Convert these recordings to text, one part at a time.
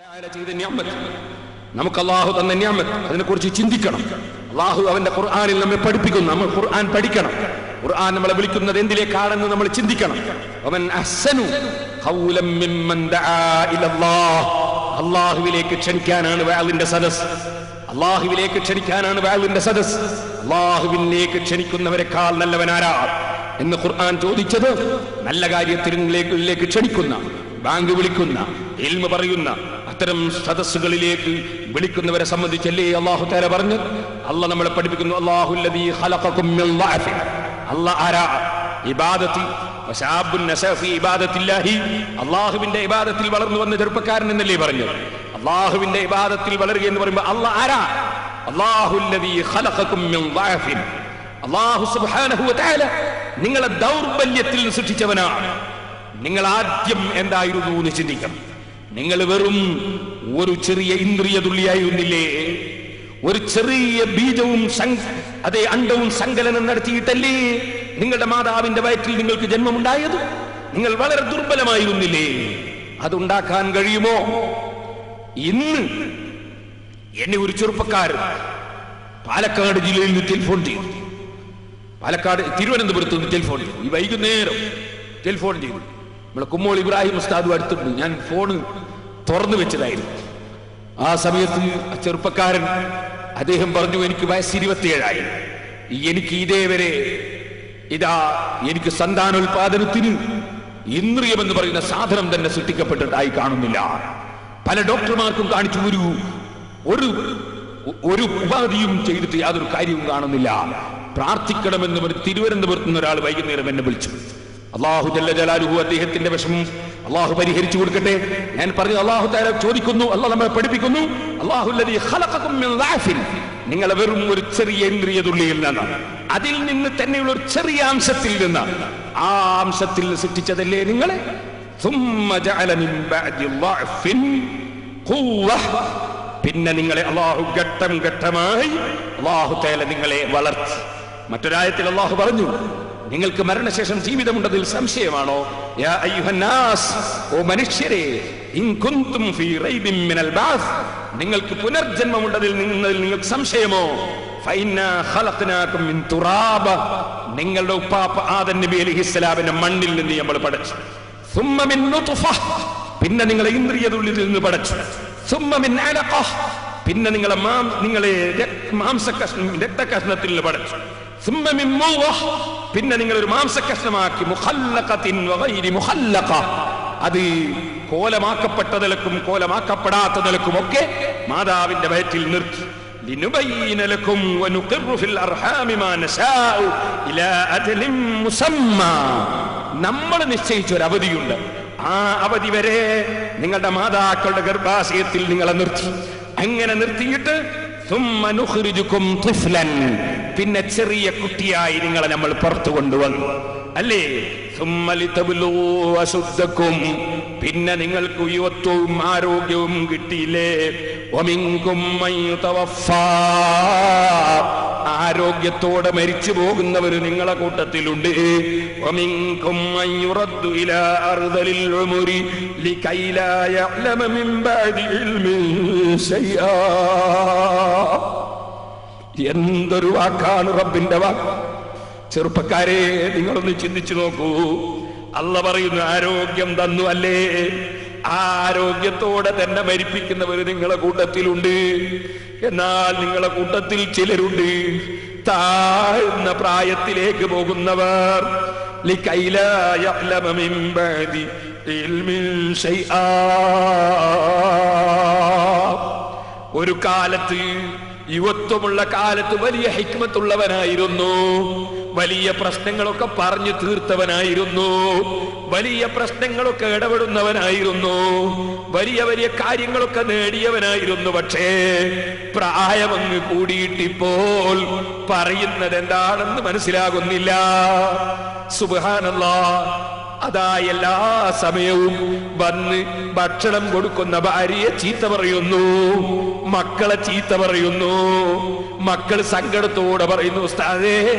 തആല ചെയ്ത നിഅമത്ത് നമുക്ക് അള്ളാഹു തന്ന നിഅമത്ത് അതിനെക്കുറിച്ച് ചിന്തിക്കണം അള്ളാഹു അവന്റെ ഖുർആനിൽ നമ്മെ പഠിപ്പിക്കുന്നു നമ്മൾ ഖുർആൻ പഠിക്കണം ഖുർആൻ നമ്മളെ വിളിക്കുന്നത് എന്തിലേക്കാണെന്ന് നമ്മൾ ചിന്തിക്കണം അവൻ അഹ്സനു ഖൗലം മിമ്മൻ ദആ ഇലല്ലാഹ് അള്ളാഹുവിലേക്ക് ക്ഷണിക്കാനാണ് വാളിന്റെ സദസ് അള്ളാഹുവിലേക്ക് ക്ഷണിക്കാനാണ് വാളിന്റെ സദസ് അള്ളാഹുവിലേക്ക് ക്ഷണിക്കുന്നവരെക്കാൾ നല്ലവനാരാ എന്ന് ഖുർആൻ ചോദിച്ചത് നല്ല കാര്യത്തിലേക്ക് ക്ഷണിക്കുന്ന ബാങ്ക് വിളിക്കുന്ന ഇൽമ പറയുന്ന അത്തരം സദസ്സുകളിലേക്ക് വിളിക്കുന്നവരെ സംബന്ധിച്ചല്ലേ അള്ളാഹു താല പറഞ്ഞു അല്ല നമ്മളെ പഠിപ്പിക്കുന്നു അള്ളാഹുല്ലദീ ഖലഖകും മിൻ ളഅഫിൻ അല്ലാഹ് ആരാ ഇബാദത്തി വശാബുൻ നസഅ ഫീ ഇബാദത്തില്ലാഹി അള്ളാഹുവിന്റെ ഇബാദത്തിൽ വളർന്നു വന്ന ചെറുപ്പക്കാരൻ എന്നല്ലേ പറഞ്ഞു അള്ളാഹുവിന്റെ ഇബാദത്തിൽ വളരുക എന്ന് പറയുമ്പോൾ അള്ളാഹ് ആരാ അള്ളാഹുല്ലദീ ഖലഖകും മിൻ ളഅഫിൻ അള്ളാഹു സുബ്ഹാനഹു വതആല നിങ്ങളെ ദൗർബല്യത്തിൽ നിന്ന് സൃഷ്ടിച്ചവനാണ് നിങ്ങൾ ആദ്യം എന്തായിരുന്നു എന്ന് ചിന്തിക്കണം നിങ്ങൾ വെറും ഒരു ചെറിയ ഇന്ദ്രിയ തുള്ളിയായിരുന്നില്ലേ ഒരു ചെറിയ ബീജവും സങ്ക- അതേ അണ്ടവും സങ്കലനം നടത്തിയിട്ടല്ലേ നിങ്ങളുടെ മാതാവിന്റെ വയറ്റിൽ നിങ്ങൾക്ക് ജന്മമുണ്ടായത് നിങ്ങൾ വളരെ ദുർബലമായിരുന്നില്ലേ അതുണ്ടാക്കാൻ കഴിയുമോ ഇന്ന് എന്നെ ഒരു ചെറുപ്പക്കാരൻ പാലക്കാട് ജില്ലയിൽ നിന്ന് ടെലിഫോൺ ചെയ്തു പാലക്കാട് തിരുവനന്തപുരത്ത് നിന്ന് ടെലിഫോൺ ചെയ്തു ഈ വൈകുന്നേരം ടെലിഫോൺ ചെയ്തു നമ്മളെ കുമ്മോൾ ഇബ്രാഹിം ഉസ്താദും അടുത്തുണ്ട് ഞാൻ ഫോണ് തുറന്നു വെച്ചതായിരുന്നു ആ സമയത്ത് ആ ചെറുപ്പക്കാരൻ അദ്ദേഹം പറഞ്ഞു എനിക്ക് വയസ്സ് ഇരുപത്തിയേഴായി എനിക്ക് ഇതേവരെ ഇതാ എനിക്ക് സന്താനോൽപാദനത്തിന് ഇന്ദ്രിയം എന്ന് പറയുന്ന സാധനം തന്നെ സൃഷ്ടിക്കപ്പെട്ടിട്ടായി കാണുന്നില്ല പല ഡോക്ടർമാർക്കും കാണിച്ചു ഒരു ഒരു ഒരു ഉപാധിയും ചെയ്തിട്ട് യാതൊരു കാര്യവും കാണുന്നില്ല പ്രാർത്ഥിക്കണമെന്ന് പറഞ്ഞ് തിരുവനന്തപുരത്ത് നിന്ന് ഒരാൾ വൈകുന്നേരം എന്നെ വിളിച്ചു അള്ളാഹു ജല്ല ജലാലുഹു അദ്ദേഹത്തിന്റെ വിഷമം അള്ളാഹു പരിഹരിച്ചു കൊടുക്കട്ടെ ഞാൻ പറഞ്ഞു അള്ളാഹു താര ചോദിക്കുന്നു അള്ളാഹ് നമ്മളെ പഠിപ്പിക്കുന്നു അള്ളാഹു നിങ്ങളെ വെറും ഒരു ചെറിയ ഇന്ദ്രിയ തുള്ളിയിൽ നിന്ന് അതിൽ നിന്ന് തന്നെയുള്ള ഒരു ചെറിയ അംശത്തിൽ നിന്ന് ആ അംശത്തിൽ സൃഷ്ടിച്ചതല്ലേ നിങ്ങളെ ثم جعل من بعد ضعف قوة. പിന്നെ നിങ്ങളെ അള്ളാഹു ഘട്ടം ഘട്ടമായി അള്ളാഹു തേല നിങ്ങളെ വളർത്തി മറ്റൊരായത്തിൽ അള്ളാഹു പറഞ്ഞു നിങ്ങൾക്ക് മരണശേഷം ജീവിതമുണ്ടതിൽ സംശയമാണോ യാ അയ്യുഹന്നാസ് ഓ മനുഷ്യരെ ഇൻ കുന്തും ഫീ റൈബിൻ മിനൽ ബാസ് നിങ്ങൾക്ക് പുനർജന്മമുണ്ടതിൽ നിന്നതിൽ നിങ്ങൾക്ക് സംശയമോ ഫൈനാ ഖലഖ്നാകും മിൻ തുറാബ നിങ്ങളുടെ ഉപ്പാപ്പ ആദം നബി അലൈഹിസ്സലാമിന്റെ മണ്ണിൽ നിന്ന് നമ്മൾ പഠിച്ചു ثم من نطفة പിന്നെ നിങ്ങളെ ഇന്ദ്രിയതുള്ളിൽ നിന്ന് പടച്ചു ثم من علقة പിന്നെ നിങ്ങളെ മാം നിങ്ങളെ രക്- മാംസകഷ്ണം രക്തകഷ്ണത്തിൽ നിന്ന് പടച്ചു ثم من مضغة പിന്നെ നിങ്ങൾ ഒരു മാംസകഷ്ണമാക്കി മുഖല്ലഖത്തിൻ വഗൈരി മുഖല്ലഖ അത് കോലമാക്കപ്പെട്ട നിലക്കും കോലമാക്കപ്പെടാത്ത നിലക്കും ഒക്കെ മാതാവിന്റെ വയറ്റിൽ നിർത്തി لنبين لكم ونقر في الأرحام ما نشاء إلى أجل مسمى നമ്മൾ നിശ്ചയിച്ച ഒരു അവധിയുണ്ട് ആ അവധി വരെ നിങ്ങളുടെ മാതാക്കളുടെ ഗർഭാശയത്തിൽ നിങ്ങളെ നിർത്തി അങ്ങനെ നിർത്തിയിട്ട് ثم نخرجكم طفلا പിന്നെ ചെറിയ കുട്ടിയായി നിങ്ങളെ നമ്മൾ പുറത്തു കൊണ്ടുവന്നു അല്ലേ ثم لتبلغوا أشدكم പിന്നെ നിങ്ങൾക്ക് യുവത്വവും ആരോഗ്യവും കിട്ടിയില്ലേ ومنكم من يتوفى ആരോഗ്യത്തോടെ മരിച്ചു പോകുന്നവർ നിങ്ങളെ കൂട്ടത്തിലുണ്ട് ومنكم من يرد إلى أرذل العمر لكي لا يعلم من بعد علم شيئا എന്തൊരു വാക്കാണ് റബ്ബിന്റെ വാക്ക് ചെറുപ്പക്കാരെ നിങ്ങളൊന്ന് ചിന്തിച്ചു നോക്കൂ അല്ല പറയുന്നു ആരോഗ്യം തന്നു അല്ലേ ആ ആരോഗ്യത്തോടെ തന്നെ മരിപ്പിക്കുന്നവർ നിങ്ങളെ കൂട്ടത്തിലുണ്ട് എന്നാൽ നിങ്ങളെ കൂട്ടത്തിൽ ചിലരുണ്ട് താഴ്ന്ന പ്രായത്തിലേക്ക് പോകുന്നവർ لكي لا يعلم من بعد علم شيئا ഒരു കാലത്ത് യുവത്വമുള്ള കാലത്ത് വലിയ ഹിക്മത്തുള്ളവനായിരുന്നു വലിയ പ്രശ്നങ്ങളൊക്കെ പറഞ്ഞു തീർത്തവനായിരുന്നു വലിയ പ്രശ്നങ്ങളൊക്കെ ഇടപെടുന്നവനായിരുന്നു വലിയ വലിയ കാര്യങ്ങളൊക്കെ നേടിയവനായിരുന്നു പക്ഷേ പ്രായമങ്ങ് കൂടിയിട്ടിപ്പോൾ പറയുന്നത് എന്താണെന്ന് മനസ്സിലാകുന്നില്ല സുബാനല്ലാ അതാ എല്ലാ സമയവും വന്ന് ഭക്ഷണം കൊടുക്കുന്ന ഭാര്യയെ ചീത്ത പറയുന്നു മക്കളെ ചീത്ത പറയുന്നു മക്കൾ സങ്കടത്തോടെ പറയുന്നു ഉസ്താദേ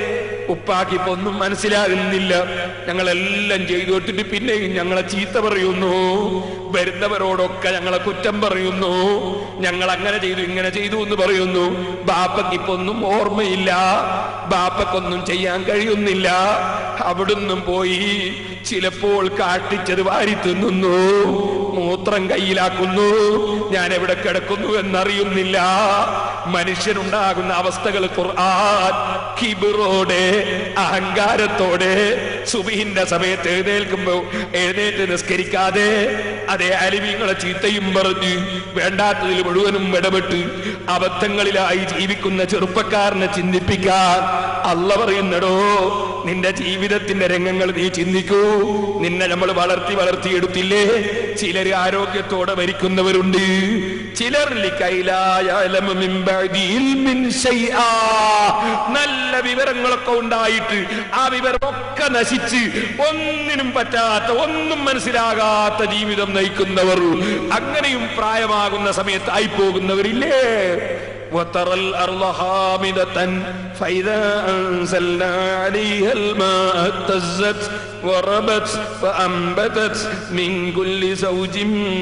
ഉപ്പാക്കിപ്പോ ഒന്നും മനസ്സിലാകുന്നില്ല ഞങ്ങളെല്ലാം ചെയ്തു കൊടുത്തിട്ട് പിന്നെയും ഞങ്ങളെ ചീത്ത പറയുന്നു വരുന്നവരോടൊക്കെ ഞങ്ങളെ കുറ്റം പറയുന്നു ഞങ്ങൾ അങ്ങനെ ചെയ്തു ഇങ്ങനെ ചെയ്തു എന്ന് പറയുന്നു ബാപ്പയ്ക്ക് ഇപ്പൊ ഒന്നും ഓർമ്മയില്ല ബാപ്പക്കൊന്നും ചെയ്യാൻ കഴിയുന്നില്ല അവിടുന്ന് പോയി ചിലപ്പോൾ കാട്ടിച്ചത് വാരി തിന്നുന്നു മൂത്രം കയ്യിലാക്കുന്നു ഞാൻ എവിടെ കിടക്കുന്നു എന്നറിയുന്നില്ല മനുഷ്യനുണ്ടാകുന്ന അവസ്ഥകൾ ഖുർആൻ കിബിറോടെ അഹങ്കാരത്തോടെ സുബിഹിന്റെ സമയത്ത് എഴുന്നേൽക്കുമ്പോ എഴുന്നേറ്റ് നിസ്കരിക്കാതെ അതേ അലിമീങ്ങളെ ചീത്തയും പറഞ്ഞ് വേണ്ടാത്തതിൽ മുഴുവനും ഇടപെട്ട് അബദ്ധങ്ങളിലായി ജീവിക്കുന്ന ചെറുപ്പക്കാരനെ ചിന്തിപ്പിക്കാൻ അല്ല പറയുന്നടോ നിന്റെ ജീവിതത്തിന്റെ രംഗങ്ങൾ നീ ചിന്തിക്കൂ നിന്നെ നമ്മൾ വളർത്തി വളർത്തിയെടുത്തില്ലേ ചിലര് ആരോഗ്യത്തോടെ മരിക്കുന്നവരുണ്ട് ചിലർ ലിക്കൈലായലമു മിൻ ബഅദി ഇൽമിൻ ശൈആ. നല്ല വിവരങ്ങളൊക്കെ ഉണ്ടായിട്ട് ആ വിവരമൊക്കെ നശിച്ച് ഒന്നിനും പറ്റാത്ത ഒന്നും മനസ്സിലാകാത്ത ജീവിതം നയിക്കുന്നവർ അങ്ങനെയും പ്രായമാകുന്ന സമയത്തായി പോകുന്നവരില്ലേ وترى الأرض حامدة فإذا أنزلنا عليها الماء اهتزت وربت فأنبتت من كل زوج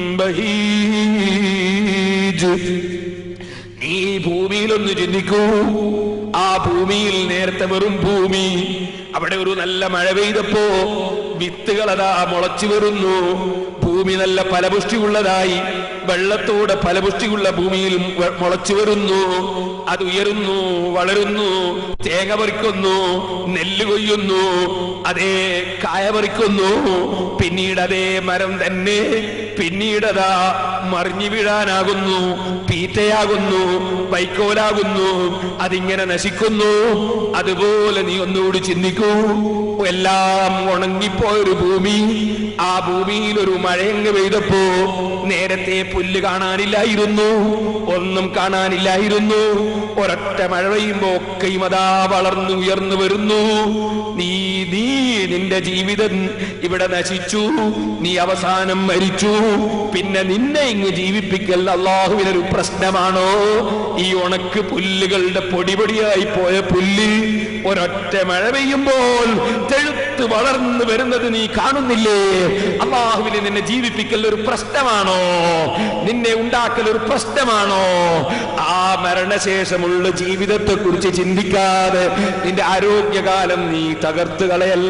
بهيج നീ ഭൂമിയിലൊന്ന് ചിന്തിക്കൂ ആ ഭൂമിയിൽ നേരത്തെ വെറും ഭൂമി അവിടെ ഒരു നല്ല മഴ പെയ്തപ്പോ വിത്തുകൾ അതാ മുളച്ചു വരുന്നു ഭൂമി നല്ല ഫലപുഷ്ടിയുള്ളതായി വെള്ളത്തോടെ ഫലപുഷ്ടിയുള്ള ഭൂമിയിൽ വ- മുളച്ചു വരുന്നു അത് ഉയരുന്നു വളരുന്നു തേങ്ങ പറിക്കുന്നു നെല്ല് കൊയ്യുന്നു അതേ കായ പറിക്കുന്നു പിന്നീട് അതേ മരം തന്നെ പിന്നീടതാ മറിഞ്ഞു വീഴാനാകുന്നു പീറ്റയാകുന്നു വൈക്കോലാകുന്നു അതിങ്ങനെ നശിക്കുന്നു അതുപോലെ നീ ഒന്നുകൂടി ചിന്തിക്കൂ എല്ലാം ഉണങ്ങിപ്പോയൊരു ഭൂമി ആ ഭൂമിയിൽ ഒരു മഴയങ്ങ് പെയ്തപ്പോ നേരത്തെ പുല്ല് കാണാനില്ലായിരുന്നു ഒന്നും കാണാനില്ലായിരുന്നു ഒരൊറ്റ മഴ പെയ്യുമ്പോ ഒക്കെയും അതാ വളർന്നു ഉയർന്നു വരുന്നു നീ നീ നിന്റെ ജീവിതം ഇവിടെ നശിച്ചു നീ അവസാനം മരിച്ചു പിന്നെ നിന്നെ ഇങ്ങ് ജീവിപ്പിക്കൽ അള്ളാഹുവിനൊരു പ്രശ്നമാണോ ഈ ഉണക്ക് പുല്ലുകളുടെ പൊടിപൊടിയായി പോയ പുല്ല് ഒരൊറ്റ മഴ പെയ്യുമ്പോൾ തെഴുത്ത് വളർന്നു വരുന്നത് നീ കാണുന്നില്ലേ അള്ളാഹുവിനെ നിന്നെ ജീവിപ്പിക്കൽ ഒരു പ്രശ്നമാണോ നിന്നെ ഉണ്ടാക്കൽ ഒരു പ്രശ്നമാണോ ആ മരണശേഷമുള്ള ജീവിതത്തെ കുറിച്ച് ചിന്തിക്കാതെ നിന്റെ ആരോഗ്യകാലം നീ തകർത്ത് കളയല്ല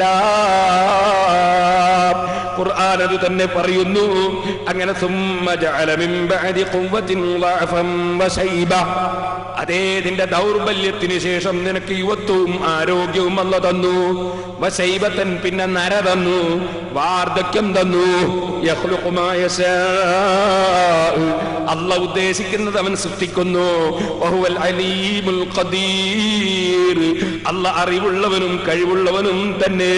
ഖുർആൻ അത് തന്നെ പറയുന്നു അങ്ങനെ സുമ്മ ജഅല മിൻ ബഅദി ഖുവ്വത്തിൻ ളഅഫൻ വശൈബ അതേ നിന്റെ ദൗർബല്യത്തിന് ശേഷം നിനക്ക് യുവത്വവും ആരോഗ്യവും അല്ല തന്നു വശൈബത്തൻ പിന്നെ നര തന്നു വാർദ്ധക്യം തന്നു യഖ്ലുഖു മാ യശാ അല്ല ഉദ്ദേശിക്കുന്നത് അവൻ സൃഷ്ടിക്കുന്നു വഹുവൽ അലീമുൽ ഖദീർ അല്ല അറിവുള്ളവനും കഴിവുള്ളവനും തന്നെ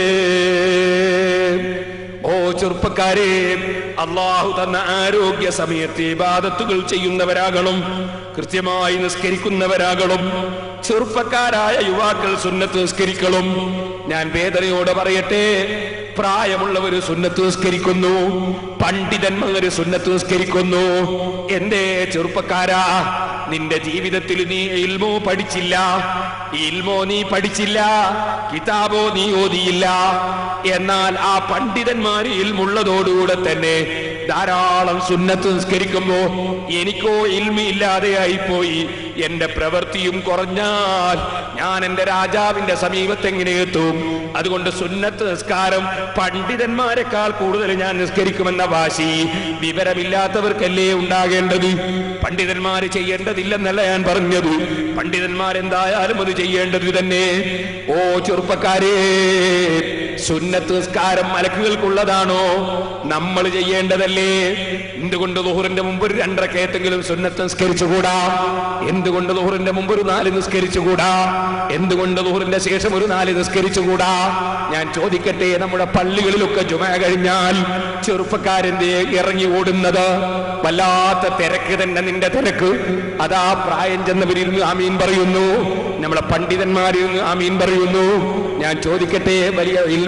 ഓ ചെറുപ്പക്കാരെ അള്ളാഹു തന്ന ആരോഗ്യ സമയത്ത് ഇബാദത്തുകൾ ചെയ്യുന്നവരാകണം കൃത്യമായി നിസ്കരിക്കുന്നവരാകണം ചെറുപ്പക്കാരായ യുവാക്കൾ സുന്നത്ത് നിസ്കരിക്കണം ഞാൻ വേദനയോടെ പറയട്ടെ പ്രായമുള്ളവർ സുന്നത്ത് നിസ്കരിക്കുന്നു പണ്ഡിതന്മാർ സുന്നത്ത് നിസ്കരിക്കുന്നു എന്റെ ചെറുപ്പക്കാരാ നിന്റെ ജീവിതത്തിൽ നീ ഇൽമോ പഠിച്ചില്ല ഇൽമോ നീ പഠിച്ചില്ല കിതാബോ നീ ഓതിയില്ല എന്നാൽ ആ പണ്ഡിതന്മാർ ഇൽമുള്ളതോടുകൂടെ തന്നെ ധാരാളം സുന്നത്ത് നിസ്കരിക്കുമ്പോ എനിക്കോ ഇൽമി ഇല്ലാതെയായി പോയി എന്റെ പ്രവൃത്തിയും കുറഞ്ഞാൽ ഞാൻ എന്റെ രാജാവിന്റെ സമീപത്ത് എങ്ങനെ എത്തും അതുകൊണ്ട് സുന്നത്ത് നിസ്കാരം പണ്ഡിതന്മാരെക്കാൾ കൂടുതൽ ഞാൻ നിസ്കരിക്കുമെന്ന വാശി വിവരമില്ലാത്തവർക്കല്ലേ ഉണ്ടാകേണ്ടത് പണ്ഡിതന്മാർ ചെയ്യേണ്ടതില്ലെന്നല്ല ഞാൻ പറഞ്ഞത് പണ്ഡിതന്മാർ എന്തായാലും അത് ചെയ്യേണ്ടത് തന്നെ ഓ ചെറുപ്പക്കാരെ സുന്നത്ത് നിസ്കാരം മലക്കുകൾക്കുള്ളതാണോ നമ്മൾ ചെയ്യേണ്ടതല്ലേ എന്തുകൊണ്ട് ദുഹറിന്റെ മുമ്പ് ഒരു രണ്ടരക്കയത്തെങ്കിലും സുന്നത്ത് നിസ്കരിച്ചുകൂടാ എന്തുകൊണ്ട് ദുഹറിന്റെ മുമ്പ് ഒരു നാല് നിസ്കരിച്ചുകൂടാ എന്തുകൊണ്ട് ദുഹറിന്റെ ശേഷം ഒരു നാല് നിസ്കരിച്ചുകൂടാ ഞാൻ ചോദിക്കട്ടെ നമ്മുടെ പള്ളികളിലൊക്കെ ജുമ കഴിഞ്ഞാൽ ചെറുപ്പക്കാരന്റെ ഇറങ്ങി ഓടുന്നത് വല്ലാത്ത തിരക്ക് തന്നെ നിന്റെ തിരക്ക് അതാ പ്രായം ചെന്നവരിരുന്ന് ആമീൻ പറയുന്നു നമ്മളെ പണ്ഡിതന്മാരിരുന്ന് ആമീൻ പറയുന്നു ഞാൻ ചോദിക്കട്ടെ വലിയ ഇൽമ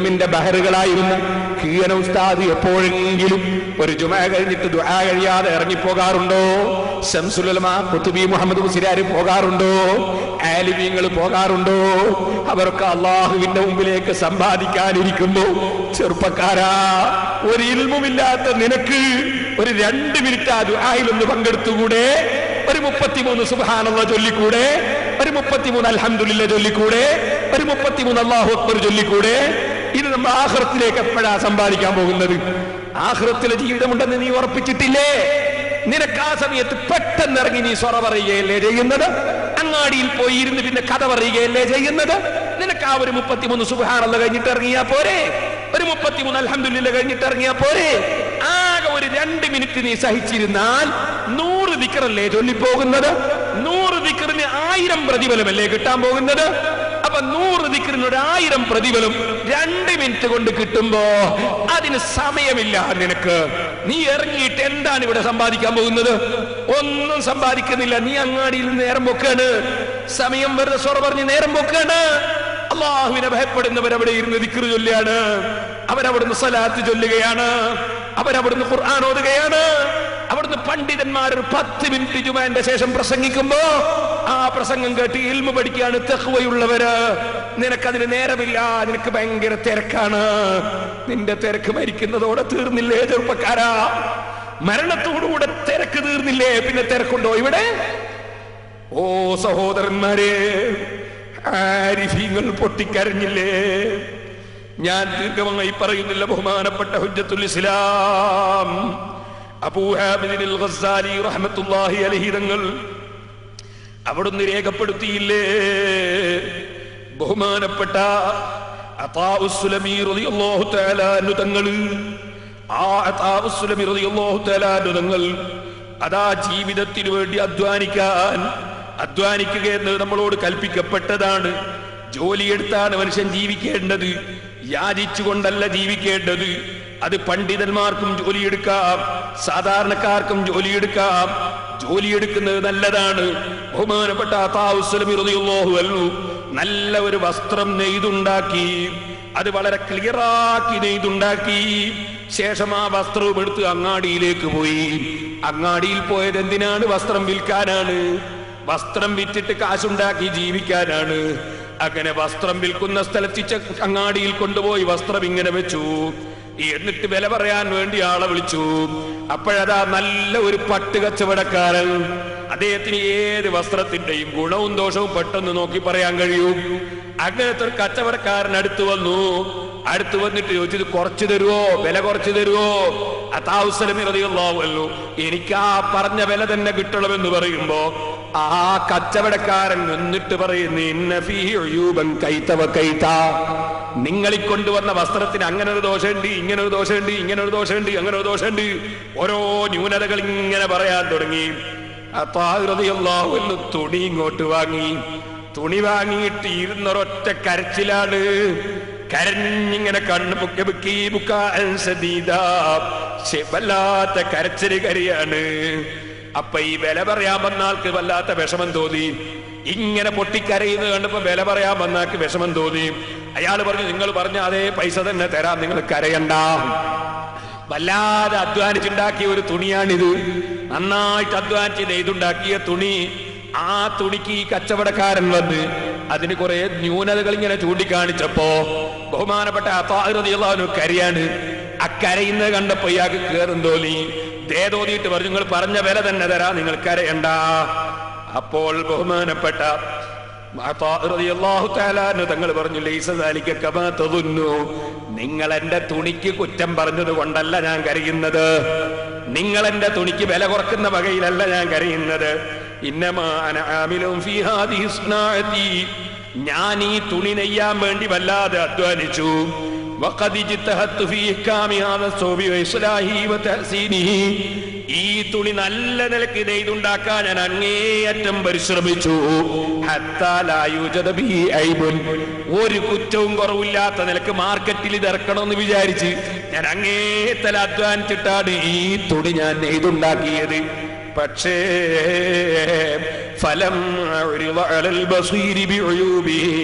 ഇൽമിന്റെ ബഹറുകളായിരുന്ന കീയന ഉസ്താദ് എപ്പോഴെങ്കിലും ഒരു ജുമ കഴിഞ്ഞിട്ട് ദുആ കഴിയാതെ ഇറങ്ങിപ്പോകാറുണ്ടോ ശംസുലമ കുത്തുബി മുഹമ്മദ് മുസിരാര് പോകാറുണ്ടോ ആലിമീങ്ങൾ പോകാറുണ്ടോ അവർക്ക് അള്ളാഹുവിന്റെ മുമ്പിലേക്ക് സമ്പാദിക്കാനിരിക്കുമ്പോ ചെറുപ്പക്കാരാ ഒരു ഇൽമുമില്ലാത്ത നിനക്ക് ഒരു രണ്ട് മിനിറ്റ് ആ ദുആയിലൊന്ന് പങ്കെടുത്തുകൂടെ ഒരു മുപ്പത്തിമൂന്ന് സുബാനുള്ള ചൊല്ലിക്കൂടെ ഒരു മുപ്പത്തിമൂന്ന് അൽഹംദുലില്ല ചൊല്ലിക്കൂടെ ഒരു മുപ്പത്തിമൂന്ന് അള്ളാഹു അക്ബർ ചൊല്ലിക്കൂടെ ഇത് നമ്മൾ ആഹ്റത്തിലേക്ക് എപ്പോഴാ സമ്പാദിക്കാൻ പോകുന്നത് ആഹ്റത്തിലെ ജീവിതമുണ്ടെന്ന് നീ ഉറപ്പിച്ചിട്ടില്ലേ നിനക്ക് ആ സമയത്ത് പെട്ടെന്ന് ഇറങ്ങി നീ സ്വറ പറയുകയല്ലേ ചെയ്യുന്നത് അങ്ങാടിയിൽ പോയി ഇരുന്ന് പിന്നെ കഥ പറയുകയല്ലേ ചെയ്യുന്നത് നിനക്ക് ആ ഒരു മുപ്പത്തിമൂന്ന് സുബാനുള്ള കഴിഞ്ഞിട്ട് ഇറങ്ങിയാ പോരെ ഒരു മുപ്പത്തിമൂന്ന് അൽഹംദുലില്ല കഴിഞ്ഞിട്ട് ഇറങ്ങിയാ പോരെ ആകെ ഒരു രണ്ട് മിനിറ്റ് നീ സഹിച്ചിരുന്നാൽ നൂറ് ദിക്കറല്ലേ ചൊല്ലിപ്പോകുന്നത് നൂറ് ദിക്കറിന് ആയിരം പ്രതിഫലമല്ലേ കിട്ടാൻ പോകുന്നത് അപ്പൊ നൂറ് ദിക്കറിന് ഒരു ആയിരം പ്രതിഫലം രണ്ട് മിനിറ്റ് കൊണ്ട് കിട്ടുമ്പോ അതിന് സമയമില്ല നിനക്ക് നീ ഇറങ്ങിയിട്ട് എന്താണ് ഇവിടെ സമ്പാദിക്കാൻ പോകുന്നത് ഒന്നും സമ്പാദിക്കുന്നില്ല നീ അങ്ങാടിയിൽ നേരം പൊക്കാണ് സമയം വെറുതെ സ്വറ പറഞ്ഞ് നേരം പൊക്കാണ് അള്ളാഹുവിനെ ഭയപ്പെടുന്നവർ അവിടെ ഇരുന്ന് ദിക്റ് ചൊല്ലുകയാണ് അവരവിടുന്ന് സലാത്ത് ചൊല്ലുകയാണ് അവരവിടുന്ന് ഖുർആൻ ഓതുകയാണ് അവിടുന്ന് പണ്ഡിതന്മാർ ഒരു പത്ത് മിനിറ്റ് ജുമാന്റെ ശേഷം പ്രസംഗിക്കുമ്പോ ആ പ്രസംഗം കേട്ട് ഇൽമു പഠിക്കുകയാണ് തെഹ്വയുള്ളവര് നിനക്കതിന് നേരമില്ല നിനക്ക് ഭയങ്കര തിരക്കാണ് നിന്റെ തിരക്ക് മരിക്കുന്നതോടെ തീർന്നില്ലേ ചെറുപ്പക്കാരാ മരണത്തോടുകൂടെ തിരക്ക് തീർന്നില്ലേ പിന്നെ തിരക്കുണ്ടോ ഇവിടെ ഓ സഹോദരന്മാരെ ആരിഫീങ്ങൾ പൊട്ടിക്കരഞ്ഞില്ലേ ഞാൻ ദീർഘമായി പറയുന്നില്ല ബഹുമാനപ്പെട്ട ഹുജ്ജത്തുൽ ഇസ്ലാം അബൂഹാമിദിനിൽ ഗസ്സാലി റഹ്മത്തുള്ളാഹി അലൈഹി തങ്ങൾ അവിടുന്ന് രേഖപ്പെടുത്തിയില്ലേ ബഹുമാനപ്പെട്ട അതാഉസ്സുലമി റളിയല്ലാഹു തആല അൻഹു തങ്ങൾ ആ അതാഉസ്സുലമി റളിയല്ലാഹു തആല അൻഹു തങ്ങൾ അതാ ജീവിതത്തിന് വേണ്ടി അധ്വാനിക്കാൻ അധ്വാനിക്കുക എന്ന് നമ്മളോട് കൽപ്പിക്കപ്പെട്ടതാണ് ജോലിയെടുത്താണ് മനുഷ്യൻ ജീവിക്കേണ്ടത് യാചിച്ചുകൊണ്ടല്ല ജീവിക്കേണ്ടത് അത് പണ്ഡിതന്മാർക്കും ജോലിയെടുക്കാം സാധാരണക്കാർക്കും ജോലിയെടുക്കാം ജോലിയെടുക്കുന്നത് നല്ലതാണ് ബഹുമാനപ്പെട്ട അതാവുസ്ലമി റളിയല്ലാഹു അൻഹു നല്ല ഒരു വസ്ത്രം നെയ്തുണ്ടാക്കി അത് വളരെ ക്ലിയറാക്കി നെയ്തുണ്ടാക്കി ശേഷം ആ വസ്ത്രവും എടുത്ത് അങ്ങാടിയിലേക്ക് പോയി അങ്ങാടിയിൽ പോയത് എന്തിനാണ് വസ്ത്രം വിൽക്കാനാണ് വസ്ത്രം വിറ്റിട്ട് കാശുണ്ടാക്കി ജീവിക്കാനാണ് അങ്ങനെ വസ്ത്രം വിൽക്കുന്ന സ്ഥലത്ത് ചെ- അങ്ങാടിയിൽ കൊണ്ടുപോയി വസ്ത്രം ഇങ്ങനെ വെച്ചു എന്നിട്ട് വില പറയാൻ വേണ്ടി ആളെ വിളിച്ചു അപ്പോഴതാ നല്ല ഒരു പട്ട് കച്ചവടക്കാരൻ അദ്ദേഹത്തിന് ഏത് വസ്ത്രത്തിന്റെയും ഗുണവും ദോഷവും പെട്ടെന്ന് നോക്കി പറയാൻ കഴിയും അങ്ങനത്തെ ഒരു കച്ചവടക്കാരൻ അടുത്ത് വന്നു അടുത്ത് വന്നിട്ട് ചോദിച്ചത് കുറച്ച് തരുവോ വില കുറച്ച് തരുവോ അതാവുസലമിറതിയുള്ളാവല്ലോ എനിക്ക് ആ പറഞ്ഞ വില തന്നെ കിട്ടണമെന്ന് പറയുമ്പോ ആ കച്ചവടക്കാരൻ എന്നിട്ട് പറയുന്നു ഇന്ന ഫീ ഉയൂബൻ കൈത്തവ കൈത്ത നിങ്ങൾ ഈ കൊണ്ടുവന്ന വസ്ത്രത്തിന് അങ്ങനെ ഒരു ദോഷമുണ്ട് ഇങ്ങനെ ഒരു ദോഷമുണ്ട് ഇങ്ങനെ ഒരു ദോഷമുണ്ട് അങ്ങനെ ഒരു ദോഷമുണ്ട് ഓരോ ന്യൂനതകൾ ഇങ്ങനെ പറയാൻ തുടങ്ങി അത്താഹൃതിയല്ലാഹു എന്ന് തുണി ഇങ്ങോട്ട് വാങ്ങി തുണി വാങ്ങിയിട്ട് ഇരുന്നൊരൊറ്റ കരച്ചിലാണ് കരഞ്ഞിങ്ങനെ കണ്ണ് പൊക്കി പൊക്കി ബുക്കാൻ സദീദാ. ശ്ശെ, വല്ലാത്ത കരച്ചില് കരിയാണ് അപ്പൊ ഈ വില പറയാൻ വന്ന ആൾക്ക് വല്ലാത്ത വിഷമം തോന്നി ഇങ്ങനെ പൊട്ടിക്കരയുന്നത് കണ്ടപ്പോ വില പറയാൻ വന്ന ആൾക്ക് വിഷമം തോന്നി അയാൾ പറഞ്ഞു നിങ്ങൾ പറഞ്ഞ അതേ പൈസ തന്നെ തരാം നിങ്ങൾ കരയണ്ട വല്ലാതെ അധ്വാനിച്ചുണ്ടാക്കിയ ഒരു തുണിയാണിത് നന്നായിട്ട് അധ്വാനിച്ച് നെയ്തുണ്ടാക്കിയ തുണി ആ തുണിക്ക് ഈ കച്ചവടക്കാരൻ വന്ന് അതിന് കുറെ ന്യൂനതകൾ ഇങ്ങനെ ചൂണ്ടിക്കാണിച്ചപ്പോ ബഹുമാനപ്പെട്ട അത്താഹൃതിയുള്ളവന് കരയാണ് ആ കരയുന്നത് കണ്ടപ്പോ ഇയാൾക്ക് കേറും തോന്നി ദേ തോന്നിയിട്ട് പറഞ്ഞു നിങ്ങൾ പറഞ്ഞ വില തന്നെ തരാ നിങ്ങൾ കരയണ്ട അപ്പോൾ ബഹുമാനപ്പെട്ട തങ്ങൾ പറഞ്ഞു ലൈസദാലിക്ക കമാ തതുന്നു നിങ്ങൾ എന്റെ തുണിക്ക് കുറ്റം പറഞ്ഞത് കൊണ്ടല്ല ഞാൻ കരയുന്നത് നിങ്ങൾ എന്റെ തുണിക്ക് വില കുറക്കുന്ന വകയിലല്ല ഞാൻ കരയുന്നത് ഇന്നമാന ആമിലും ഫീ ഹാദിഹി സ്നാഅതി. ഞാൻ ഈ തുണി നെയ്യാൻ വേണ്ടി വല്ലാതെ അധ്വാനിച്ചു وقد اجتهدت في إحكام هذا الثوب وإصلاحه وتحسينه ഈ തുണി നല്ല നിലക്ക് നെയ്തുണ്ടാക്കാൻ ഞാൻ അങ്ങേയറ്റം പരിശ്രമിച്ചു ഹത്താ ലാ യൂജദ ബിഹി ഐബുൻ. ഒരു കുറ്റവും കുറവില്ലാത്ത നിലക്ക് മാർക്കറ്റിൽ ഇത് ഇറക്കണമെന്ന് വിചാരിച്ച് ഞാൻ അങ്ങേത്തല അധ്വാനിച്ചിട്ടാണ് ഈ തുണി ഞാൻ നെയ്തുണ്ടാക്കിയത് പക്ഷേ ഫലം ഉരിള അലൽ ബസീരി ബിഉയൂബിഹി.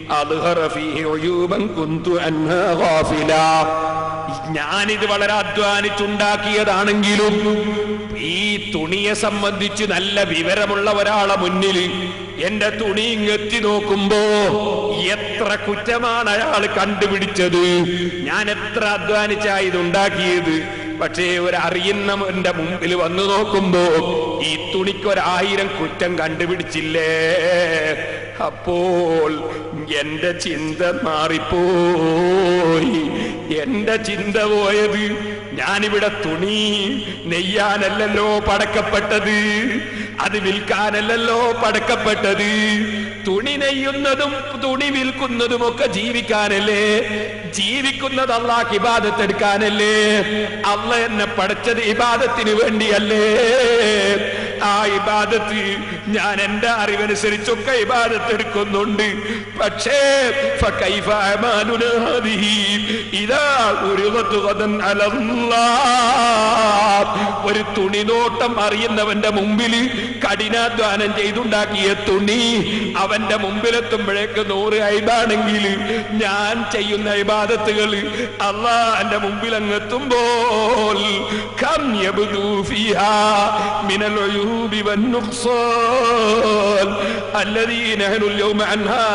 അദ്ഹറ ഫീഹി ഉയൂബൻ കുന്തു അൻഹാ ഗാഫിലാ ഞാനിത് വളരെ അധ്വാനിച്ചുണ്ടാക്കിയതാണെങ്കിലും ഈ തുണിയെ സംബന്ധിച്ച് നല്ല വിവരമുള്ള ഒരാളെ മുന്നിൽ എന്റെ തുണി ഇങ്ങെത്തി നോക്കുമ്പോ എത്ര കുറ്റമാണ് അയാൾ കണ്ടുപിടിച്ചത് ഞാൻ എത്ര അധ്വാനിച്ചാ ഇത് ഉണ്ടാക്കിയത് പക്ഷേ ഒരു അറിയുന്നവന്റെ മുമ്പിൽ വന്നു നോക്കുമ്പോ ഈ തുണിക്ക് ഒരായിരം കുറ്റം കണ്ടുപിടിച്ചില്ലേ അപ്പോൾ എന്റെ ചിന്ത മാറിപ്പോയി എന്റെ ചിന്ത പോയത് ഞാനിവിടെ തുണി നെയ്യാനല്ലല്ലോ പടക്കപ്പെട്ടത് അത് വിൽക്കാനല്ലല്ലോ പടക്കപ്പെട്ടത് തുണി നെയ്യുന്നതും തുണി വിൽക്കുന്നതും ഒക്കെ ജീവിക്കാനല്ലേ ജീവിക്കുന്നത് അള്ളാഹ് ഇബാദത്ത് എടുക്കാനല്ലേ അള്ള എന്നെ പഠിച്ചത് ഇബാദത്തിന് വേണ്ടിയല്ലേ ആ ഇബാദത്ത് ഞാൻ എന്റെ അറിവനുസരിച്ചൊക്കെ ഇബാദത്ത് എടുക്കുന്നുണ്ട് പക്ഷേ فكيف أعمالنا هذه إذا عرضت غدا على الله ഒരു തുണി നോട്ടം അറിയുന്നവന്റെ മുമ്പിൽ കഠിനാധ്വാനം ചെയ്തുണ്ടാക്കിയ തുണി അവന്റെ മുമ്പിലെത്തുമ്പോഴേക്ക് നൂറ് ഐബാണെങ്കിൽ ഞാൻ ചെയ്യുന്ന ഇബാദത്തുകൾ അള്ളാ എന്റെ മുമ്പിൽ അങ്ങെത്തുമ്പോൾ കം യബ്ദു ഫീഹാ മിനൽ ഉയൂബി വന്നുഖ്സാൻ الذي نحن اليوم عنها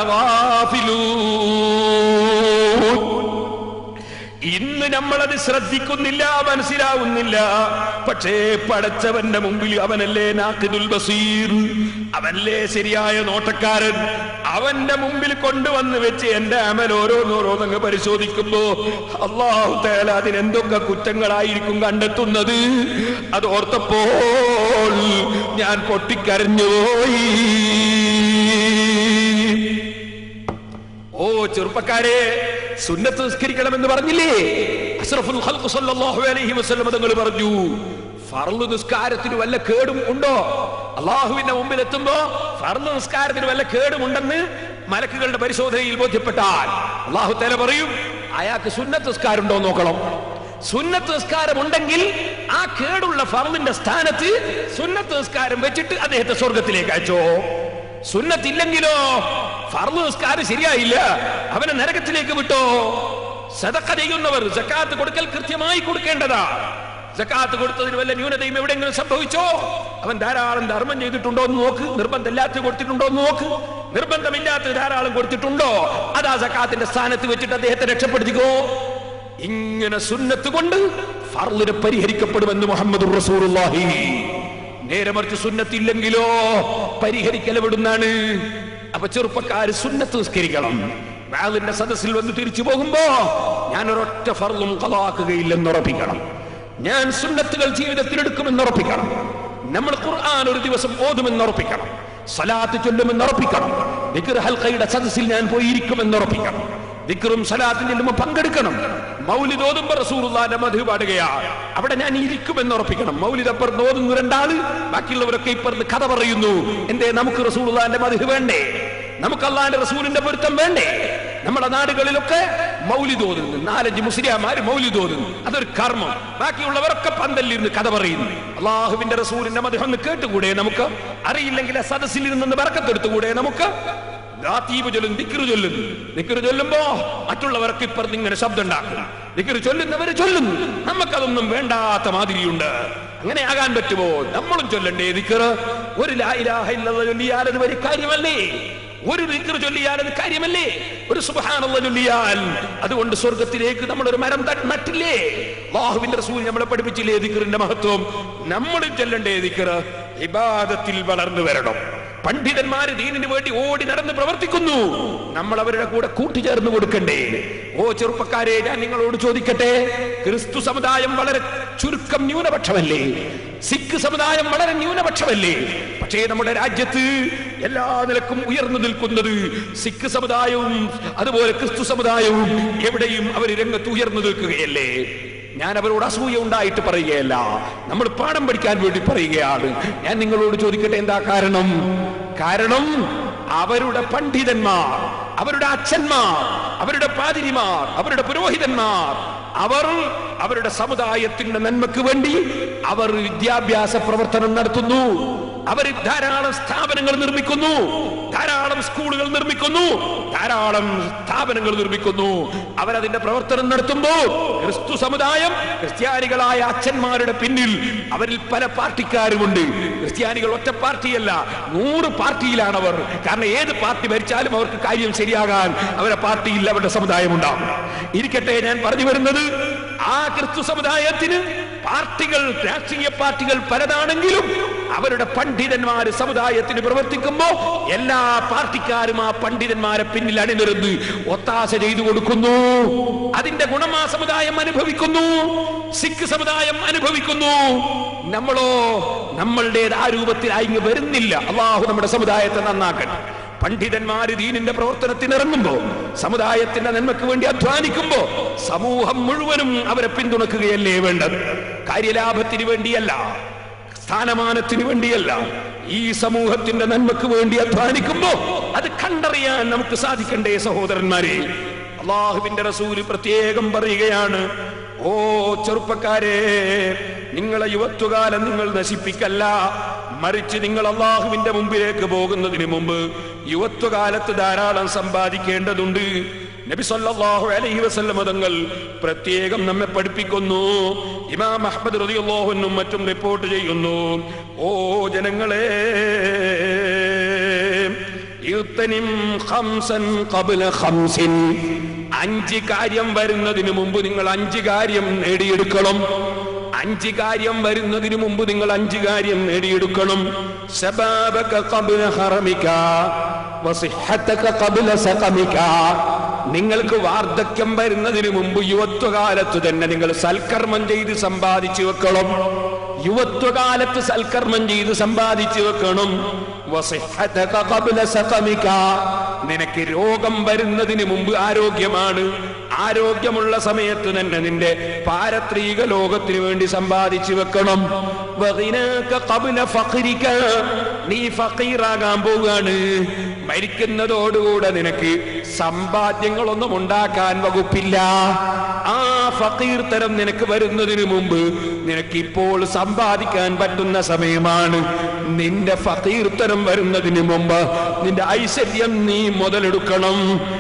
غافلون ഇന്ന് നമ്മളത് ശ്രദ്ധിക്കുന്നില്ല മനസ്സിലാവുന്നില്ല പക്ഷേ പടച്ചവന്റെ മുമ്പിൽ അവനല്ലേ നാക്കിദുൽ ബസീർ അവനല്ലേ ശരിയായ നോട്ടക്കാരൻ അവന്റെ മുമ്പിൽ കൊണ്ടുവന്ന് വെച്ച് എന്റെ അമൽ ഓരോന്നോരോന്നങ്ങ് പരിശോധിക്കുമ്പോ അള്ളാഹു തേല അതിനെന്തൊക്കെ കുറ്റങ്ങളായിരിക്കും കണ്ടെത്തുന്നത് അത് ഓർത്തപ്പോൾ ഞാൻ പൊട്ടിക്കരഞ്ഞുപോയി ഓ ചെറുപ്പക്കാരെ സുന്നത്ത് നിസ്കരിക്കണമെന്ന് പറഞ്ഞില്ലേ അഷ്റഫുൽ ഖൽഖ് സല്ലല്ലാഹു അലൈഹി വസല്ലം തങ്ങൾ പറഞ്ഞു ഫർള് നിസ്കാരത്തിന് വല്ല കേടും ഉണ്ടോ അള്ളാഹുവിന്റെ മുമ്പിൽ എത്തുമ്പോ ഫർള് നിസ്കാരത്തിന് വല്ല കേടും ഉണ്ടെന്ന് മലക്കുകളുടെ പരിശോധനയിൽ ബോധ്യപ്പെട്ടാൽ അള്ളാഹു തേല പറയും അയാൾക്ക് സുന്നത്ത് നിസ്കാരം ഉണ്ടോ നോക്കണം സുന്നത്ത് നിസ്കാരം ഉണ്ടെങ്കിൽ ആ കേടുള്ള ഫർളിന്റെ സ്ഥാനത്ത് സുന്നത്ത് നിസ്കാരം വെച്ചിട്ട് അദ്ദേഹത്തെ സ്വർഗത്തിലേക്ക് അയച്ചോ സുന്നത്തില്ലെങ്കിലോ ഫർള് നിസ്കാരം ശരിയായില്ല അവനെ നരകത്തിലേക്ക് വിട്ടോ സദക്ക ചെയ്യുന്നവർ ജക്കാത്ത് കൊടുക്കൽ കൃത്യമായി കൊടുക്കേണ്ടതാ ജക്കാത്ത് കൊടുത്തതിന് വല്ല ന്യൂനതയും എവിടെയെങ്കിലും സംഭവിച്ചോ അവൻ ധാരാളം ധർമ്മം ചെയ്തിട്ടുണ്ടോ എന്ന് നോക്ക് നിർബന്ധമില്ലാത്ത കൊടുത്തിട്ടുണ്ടോ എന്ന് നോക്ക് നിർബന്ധമില്ലാത്ത ധാരാളം കൊടുത്തിട്ടുണ്ടോ അതാ ജക്കാത്തിന്റെ സ്ഥാനത്ത് വെച്ചിട്ട് അദ്ദേഹത്തെ രക്ഷപ്പെടുത്തിക്കോ ഇങ്ങനെ സുന്നത്ത് കൊണ്ട് ഫർളിനെ പരിഹരിക്കപ്പെടുമെന്ന് മുഹമ്മദ് റസൂലുള്ളാഹി നേരെ മറിച്ച് സുന്നത്തില്ലെങ്കിലോ പരിഹരിക്കൽ എവിടുന്നാണ് അപ്പൊ ചെറുപ്പക്കാര് സുന്നത്ത് നിസ്കരിക്കണം വാളിന്റെ സദസ്സിൽ വന്ന് തിരിച്ചു പോകുമ്പോ ഞാൻ ഒരൊറ്റ ഫർളും കളാക്കുകയില്ലെന്ന് ഉറപ്പിക്കണം ഞാൻ സുന്നത്തുകൾ ജീവിതത്തിൽ എടുക്കുമെന്ന് ഉറപ്പിക്കണം നമ്മൾ ഖുർആൻ ഒരു ദിവസം ഓതുമെന്ന് ഉറപ്പിക്കണം സലാത്ത് ചൊല്ലുമെന്ന് ഉറപ്പിക്കണം ദിക്ർ ഹൽഖയുടെ സദസ്സിൽ ഞാൻ പോയി ഇരിക്കുമെന്ന് ഉറപ്പിക്കണം ദിക്റും സലാത്തും ചെല്ലുമ്പോൾ പങ്കെടുക്കണം മൗലിദ് ഓതുമ്പോ റസൂലുള്ളാന്റെ മധു പാടുകയാണ് അവിടെ ഞാൻ ഇരിക്കുമെന്ന് ഉറപ്പിക്കണം മൗലിദ് അപ്പുറത്ത് ഓതുന്നു രണ്ടാള് ബാക്കിയുള്ളവരൊക്കെ ഇപ്പുറത്ത് കഥ പറയുന്നു എന്തേ നമുക്ക് റസൂലുള്ളാന്റെ മധു വേണ്ടേ നമുക്ക് അള്ളാന്റെ റസൂലിന്റെ പൊരുത്തം വേണ്ടേ നമ്മുടെ നാടുകളിലൊക്കെ മൗലിദ് ഓതുന്നു നാലഞ്ച് മുസ്ലിയാമാര് മൗലിദ് ഓതുന്നു അതൊരു കർമ്മം ബാക്കിയുള്ളവരൊക്കെ പന്തലിരുന്ന് കഥ പറയുന്നു അള്ളാഹുവിന്റെ റസൂലിന്റെ മധു ഒന്ന് കേട്ടുകൂടെ നമുക്ക് അറിയില്ലെങ്കിൽ ആ സദസ്സിൽ ഇരുന്ന് ബറക്കത്തെടുത്തുകൂടെ നമുക്ക് ദാത്തീബ് ചൊല്ലും ദിക്റ് ചൊല്ലുന്നു ദിക്റ് ചൊല്ലുമ്പോ മറ്റുള്ളവർക്ക് ഇപ്പുറത്ത് ഇങ്ങനെ ശബ്ദം ഉണ്ടാക്കും ദിക്റ് ചൊല്ലുന്നവര് ചൊല്ലുന്നു നമുക്കതൊന്നും വേണ്ടാത്ത മാതിരിയുണ്ട് അങ്ങനെ ആകാൻ പറ്റുമോ നമ്മളും ചൊല്ലണ്ടേ ദിക്റ് ഒരു ലാ ഇലാഹ ഇല്ലല്ലാഹ് ചൊല്ലിയാൽ അത് വലിയ കാര്യമല്ലേ ഒരു ദിക്റ് ചൊല്ലിയാൽ അത് കാര്യമല്ലേ ഒരു സുബ്ഹാനല്ലാഹ് ചൊല്ലിയാൽ അതുകൊണ്ട് സ്വർഗത്തിലേക്ക് നമ്മൾ ഒരു മരം ത- നട്ടില്ലേ അല്ലാഹുവിന്റെ റസൂൽ നമ്മളെ പഠിപ്പിച്ചില്ലേ ദിക്റിന്റെ മഹത്വം നമ്മളും ചൊല്ലണ്ടേ ദിക്റ് ഇബാദത്തിൽ വളർന്നു വരണം പണ്ഡിതന്മാര് ദീനിന് വേണ്ടി ഓടി നടന്ന് പ്രവർത്തിക്കുന്നു നമ്മൾ അവരുടെ കൂടെ കൂട്ടിച്ചേർന്ന് കൊടുക്കണ്ടേ ഓ ചെറുപ്പക്കാരെ ഞാൻ നിങ്ങളോട് ചോദിക്കട്ടെ ക്രിസ്തു സമുദായം വളരെ ചുരുക്കം ന്യൂനപക്ഷമല്ലേ സിഖ് സമുദായം വളരെ ന്യൂനപക്ഷമല്ലേ പക്ഷേ നമ്മുടെ രാജ്യത്ത് എല്ലാ നിലക്കും ഉയർന്നു നിൽക്കുന്നത് സിഖ് സമുദായവും അതുപോലെ ക്രിസ്തു സമുദായവും എവിടെയും അവർ രംഗത്ത് ഉയർന്നു നിൽക്കുകയല്ലേ ഞാൻ അവരോട് അസൂയ ഉണ്ടായിട്ട് പറയുകയല്ല നമ്മൾ പാഠം പഠിക്കാൻ വേണ്ടി പറയുകയാണ് ഞാൻ നിങ്ങളോട് ചോദിക്കട്ടെ എന്താ കാരണം കാരണം അവരുടെ പണ്ഡിതന്മാർ അവരുടെ അച്ഛന്മാർ അവരുടെ പാതിരിമാർ അവരുടെ പുരോഹിതന്മാർ അവർ അവരുടെ സമുദായത്തിന്റെ നന്മക്ക് വേണ്ടി അവർ വിദ്യാഭ്യാസ പ്രവർത്തനം നടത്തുന്നു അവർ ധാരാളം സ്ഥാപനങ്ങൾ നിർമ്മിക്കുന്നു ധാരാളം സ്കൂളുകൾ നിർമ്മിക്കുന്നു ധാരാളം സ്ഥാപനങ്ങൾ നിർമ്മിക്കുന്നു അവരതിന്റെ പ്രവർത്തനം നടത്തുമ്പോൾ ക്രിസ്തു സമുദായം ക്രിസ്ത്യാനികളായ അച്ഛന്മാരുടെ പിന്നിൽ അവരിൽ പല പാർട്ടിക്കാരുമുണ്ട് ക്രിസ്ത്യാനികൾ ഒറ്റ പാർട്ടിയല്ല നൂറ് പാർട്ടിയിലാണ് അവർ കാരണം ഏത് പാർട്ടി ഭരിച്ചാലും അവർക്ക് കാര്യം ശരിയാകാൻ അവരുടെ പാർട്ടിയിൽ അവരുടെ സമുദായം ഉണ്ടാവും ഇരിക്കട്ടെ ഞാൻ പറഞ്ഞു വരുന്നത് ആ ക്രിസ്തു സമുദായത്തിന് പാർട്ടികൾ രാഷ്ട്രീയ പാർട്ടികൾ പലതാണെങ്കിലും അവരുടെ പണ്ഡിതന്മാര് സമുദായത്തിന് പ്രവർത്തിക്കുമ്പോ എല്ലാ പാർട്ടിക്കാരും ആ പണ്ഡിതന്മാരെ പിന്നിൽ അണിനിരുന്ന് ഒത്താശ ചെയ്തു കൊടുക്കുന്നു അതിന്റെ ഗുണം ആ സമുദായം അനുഭവിക്കുന്നു സിഖ് സമുദായം അനുഭവിക്കുന്നു നമ്മളോ നമ്മളുടേത് ആ രൂപത്തിൽ ഇങ്ങ് വരുന്നില്ല അള്ളാഹു നമ്മുടെ സമുദായത്തെ നന്നാക്കട്ടെ പണ്ഡിതന്മാര് ദീനിന്റെ പ്രവർത്തനത്തിന് ഇറങ്ങുമ്പോ സമുദായത്തിന്റെ നന്മയ്ക്ക് വേണ്ടി അധ്വാനിക്കുമ്പോ സമൂഹം മുഴുവനും അവരെ പിന്തുണക്കുകയല്ലേ വേണ്ടത് കാര്യലാഭത്തിന് വേണ്ടിയല്ല സ്ഥാനമാനത്തിന് വേണ്ടിയല്ല ഈ സമൂഹത്തിന്റെ നന്മക്ക് വേണ്ടി അധ്വാനിക്കുമ്പോ അത് കണ്ടറിയാൻ നമുക്ക് സാധിക്കണ്ടേ സഹോദരന്മാരെ അള്ളാഹുവിന്റെ റസൂല് പ്രത്യേകം പറയുകയാണ് ഓ ചെറുപ്പക്കാരെ നിങ്ങളെ യുവത്വകാലം നിങ്ങൾ നശിപ്പിക്കല്ല മറിച്ച് നിങ്ങൾ അള്ളാഹുവിന്റെ മുമ്പിലേക്ക് പോകുന്നതിന് മുമ്പ് യുവത്വകാലത്ത് ധാരാളം സമ്പാദിക്കേണ്ടതുണ്ട് നബി സല്ലല്ലാഹു അലൈഹി വസല്ലം തങ്ങൾ പ്രത്യേകം നമ്മെ പഠിപ്പിക്കുന്നു ഇമാം അഹ്മദ് റളിയല്ലാഹുവിനും മറ്റും റിപ്പോർട്ട് ചെയ്യുന്നു ഓ ജനങ്ങളെ യുത്തനിം ഖംസൻ ഖബ്ല ഖംസിൻ അഞ്ച് കാര്യം വരുന്നതിന് മുമ്പ് നിങ്ങൾ അഞ്ച് കാര്യം നേടിയെടുക്കണം അഞ്ച് കാര്യം വരുന്നതിന് മുമ്പ് നിങ്ങൾ അഞ്ച് കാര്യം നേടിയെടുക്കണം ശബാബക ഖബ്ല ഹറമിക വസിഹത്തക ഖബ്ല സഖമിക നിങ്ങൾക്ക് വാർദ്ധക്യം വരുന്നതിന് മുമ്പ് യുവത്വകാലത്ത് തന്നെ നിങ്ങൾ സൽക്കർമ്മം ചെയ്ത് സമ്പാദിച്ചു വെക്കണം യുവത്വകാലത്ത് സൽക്കർമ്മം ചെയ്ത് സമ്പാദിച്ചു വെക്കണം വസിഹത്തക ഖബ്ല സഖമിക നിനക്ക് രോഗം വരുന്നതിന് മുമ്പ് ആരോഗ്യമാണ് ആരോഗ്യമുള്ള സമയത്ത് തന്നെ നിന്റെ പാരത്രിക ലോകത്തിന് വേണ്ടി സമ്പാദിച്ചു വെക്കണം വഗിനാക ഖബ്ല ഫഖ്രിക നീ ഫക്കീറാകാൻ പോവുകയാണ് മരിക്കുന്നതോടുകൂടെ നിനക്ക് സമ്പാദ്യങ്ങളൊന്നും ഉണ്ടാക്കാൻ വകുപ്പില്ല ആ ഫക്കീർ തരം നിനക്ക് വരുന്നതിന് മുമ്പ് നിനക്ക് ഇപ്പോൾ സമ്പാദിക്കാൻ പറ്റുന്ന സമയമാണ് നിന്റെ ഫക്കീർ തരം വരുന്നതിന് മുമ്പ് നിന്റെ ഐശ്വര്യം നീ മുതലെടുക്കണം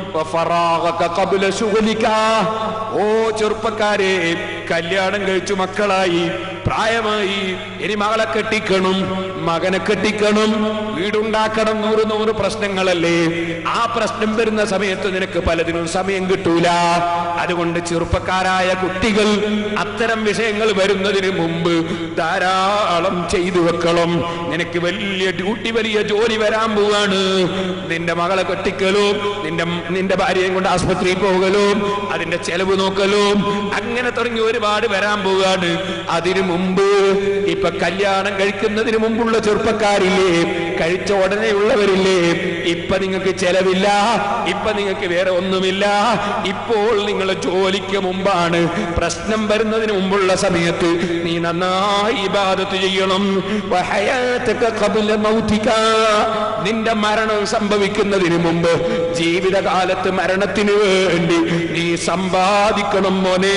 വഫറാഗക ഖബ്ല ശുഗ്ലിക. ഓ ചെറുപ്പക്കാരെ കല്യാണം കഴിച്ചു മക്കളായി പ്രായമായി ഇനി മകളെ കെട്ടിക്കണം മകനെ കെട്ടിക്കണം വീടുണ്ടാക്കണം നൂറ് നൂറ് പ്രശ്നങ്ങളല്ലേ ആ പ്രശ്നം വരുന്ന സമയത്ത് നിനക്ക് പലതിനും സമയം കിട്ടൂല അതുകൊണ്ട് ചെറുപ്പക്കാരായ കുട്ടികൾ അത്തരം വിഷയങ്ങൾ വരുന്നതിന് മുമ്പ് ധാരാളം ചെയ്തു വെക്കണം നിനക്ക് വലിയ ഡ്യൂട്ടി വലിയ ജോലി വരാൻ പോവാണ് നിന്റെ മകളെ കെട്ടിക്കലും നിന്റെ നിന്റെ ഭാര്യയും കൊണ്ട് ആസ്പത്രിയിൽ പോകലും അതിന്റെ ചെലവ് നോക്കലും അങ്ങനെ തുടങ്ങി ഒരുപാട് വരാൻ പോവാണ് അതിനു മുമ്പ് ഇപ്പൊ കല്യാണം കഴിക്കുന്നതിന് മുമ്പുള്ള ചെറുപ്പക്കാരില്ലേ കഴിച്ച ഉടനെ ഉള്ളവരില്ലേ ഇപ്പൊ നിങ്ങൾക്ക് ചെലവില്ല ഇപ്പൊ നിങ്ങൾക്ക് വേറെ ഒന്നുമില്ല ഇപ്പോൾ നിങ്ങളെ ജോലിക്ക് മുമ്പാണ് പ്രശ്നം വരുന്നതിന് മുമ്പുള്ള സമയത്ത് നീ നന്നായി ഇബാദത്ത് ചെയ്യണം വഹയാതക ഖബ്ല മൗതിക. നിന്റെ മരണം സംഭവിക്കുന്നതിന് മുമ്പ് ജീവിതകാലത്ത് മരണത്തിന് വേണ്ടി നീ സമ്പാദിക്കണം മോനെ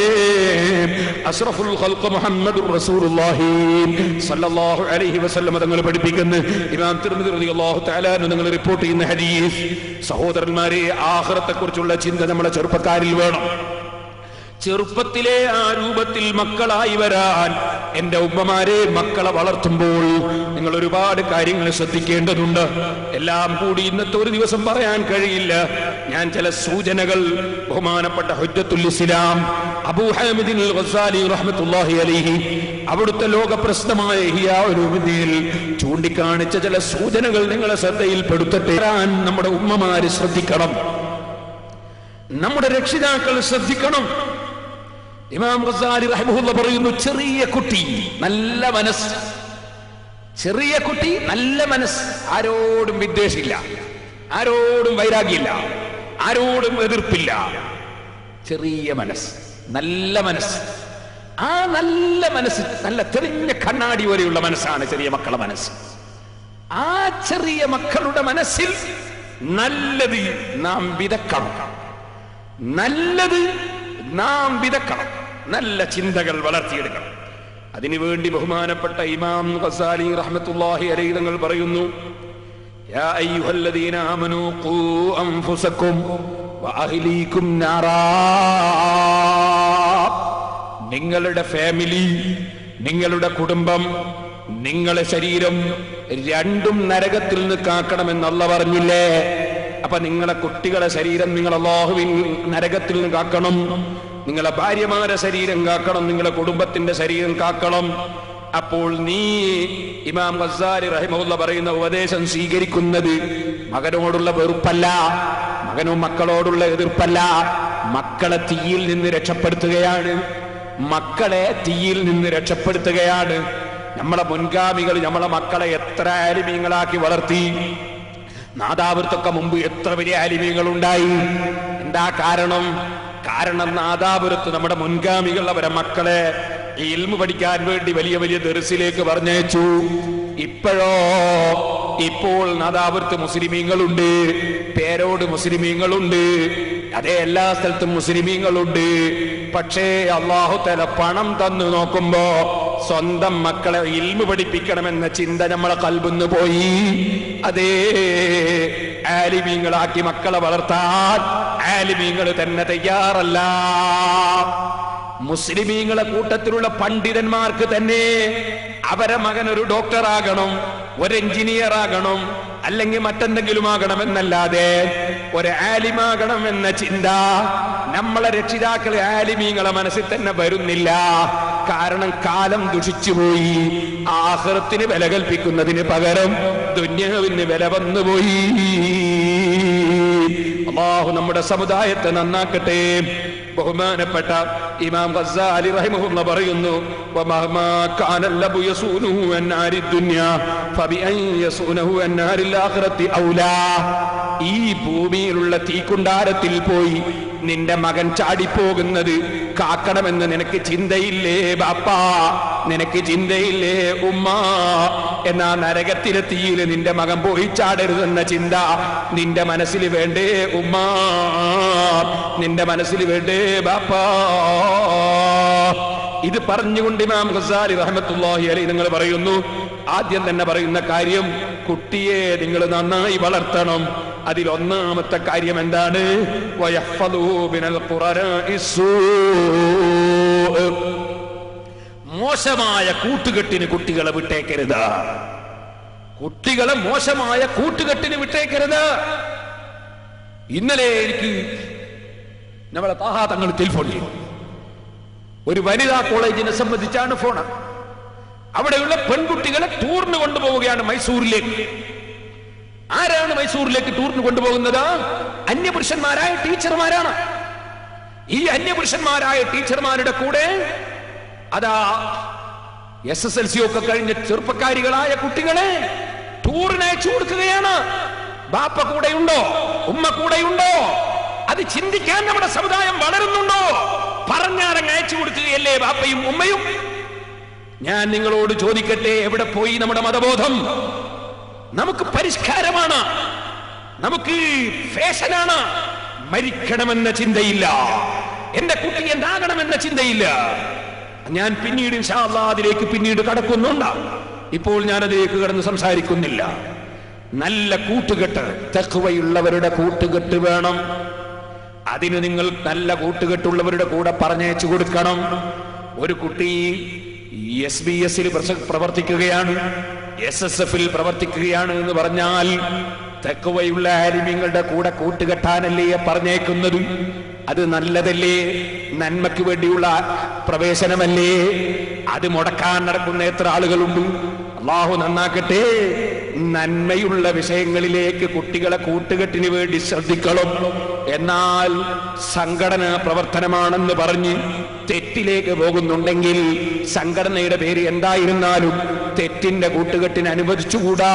അഷ്റഫുൽ ഖൽഖ് മുഹമ്മദുർ റസൂലുള്ളാഹി സ്വല്ലല്ലാഹു അലൈഹി വസല്ലം തങ്ങൾ പഠിപ്പിക്കുന്ന ഇമാം തിർമിദി റളിയല്ലാഹു തആല നിങ്ങൾ റിപ്പോർട്ട് ചെയ്യുന്ന ഹദീസ് സഹോദരന്മാരെ ആഖിറത്തെ കുറിച്ചുള്ള ചിന്ത നമ്മുടെ ചെറുപ്പക്കാരിൽ വേണം ചെറുപ്പത്തിലെ ആ രൂപത്തിൽ മക്കളായി വരാൻ എന്റെ ഉമ്മമാരെ മക്കളെ വളർത്തുമ്പോൾ നിങ്ങൾ ഒരുപാട് കാര്യങ്ങൾ ശ്രദ്ധിക്കേണ്ടതുണ്ട് എല്ലാം കൂടി ഇന്നത്തെ ഒരു ദിവസം പറയാൻ കഴിയില്ല ഞാൻ ചില സൂചനകൾ ബഹുമാനപ്പെട്ട ഹുജ്ജത്തുൽ ഇസ്ലാം അബൂ ഹാമിദിൻ ഗസാലി റഹ്മത്തുള്ളാഹി അലൈഹി അവിടുത്തെ ലോക പ്രശ്നമായ ഹിയാവുൽ ചൂണ്ടിക്കാണിച്ച ചില സൂചനകൾ നിങ്ങളെ ശ്രദ്ധയിൽപ്പെടുത്തട്ടെ വരാൻ നമ്മുടെ ഉമ്മമാര് ശ്രദ്ധിക്കണം നമ്മുടെ രക്ഷിതാക്കൾ ശ്രദ്ധിക്കണം ഇമാം ഗസാലി റഹ്മുല്ല പറയുന്നു ചെറിയ കുട്ടി നല്ല മനസ്സ് ചെറിയ കുട്ടി നല്ല മനസ്സ് ആരോടും വിദ്വേഷില്ല ആരോടും വൈരാഗ്യമില്ല ആരോടും എതിർപ്പില്ല ചെറിയ മനസ്സ് നല്ല മനസ്സ് ആ നല്ല മനസ്സ് നല്ല തെളിഞ്ഞ കണ്ണാടി പോലെയുള്ള മനസ്സാണ് ചെറിയ മക്കളുടെ മനസ്സ് ആ ചെറിയ മക്കളുടെ മനസ്സിൽ നല്ലത് നാം വിതക്കണം നല്ലത് നാം വിതക്കണം നല്ല ചിന്തകൾ വളർത്തിയെടുക്കണം അതിനുവേണ്ടി ബഹുമാനപ്പെട്ട ഇമാം ഖസാലി റഹ്മത്തുള്ളാഹി അലൈഹി തങ്ങൾ പറയുന്നു യാ അയ്യുഹല്ലദീന ആമനൂ ഖൂ അൻഫുസക്കും വഅഹ്ലീകും നാറാ നിങ്ങളുടെ ഫാമിലി നിങ്ങളുടെ കുടുംബം നിങ്ങളെ ശരീരം രണ്ടും നരകത്തിൽ നിന്ന് കാക്കണമെന്നല്ല പറഞ്ഞില്ലേ അപ്പൊ നിങ്ങളെ കുട്ടികളെ ശരീരം നിങ്ങൾ അള്ളാഹുവിൻ നരകത്തിൽ നിന്ന് കാക്കണം നിങ്ങളെ ഭാര്യമാരെ ശരീരം കാക്കണം നിങ്ങളെ കുടുംബത്തിന്റെ ശരീരം കാക്കണം അപ്പോൾ നീ ഇമാം ഗസാരി റഹിമുള്ള പറയുന്ന ഉപദേശം സ്വീകരിക്കുന്നത് മകനോടുള്ള വെറുപ്പല്ല മകനും മക്കളോടുള്ള എതിർപ്പല്ല മക്കളെ തീയിൽ നിന്ന് രക്ഷപ്പെടുത്തുകയാണ് മക്കളെ തീയിൽ നിന്ന് രക്ഷപ്പെടുത്തുകയാണ് നമ്മളെ മുൻഗാമികൾ നമ്മളെ മക്കളെ എത്ര ആലിമീങ്ങളാക്കി വളർത്തി നാദാപുരത്തൊക്കെ മുമ്പ് എത്ര വലിയ ആലിമീങ്ങൾ ഉണ്ടായി എന്താ കാരണം കാരണം നാദാപുരത്ത് നമ്മുടെ മുൻഗാമികൾ അവരെ മക്കളെ ഈ ഇൽമു പഠിക്കാൻ വേണ്ടി വലിയ വലിയ ദർസിലേക്ക് പറഞ്ഞയച്ചു ഇപ്പോഴോ ഇപ്പോൾ നാദാപുരത്ത് മുസ്ലിമീങ്ങളുണ്ട് പേരോട് മുസ്ലിമീങ്ങളുണ്ട് അതേ എല്ലാ സ്ഥലത്തും മുസ്ലിമീങ്ങളുണ്ട് പക്ഷേ അള്ളാഹു തല പണം തന്നു നോക്കുമ്പോ സ്വന്തം മക്കളെ ഇൽമു പഠിപ്പിക്കണമെന്ന ചിന്ത നമ്മളെ കൽബുന്ന് പോയി അതേ ആലിമീങ്ങളാക്കി മക്കളെ വളർത്താൻ ആലിമീങ്ങൾ തന്നെ തയ്യാറല്ല മുസ്ലിമീങ്ങളെ കൂട്ടത്തിലുള്ള പണ്ഡിതന്മാർക്ക് തന്നെ അവരെ മകൻ ഒരു ഡോക്ടറാകണം ഒരു എഞ്ചിനീയർ ആകണം അല്ലെങ്കിൽ മറ്റെന്തെങ്കിലും ആകണമെന്നല്ലാതെ ഒരു ആലിമാകണം എന്ന ചിന്ത നമ്മളെ രക്ഷിതാക്കൾ ആലിമീങ്ങളെ മനസ്സിൽ തന്നെ വരുന്നില്ല കാരണം കാലം ദുഷിച്ചുപോയി ആഹൃത്തിന് വില കൽപ്പിക്കുന്നതിന് പകരം ദുന്യാവിന് വില വന്നുപോയി അള്ളാഹു നമ്മുടെ സമുദായത്തെ നന്നാക്കട്ടെ ബഹുമാനപ്പെട്ട ഇമാം ഗസാലി റഹിമഹുല്ല പറയുന്നു വമഹ്മാ കാന ലബു യസൂനുഹു അൻ നാരി ദുനിയ ഫബിഅൻ യസൂനഹു അൻ നാരിൽ ആഖിറത്തി ഔലാ ഈ ഭൂമിയിലുള്ള തീക്കുണ്ടാരത്തിൽ പോയി നിന്റെ മകൻ ചാടിപ്പോകുന്നത് കാക്കണമെന്ന് നിനക്ക് ചിന്തയില്ലേ ബാപ്പാ നിനക്ക് ചിന്തയില്ലേ ഉമ്മ എന്നാ നരകത്തിലെ തീയിൽ നിന്റെ മകൻ പോയി ചാടരുതെന്ന ചിന്ത നിന്റെ മനസ്സിൽ വേണ്ടേ ഉമ്മ നിന്റെ മനസ്സിൽ വേണ്ടേ ബാപ്പാ ഇത് പറഞ്ഞുകൊണ്ട് ഇമാം ഖസാലി റഹ്മത്തുള്ളാഹി അലൈഹി നിങ്ങൾ പറയുന്നു ആദ്യം തന്നെ പറയുന്ന കാര്യം കുട്ടിയെ നിങ്ങൾ നന്നായി വളർത്തണം അതിൽ ഒന്നാമത്തെ കാര്യം എന്താണ് വയഹ്ഫദൂ മിനൽ ഖുറനാഇ സൂ മോശമായ കൂട്ടുകെട്ടിന് കുട്ടികളെ വിട്ടേക്കരുത് കുട്ടികളെ മോശമായ കൂട്ടുകെട്ടിന് വിട്ടേക്കരുത് ഇന്നലെ എനിക്ക് നമ്മളെ താഹാ തങ്ങൾ ടെലിഫോൺ ചെയ്തു ഒരു വനിതാ കോളേജിനെ സംബന്ധിച്ചാണ് ഫോൺ അവിടെയുള്ള പെൺകുട്ടികളെ ടൂറിന് കൊണ്ടുപോവുകയാണ് മൈസൂരിലേക്ക് ആരാണ് മൈസൂരിലേക്ക് ടൂറിന് കൊണ്ടുപോകുന്നത് അന്യപുരുഷന്മാരായ ടീച്ചർമാരാണ് ഈ അന്യപുരുഷന്മാരായ ടീച്ചർമാരുടെ കൂടെ അതാ എസ് എസ് എൽ സി ഒക്കെ കഴിഞ്ഞ ചെറുപ്പക്കാരികളായ കുട്ടികളെ ടൂറിന് അയച്ചു കൊടുക്കുകയാണ് ബാപ്പ കൂടെയുണ്ടോ ഉമ്മ കൂടെയുണ്ടോ അത് ചിന്തിക്കാൻ നമ്മുടെ സമുദായം വളരുന്നുണ്ടോ പറഞ്ഞാറങ്ങ് അയച്ചു കൊടുക്കുകയല്ലേ ബാപ്പയും ഉമ്മയും ഞാൻ നിങ്ങളോട് ചോദിക്കട്ടെ എവിടെ പോയി നമ്മുടെ മതബോധം നമുക്ക് പരിഷ്കാരമാണ് നമുക്ക് ഫാഷനാണ് മരിക്കണമെന്ന ചിന്തയില്ല എന്റെ കുട്ടി എന്താകണമെന്ന ചിന്തയില്ല ഞാൻ പിന്നീട് ഇൻഷാ അല്ലാ അതിലേക്ക് പിന്നീട് കടക്കുന്നുണ്ട് ഇപ്പോൾ ഞാൻ അതിലേക്ക് കടന്ന് സംസാരിക്കുന്നില്ല നല്ല കൂട്ടുകെട്ട് തെക്കുവയുള്ളവരുടെ കൂട്ടുകെട്ട് വേണം അതിന് നിങ്ങൾ നല്ല കൂട്ടുകെട്ടുള്ളവരുടെ കൂടെ പറഞ്ഞയച്ചു കൊടുക്കണം ഒരു കുട്ടി എസ് ബി എസിൽ പ്രവർത്തിക്കുകയാണ് എസ് എസ് എഫിൽ പ്രവർത്തിക്കുകയാണ് എന്ന് പറഞ്ഞാൽ തെക്കുവയുള്ള ആലിമ്യങ്ങളുടെ കൂടെ കൂട്ടുകെട്ടാനല്ലേ പറഞ്ഞേക്കുന്നത് അത് നല്ലതല്ലേ നന്മയ്ക്ക് വേണ്ടിയുള്ള പ്രവേശനമല്ലേ അത് മുടക്കാൻ നടക്കുന്ന എത്ര ആളുകളുണ്ട് അള്ളാഹു നന്നാക്കട്ടെ നന്മയുള്ള വിഷയങ്ങളിലേക്ക് കുട്ടികളെ കൂട്ടുകെട്ടിന് വേണ്ടി ശ്രദ്ധിക്കണം എന്നാൽ സംഘടനാ പ്രവർത്തനമാണെന്ന് പറഞ്ഞ് തെറ്റിലേക്ക് പോകുന്നുണ്ടെങ്കിൽ സംഘടനയുടെ പേര് എന്തായിരുന്നാലും തെറ്റിന്റെ കൂട്ടുകെട്ടിന് അനുവദിച്ചുകൂടാ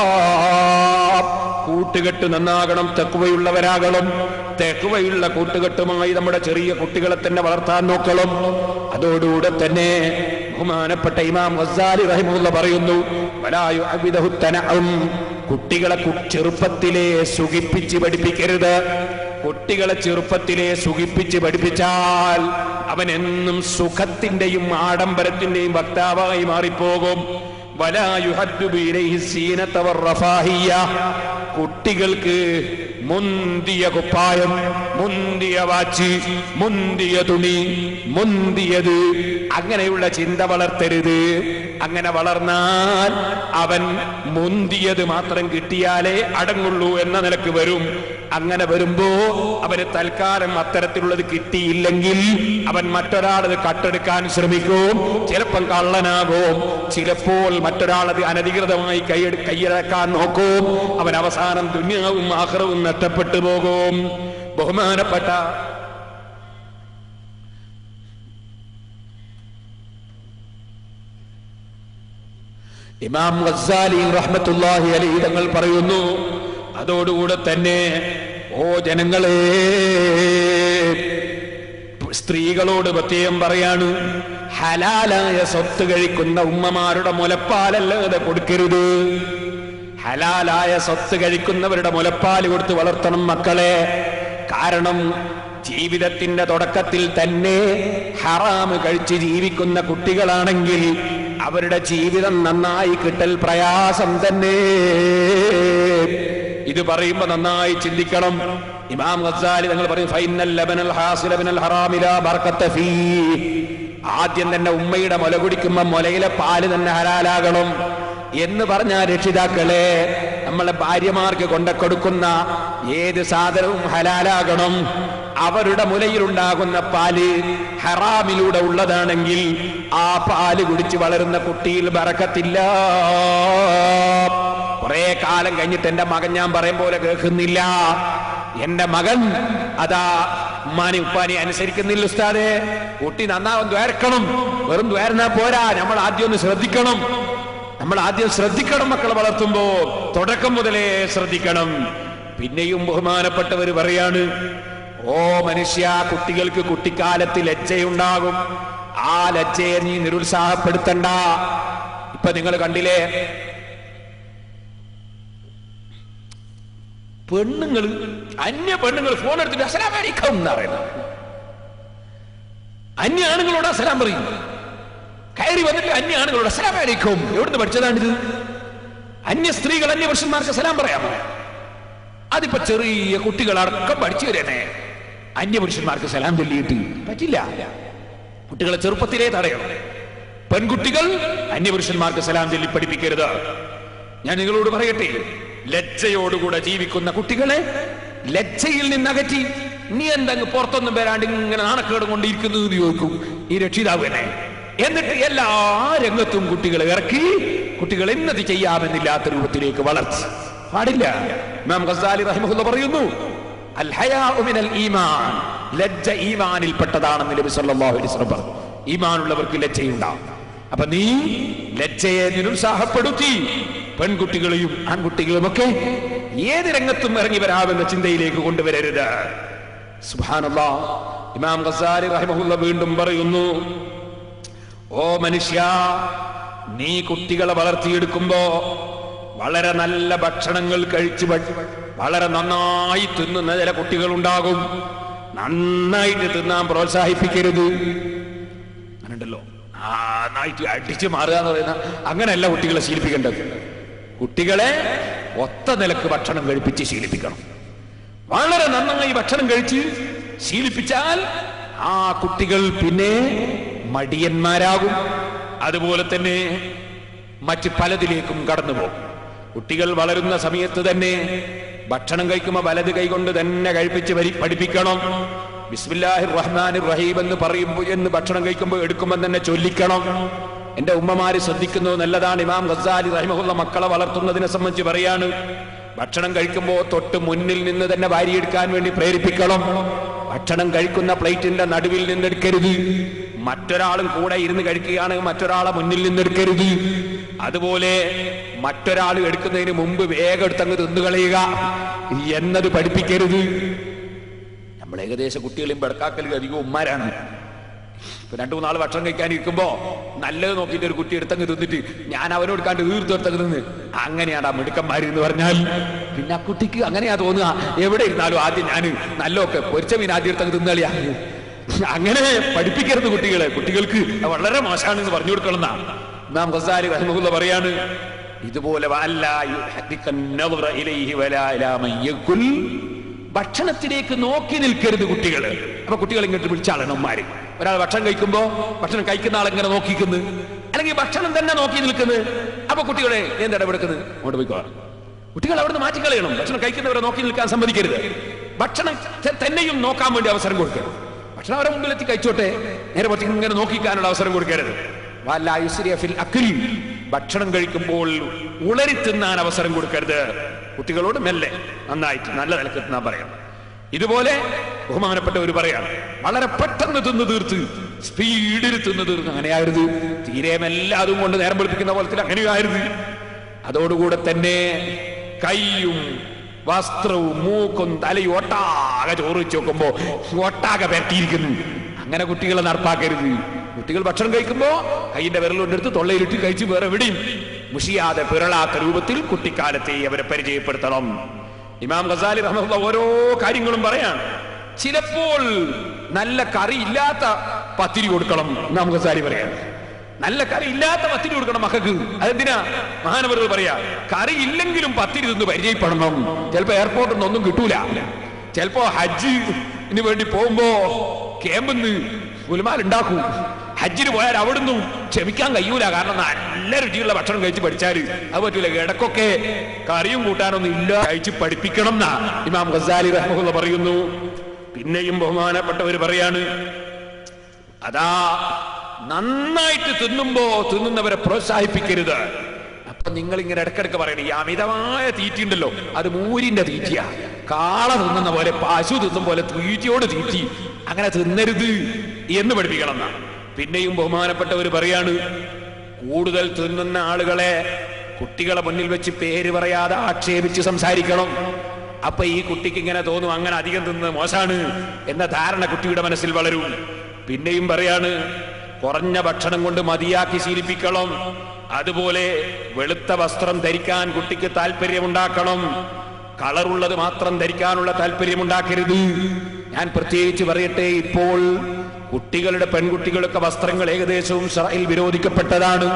കൂട്ടുകെട്ട് നന്നാകണം തെക്കുവയുള്ളവരാകണം തെക്കുവയുള്ള കൂട്ടുകെട്ടുമായി നമ്മുടെ ചെറിയ കുട്ടികളെ തന്നെ വളർത്താൻ നോക്കണം അതോടുകൂടെ തന്നെ ബഹുമാനപ്പെട്ട ഇമാം ഗസാലി റഹിമുള്ള പറയുന്നു വലായു അബിദഹു തനഅം. കുട്ടികളെ കു- ചെറുപ്പത്തിലെ സുഖിപ്പിച്ച് പഠിപ്പിക്കരുത് കുട്ടികളെ ചെറുപ്പത്തിലെ സുഖിപ്പിച്ച് പഠിപ്പിച്ചാൽ അവൻ എന്നും സുഖത്തിന്റെയും ആഡംബരത്തിന്റെയും വക്താവായി മാറിപ്പോകും വലാ യുഹദ്ദു ഇലൈഹി സീനത വറഫാഹിയ കുട്ടികൾക്ക് മുന്തിയ കുപ്പായം മുന്തിയ വാച്ച് മുന്തിയ തുണി മുന്തിയത് അങ്ങനെയുള്ള ചിന്ത വളർത്തരുത് അങ്ങനെ വളർന്നാൽ അവൻ മുന്തിയത് മാത്രം കിട്ടിയാലേ അടങ്ങുള്ളൂ എന്ന നിലക്ക് വരും അങ്ങനെ വരുമ്പോ അവന് തൽക്കാലം അത്തരത്തിലുള്ളത് കിട്ടിയില്ലെങ്കിൽ അവൻ മറ്റൊരാളത് കട്ടെടുക്കാൻ ശ്രമിക്കും ചിലപ്പം കള്ളനാകും ചിലപ്പോൾ മറ്റൊരാളത് അനധികൃതമായി കൈയെടു കൈയടക്കാൻ നോക്കും അവൻ അവസാനം ദുന്യാവും ആഹ്റവും നഷ്ടപ്പെട്ടു പോകും ബഹുമാനപ്പെട്ട ഇമാം ഗസാലി റഹ്മത്തുല്ലാഹി അലൈഹി തങ്ങൾ പറയുന്നു അതോടുകൂടെ തന്നെ ഓ ജനങ്ങളെ സ്ത്രീകളോട് പ്രത്യേകം പറയാണ് ഹലാലായ സ്വത്ത് കഴിക്കുന്ന ഉമ്മമാരുടെ മുലപ്പാലല്ലാതെ കൊടുക്കരുത് ഹലാലായ സ്വത്ത് കഴിക്കുന്നവരുടെ മുലപ്പാൽ കൊടുത്ത് വളർത്തണം മക്കളെ കാരണം ജീവിതത്തിന്റെ തുടക്കത്തിൽ തന്നെ ഹറാമ് കഴിച്ച് ജീവിക്കുന്ന കുട്ടികളാണെങ്കിൽ അവരുടെ ജീവിതം നന്നായി കിട്ടൽ പ്രയാസം തന്നെ ഇത് പറയുമ്പോ നന്നായി ചിന്തിക്കണം ഇമാം ഗസാലി തങ്ങൾ പറയും ഫൈനൽ ലബനൽ ഹാസില ബിനൽ ഹറാമില ബർക്കത്ത ഫീ ആദ്യം തന്നെ ഉമ്മയുടെ മുല കുടിക്കുമ്പോ മുലയിലെ പാല് തന്നെ ഹലാലാകണം എന്ന് പറഞ്ഞ രക്ഷിതാക്കളെ നമ്മളെ ഭാര്യമാർക്ക് കൊണ്ട കൊടുക്കുന്ന ഏത് സാധനവും ഹലാലാകണം അവരുടെ മുലയിലുണ്ടാകുന്ന പാല് ഹറാമിലൂടെ ഉള്ളതാണെങ്കിൽ ആ പാല് കുടിച്ച് വളരുന്ന കുട്ടിയിൽ ബറക്കത്തില്ല കുറെ കാലം കഴിഞ്ഞിട്ട് എന്റെ മകൻ ഞാൻ പറയും പോലെ കേൾക്കുന്നില്ല എന്റെ മകൻ അതാ ഉമ്മാനി ഉപ്പാനി അനുസരിക്കുന്നില്ല ഉസ്താദെ കുട്ടി നന്നാവും ദ്വാരക്കണം വെറും ദ്വാരനാ പോരാ നമ്മൾ ആദ്യം ഒന്ന് ശ്രദ്ധിക്കണം നമ്മൾ ആദ്യം ശ്രദ്ധിക്കണം മക്കളെ വളർത്തുമ്പോ തുടക്കം മുതലേ ശ്രദ്ധിക്കണം പിന്നെയും ബഹുമാനപ്പെട്ടവർ പറയാണ് ഓ മനുഷ്യ കുട്ടികൾക്ക് കുട്ടിക്കാലത്ത് ലജ്ജയുണ്ടാകും ആ ലജ്ജയെ നീ നിരുത്സാഹപ്പെടുത്തണ്ട ഇപ്പൊ നിങ്ങൾ കണ്ടില്ലേ പെണ്ണുങ്ങൾ അന്യ പെണ്ണുങ്ങൾ ഫോൺ എടുത്തിട്ട് അസലാം അലൈക്കും എന്ന് പറയുന്നത് അന്യ ആണുങ്ങളോട് അസലാം പറയും കയറി വന്നിട്ട് അന്യ ആണുങ്ങളോട് അസലാം അലൈക്കും എവിടുന്ന് പഠിച്ചതാണിത് അന്യ സ്ത്രീകൾ അന്യ പുരുഷന്മാർക്ക് സലാം പറയാമോ അതിപ്പോ ചെറിയ കുട്ടികളടക്കം പഠിച്ചു വരുന്നേ അന്യപുരുഷന്മാർക്ക് സലാം ചൊല്ലിയിട്ട് പറ്റില്ല കുട്ടികളെ ചെറുപ്പത്തിലേ തടയണം പെൺകുട്ടികൾ അന്യപുരുഷന്മാർക്ക് സലാം ചൊല്ലി പഠിപ്പിക്കരുത് ഞാൻ നിങ്ങളോട് പറയട്ടെ ലജ്ജയോടുകൂടെ ജീവിക്കുന്ന കുട്ടികളെ ലജ്ജയിൽ നിന്ന് അകറ്റി നീ എന്തങ്ങ് പുറത്തൊന്നും വരാണ്ട് ഇങ്ങനെ നാണക്കേട് കൊണ്ടിരിക്കുന്നു എന്ന് ചോദിക്കും ഈ രക്ഷിതാവ് തന്നെ എന്നിട്ട് എല്ലാ രംഗത്തും കുട്ടികളെ ഇറക്കി കുട്ടികൾ എന്നത് ചെയ്യാമെന്നില്ലാത്ത രൂപത്തിലേക്ക് വളർത്തി പാടില്ല ഇമാം ഗസാലി റഹിമഹുല്ല പറയുന്നു അൽ ഹയാഉ മിനൽ ഈമാൻ ലജ്ജ ഈമാനിൽപ്പെട്ടതാണെന്ന് നബി സല്ലല്ലാഹു അലൈഹി വസല്ലം പറഞ്ഞു ഈമാനുള്ളവർക്ക് ലജ്ജയുണ്ടാവും അപ്പൊ നീ ലജ്ജയെ നിരുത്സാഹപ്പെടുത്തി പെൺകുട്ടികളെയും ആൺകുട്ടികളും ഒക്കെ ഏത് രംഗത്തും ഇറങ്ങി വരാമെന്ന ചിന്തയിലേക്ക് കൊണ്ടുവരരുത് സുബ്ഹാനല്ലാ ഇമാം ഗസാലി റഹിമഹുല്ല വീണ്ടും പറയുന്നു ഓ മനുഷ്യ നീ കുട്ടികളെ വളർത്തിയെടുക്കുമ്പോ വളരെ നല്ല ഭക്ഷണങ്ങൾ കഴിച്ച് ഭ- വളരെ നന്നായി തിന്നുന്ന ചില കുട്ടികളുണ്ടാകും നന്നായിട്ട് തിന്നാൻ പ്രോത്സാഹിപ്പിക്കരുത് അങ്ങനെയുണ്ടല്ലോ നന്നായിട്ട് അടിച്ചു മാറുക എന്ന് പറയുന്ന അങ്ങനെയല്ല കുട്ടികളെ ശീലിപ്പിക്കേണ്ടത് കുട്ടികളെ ഒത്ത നിലക്ക് ഭക്ഷണം കഴിപ്പിച്ച് ശീലിപ്പിക്കണം വളരെ നന്നായി ഭക്ഷണം കഴിച്ച് ശീലിപ്പിച്ചാൽ ആ കുട്ടികൾ പിന്നെ മടിയന്മാരാകും അതുപോലെ തന്നെ മറ്റ് പലതിലേക്കും കടന്നു പോകും കുട്ടികൾ വളരുന്ന സമയത്ത് തന്നെ ഭക്ഷണം കഴിക്കുമ്പോൾ വലത് കൈകൊണ്ട് തന്നെ കഴിപ്പിച്ച് വരി പഠിപ്പിക്കണം ബിസ്മില്ലാഹിർ റഹ്മാനിർ റഹീം എന്ന് പറയുമ്പോൾ എന്ന് ഭക്ഷണം കഴിക്കുമ്പോൾ എടുക്കുമ്പോൾ തന്നെ ചൊല്ലിക്കണം എന്റെ ഉമ്മമാര് ശ്രദ്ധിക്കുന്നത് നല്ലതാണ് ഇമാം ഗസാലി റഹിമഹുള്ള മക്കളെ വളർത്തുന്നതിനെ സംബന്ധിച്ച് പറയാണ് ഭക്ഷണം കഴിക്കുമ്പോൾ തൊട്ട് മുന്നിൽ നിന്ന് തന്നെ വാരിയെടുക്കാൻ വേണ്ടി പ്രേരിപ്പിക്കണം ഭക്ഷണം കഴിക്കുന്ന പ്ലേറ്റിന്റെ നടുവിൽ നിന്നെടുക്കരുത് മറ്റൊരാളും കൂടെ ഇരുന്ന് കഴിക്കുകയാണെങ്കിൽ മറ്റൊരാളെ മുന്നിൽ നിന്നെടുക്കരുത് അതുപോലെ മറ്റൊരാൾ എടുക്കുന്നതിന് മുമ്പ് വേഗം എടുത്തങ്ങ് തിന്നു കളയുക എന്നത് പഠിപ്പിക്കരുത് നമ്മൾ ഏകദേശം കുട്ടികളെയും ബെടക്കാക്കലും അധികം ഉമ്മാരാണ് ഇപ്പൊ രണ്ടു മൂന്നാൾ ഭക്ഷണം കഴിക്കാൻ ഇരിക്കുമ്പോ നല്ലത് നോക്കിയിട്ട് ഒരു കുട്ടി എടുത്തങ്ങ് തിന്നിട്ട് ഞാൻ അവനോട് കണ്ട് തീർത്തു എടുത്തങ്ങ് തിന്ന് അങ്ങനെയാണ് ആ മിടുക്കന്മാര് എന്ന് പറഞ്ഞാൽ പിന്നെ ആ കുട്ടിക്ക് അങ്ങനെയാ തോന്നുക എവിടെ ഇരുന്നാലും ആദ്യം ഞാൻ നല്ലൊക്കെ പൊരിച്ച മീൻ ആദ്യം എടുത്തങ്ങ് തിന്നളിയാ അങ്ങനെ പഠിപ്പിക്കരുത് കുട്ടികളെ കുട്ടികൾക്ക് അത് വളരെ മോശമാണെന്ന് പറഞ്ഞു കൊടുക്കണം എന്നാ ഇമാം ഖസാലി റഹ്മഹുല്ല പറയാണ് ഇതുപോലെ വഅല്ലാ യുഹദ്ദിഖൻ നദ്റ ഇലൈഹി വലാ ഇലാ മൻ യകുൽ ഭക്ഷണത്തിലേക്ക് നോക്കി നിൽക്കരുത് കുട്ടികൾ അപ്പൊ കുട്ടികൾ ഇങ്ങോട്ട് വിളിച്ചാളാണ് ഉമ്മാര് ഒരാൾ ഭക്ഷണം കഴിക്കുമ്പോ ഭക്ഷണം കഴിക്കുന്ന ആൾ എങ്ങനെ നോക്കിക്കുന്നു അല്ലെങ്കിൽ ഭക്ഷണം തന്നെ നോക്കി നിൽക്കുന്നത് അപ്പൊ കുട്ടികളെ നീ എന്താ ഇടപെടുക്കുന്നത് അങ്ങോട്ട് പോയിക്കോ കുട്ടികൾ അവിടുന്ന് മാറ്റിക്കളയണം ഭക്ഷണം കഴിക്കുന്നവരെ നോക്കി നിൽക്കാൻ സമ്മതിക്കരുത് ഭക്ഷണം ത- തന്നെയും നോക്കാൻ വേണ്ടി അവസരം കൊടുക്കരുത് ഭക്ഷണം അവരെ മുമ്പിലെത്തി കഴിച്ചോട്ടെ നേരെ പറ്റി ഇങ്ങനെ നോക്കിക്കാനുള്ള അവസരം കൊടുക്കരുത് വല്ല യുസ്രിയ ഫിൽ അക്ലി. ഭക്ഷണം കഴിക്കുമ്പോൾ ഉളരി തിന്നാൻ അവസരം കൊടുക്കരുത് കുട്ടികളോട് മെല്ലെ നന്നായിട്ട് നല്ല നിലക്ക് തിന്നാൻ പറയാം ഇതുപോലെ ബഹുമാനപ്പെട്ടവർ പറയാണ് വളരെ പെട്ടെന്ന് തിന്ന് തീർത്ത് സ്പീഡിൽ തിന്ന് തീർത്ത് അങ്ങനെയായിരുന്നു തീരെ മെല്ലെ അതും കൊണ്ട് നേരം വെളുപ്പിക്കുന്ന പോലത്തിൽ അങ്ങനെയായിരുന്നു അതോടുകൂടെ തന്നെ കൈയും വസ്ത്രവും മൂക്കും തലയും ഒട്ടാകെ ചോറ് വെച്ച് നോക്കുമ്പോ ഒട്ടാകെ പരട്ടിയിരിക്കുന്നു അങ്ങനെ കുട്ടികളെ നടപ്പാക്കരുത് കുട്ടികൾ ഭക്ഷണം കഴിക്കുമ്പോ കൈയിന്റെ വിരലുകൊണ്ടെടുത്ത് തൊള്ളയിലിട്ട് കഴിച്ച് വേറെ വിടിയും മുഷിയാതെ പിറളാത്ത രൂപത്തിൽ കുട്ടിക്കാലത്തെ അവരെ പരിചയപ്പെടുത്തണം ഇമാം ഗസാലി റഹ്മുള്ള ഓരോ കാര്യങ്ങളും പറയാണ് ചിലപ്പോൾ നല്ല കറി ഇല്ലാത്ത പത്തിരി കൊടുക്കണം ഇമാം ഗസാലി പറയാണ് നല്ല കറി ഇല്ലാത്ത പത്തിരി കൊടുക്കണം മക്കൾക്ക് അതെന്തിനാ മഹാനവറുകൾ പറയാ കറി ഇല്ലെങ്കിലും പത്തിരി തിന്ന് പരിചയപ്പെടണം ചിലപ്പോ എയർപോർട്ടിൽ നിന്ന് ഒന്നും കിട്ടൂല ചിലപ്പോ ഹജ്ജിന് വേണ്ടി പോകുമ്പോ ക്യാമ്പിന്ന് ഗുൽമാൽ ഉണ്ടാക്കും ഹജ്ജിന് പോയാൽ അവിടുന്ന് ക്ഷമിക്കാൻ കഴിയൂല കാരണം നല്ല രുചിയുള്ള ഭക്ഷണം കഴിച്ച് പഠിച്ചാല് അത് പറ്റൂല ഇടക്കൊക്കെ കറിയും കൂട്ടാനൊന്നും ഇല്ല കഴിച്ച് പഠിപ്പിക്കണം എന്നാ ഇമാം ഗസാലി റഹ്മുള്ള പറയുന്നു പിന്നെയും ബഹുമാനപ്പെട്ടവർ പറയാണ് അതാ നന്നായിട്ട് തിന്നുമ്പോ തിന്നുന്നവരെ പ്രോത്സാഹിപ്പിക്കരുത് അപ്പൊ നിങ്ങൾ ഇങ്ങനെ ഇടക്കിടക്ക് പറയണേ ഈ അമിതമായ തീറ്റി ഉണ്ടല്ലോ അത് മൂരിന്റെ തീറ്റിയാ കാള തിന്നുന്ന പോലെ പശു തിന്നും പോലെ തീറ്റിയോട് തീറ്റി അങ്ങനെ തിന്നരുത് എന്ന് പഠിപ്പിക്കണം എന്നാ പിന്നെയും ബഹുമാനപ്പെട്ടവർ പറയാണ് കൂടുതൽ തിന്നുന്ന ആളുകളെ കുട്ടികളെ മുന്നിൽ വെച്ച് പേര് പറയാതെ ആക്ഷേപിച്ച് സംസാരിക്കണം അപ്പൊ ഈ കുട്ടിക്ക് ഇങ്ങനെ തോന്നും അങ്ങനെ അധികം തിന്ന് മോശാണ് എന്ന ധാരണ കുട്ടിയുടെ മനസ്സിൽ വളരും പിന്നെയും പറയാണ് കുറഞ്ഞ ഭക്ഷണം കൊണ്ട് മതിയാക്കി ശീലിപ്പിക്കണം അതുപോലെ വെളുത്ത വസ്ത്രം ധരിക്കാൻ കുട്ടിക്ക് താല്പര്യമുണ്ടാക്കണം കളറുള്ളത് മാത്രം ധരിക്കാനുള്ള താല്പര്യമുണ്ടാക്കരുത് ഞാൻ പ്രത്യേകിച്ച് പറയട്ടെ ഇപ്പോൾ കുട്ടികളുടെ പെൺകുട്ടികളൊക്കെ വസ്ത്രങ്ങൾ ഏകദേശവും ഷറയിൽ വിരോധിക്കപ്പെട്ടതാണ്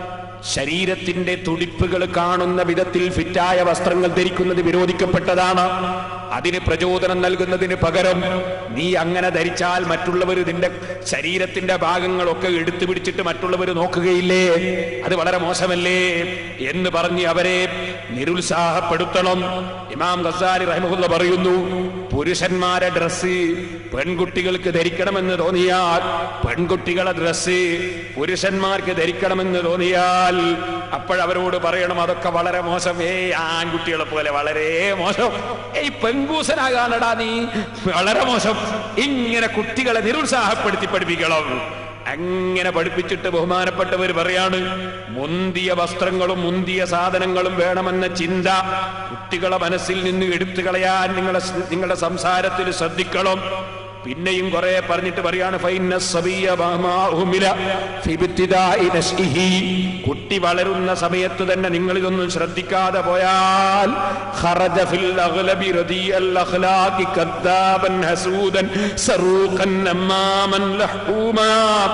ശരീരത്തിന്റെ തുടിപ്പുകൾ കാണുന്ന വിധത്തിൽ ഫിറ്റായ വസ്ത്രങ്ങൾ ധരിക്കുന്നത് വിരോധിക്കപ്പെട്ടതാണ് അതിന് പ്രചോദനം നൽകുന്നതിന് പകരം നീ അങ്ങനെ ധരിച്ചാൽ മറ്റുള്ളവർ നിന്റെ ശരീരത്തിന്റെ ഭാഗങ്ങളൊക്കെ എടുത്തു പിടിച്ചിട്ട് മറ്റുള്ളവർ നോക്കുകയില്ലേ അത് വളരെ മോശമല്ലേ എന്ന് പറഞ്ഞ് അവരെ നിരുത്സാഹപ്പെടുത്തണം ഇമാം ഖസാലി റഹ്മുല്ല പറയുന്നു പുരുഷന്മാരെ ഡ്രസ്സ് പെൺകുട്ടികൾക്ക് ധരിക്കണമെന്ന് തോന്നിയാൽ പെൺകുട്ടികളെ ഡ്രസ്സ് പുരുഷന്മാർക്ക് ധരിക്കണമെന്ന് തോന്നിയാൽ അപ്പോഴവരോട് പറയണം അതൊക്കെ വളരെ മോശം ഏയ് ആൺകുട്ടികളെ പോലെ വളരെ മോശം ഏയ് പെൺകൂസനാകാനടാ നീ വളരെ മോശം ഇങ്ങനെ കുട്ടികളെ നിരുത്സാഹപ്പെടുത്തി പഠിപ്പിക്കണം അങ്ങനെ പഠിപ്പിച്ചിട്ട് ബഹുമാനപ്പെട്ടവർ പറയാണ് മുന്തിയ വസ്ത്രങ്ങളും മുന്തിയ സാധനങ്ങളും വേണമെന്ന ചിന്ത കുട്ടികളെ മനസ്സിൽ നിന്ന് എടുത്തു കളയാൻ നിങ്ങളെ നിങ്ങളുടെ സംസാരത്തിൽ ശ്രദ്ധിക്കണം പിന്നെയും കുറെ പറഞ്ഞിട്ട് പറയാണ് ഫൈന സബിയ ബഹ്മാഹുമില ഫി ഇബ്തിദാഇ നശ്ഇഹി. കുട്ടി വളരുന്ന സമയത്ത് തന്നെ നിങ്ങൾ ഇതൊന്നും ശ്രദ്ധിക്കാതെ പോയാൽ ഖറജ ഫിൽ അഗ്ലബി റദിയൽ അഖ്ലാഖി കദ്ദാബൻ ഹസൂദൻ സറൂഖൻ അമ്മാമൻ ലഹൂമാ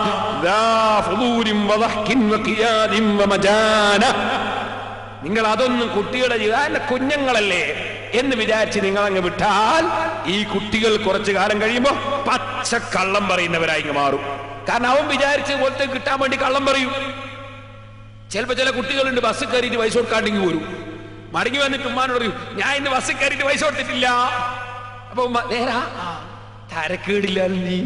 ദാ ഫുദൂരിൻ വദഹ്കിൻ വഖിയാദിൻ വമജാന നിങ്ങൾ അതൊന്നും കുട്ടിയുടെ ജീവിതം കുഞ്ഞുങ്ങളല്ലേ എന്ന് വിചാരിച്ച് നിങ്ങൾ അങ്ങ് വിട്ടാൽ ഈ കുട്ടികൾ കുറച്ചു കാലം കഴിയുമ്പോ പച്ച കള്ളം പറയുന്നവരായി ഇങ്ങ് മാറും കാരണം അവൻ വിചാരിച്ച പോലത്തെ കിട്ടാൻ വേണ്ടി കള്ളം പറയും ചിലപ്പോ ചില കുട്ടികളുണ്ട് ബസ് കയറിയിട്ട് പൈസ കൊടുക്കാണ്ടെങ്കിൽ പോരും മടങ്ങി വന്നിട്ട് ഉമ്മാനോട് പറയും ഞാൻ ഇന്ന് ബസ് കയറിയിട്ട് പൈസ കൊടുത്തിട്ടില്ല അപ്പൊ ഉമ്മ നേരാ "ആ, തരക്കേടില്ല നീ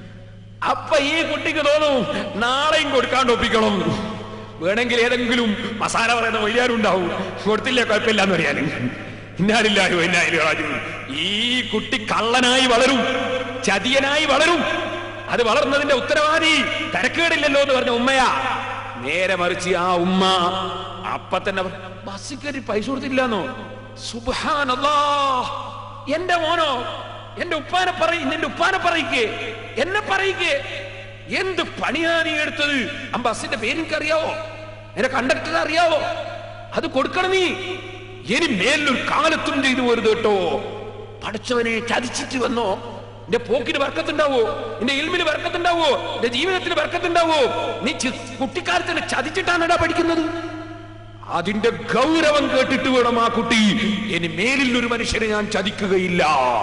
അപ്പൊ ഈ കുട്ടിക്ക് തോന്നും നാളെയും കൊടുക്കാണ്ട് ഒപ്പിക്കണം വേണമെങ്കിൽ ഏതെങ്കിലും മസാല പറയുന്ന വൈകാരുണ്ടാവും കൊടുത്തില്ലേ കുഴപ്പമില്ല എന്ന് പറയാൻ ഇന്നാലില്ലായോ ഇന്നാലും രാജു ഈ കുട്ടി കള്ളനായി വളരും ചതിയനായി വളരും അത് വളർന്നതിന്റെ ഉത്തരവാദി തരക്കേടില്ലല്ലോ എന്ന് പറഞ്ഞ ഉമ്മയാ നേരെ മറിച്ച് ആ ഉമ്മ അപ്പൊ തന്നെ ബസ്സിൽ കയറി പൈസ കൊടുത്തില്ലെന്നോ സുബാനല്ലാ എന്റെ മോനോ എന്റെ ഉപ്പാനെ പറയും എന്റെ ഉപ്പാനെ പറയിക്കേ എന്നെ പറയിക്കേ എന്ത് പണിയാ നീ എടുത്തത് ആ ബസ്സിന്റെ പേര് എനിക്ക് അറിയാവോ എന്റെ കണ്ടക്ടർ അറിയാവോ അത് കൊടുക്കണം നീ ഇനി മേലൊരു കാലത്തും ചെയ്തു പോരുത് കേട്ടോ പഠിച്ചവനെ ചതിച്ചിട്ട് വന്നോ നിന്റെ പോക്കിന് വർക്കത്തുണ്ടാവോ നിന്റെ ഇൽമിന് വർക്കത്തുണ്ടാവോ നിന്റെ ജീവിതത്തിന് വർക്കത്തുണ്ടാവോ നീ ചി- കുട്ടിക്കാലത്തിന് ചതിച്ചിട്ടാണടാ പഠിക്കുന്നത് അതിന്റെ ഗൗരവം കേട്ടിട്ട് വേണം ആ കുട്ടി ഇനി മേലിൽ ഒരു മനുഷ്യനെ ഞാൻ ചതിക്കുകയില്ല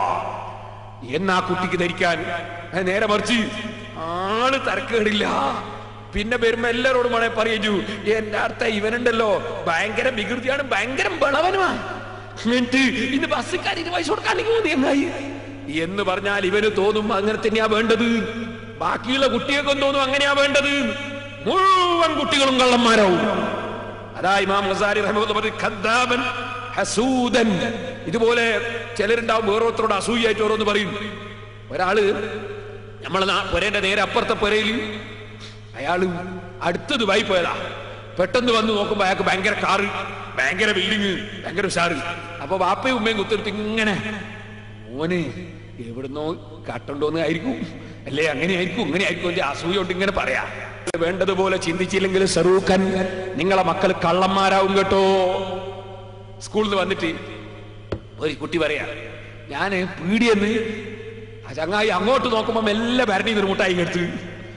എന്നാ കുട്ടിക്ക് ധരിക്കാൻ അത് നേരെ മറിച്ച് ആള് തരക്കേടില്ല പിന്നെ വരുമ്പോ എല്ലാരോടും വേണേ പറയൂ എന്റെ അർത്ഥം ഇവനുണ്ടല്ലോ ഭയങ്കര വികൃതിയാണ് ഭയങ്കര ബളവനുമാ എന്നിട്ട് ഇന്ന് ബസ്സുകാർ ഇത് പൈസ കൊടുക്കാണെങ്കിൽ മതി എന്നായി എന്ന് പറഞ്ഞാൽ ഇവന് തോന്നും അങ്ങനെ തന്നെയാ വേണ്ടത് ബാക്കിയുള്ള കുട്ടികൾക്കും തോന്നും അങ്ങനെയാ വേണ്ടത് മുഴുവൻ കുട്ടികളും കള്ളന്മാരാവും അതാ ഇമാം ഗസാരി റഹ്മത്തുള്ളാഹി പറഞ്ഞു ഖദ്ദാബൻ ഹസൂദൻ ഇതുപോലെ ചിലരുണ്ടാവും വേറൊരുത്തരോട് അസൂയായിട്ട് ഓരോന്ന് പറയും ഒരാള് നമ്മളെ നാ- പുരേന്റെ നേരെ അപ്പുറത്തെ പുരയിൽ അയാള് അടുത്ത ദുബായി പോയതാ പെട്ടെന്ന് വന്ന് നോക്കുമ്പോ അയാൾക്ക് ഭയങ്കര കാറ് ഭയങ്കര ബിൽഡിങ് ഭയങ്കര ഉഷാറ് അപ്പൊ വാപ്പയും ഉമ്മയും കുത്തിട്ട് ഇങ്ങനെ മോനെ എവിടുന്നോ കട്ടുണ്ടോന്ന് ആയിരിക്കും അല്ലേ അങ്ങനെ ആയിരിക്കും ഇങ്ങനെ ആയിരിക്കും എന്റെ അസൂയ കൊണ്ട് ഇങ്ങനെ പറയാ വേണ്ടതുപോലെ ചിന്തിച്ചില്ലെങ്കിൽ സറൂഖൻ നിങ്ങളെ മക്കൾ കള്ളന്മാരാവും കേട്ടോ സ്കൂളിൽ നിന്ന് വന്നിട്ട് ഒരു കുട്ടി പറയാ ഞാന് പീടിയെന്ന് ആ ചങ്ങായി അങ്ങോട്ട് നോക്കുമ്പോ മെല്ലെ ഭരണി ഒരു മുട്ടായി എടുത്ത്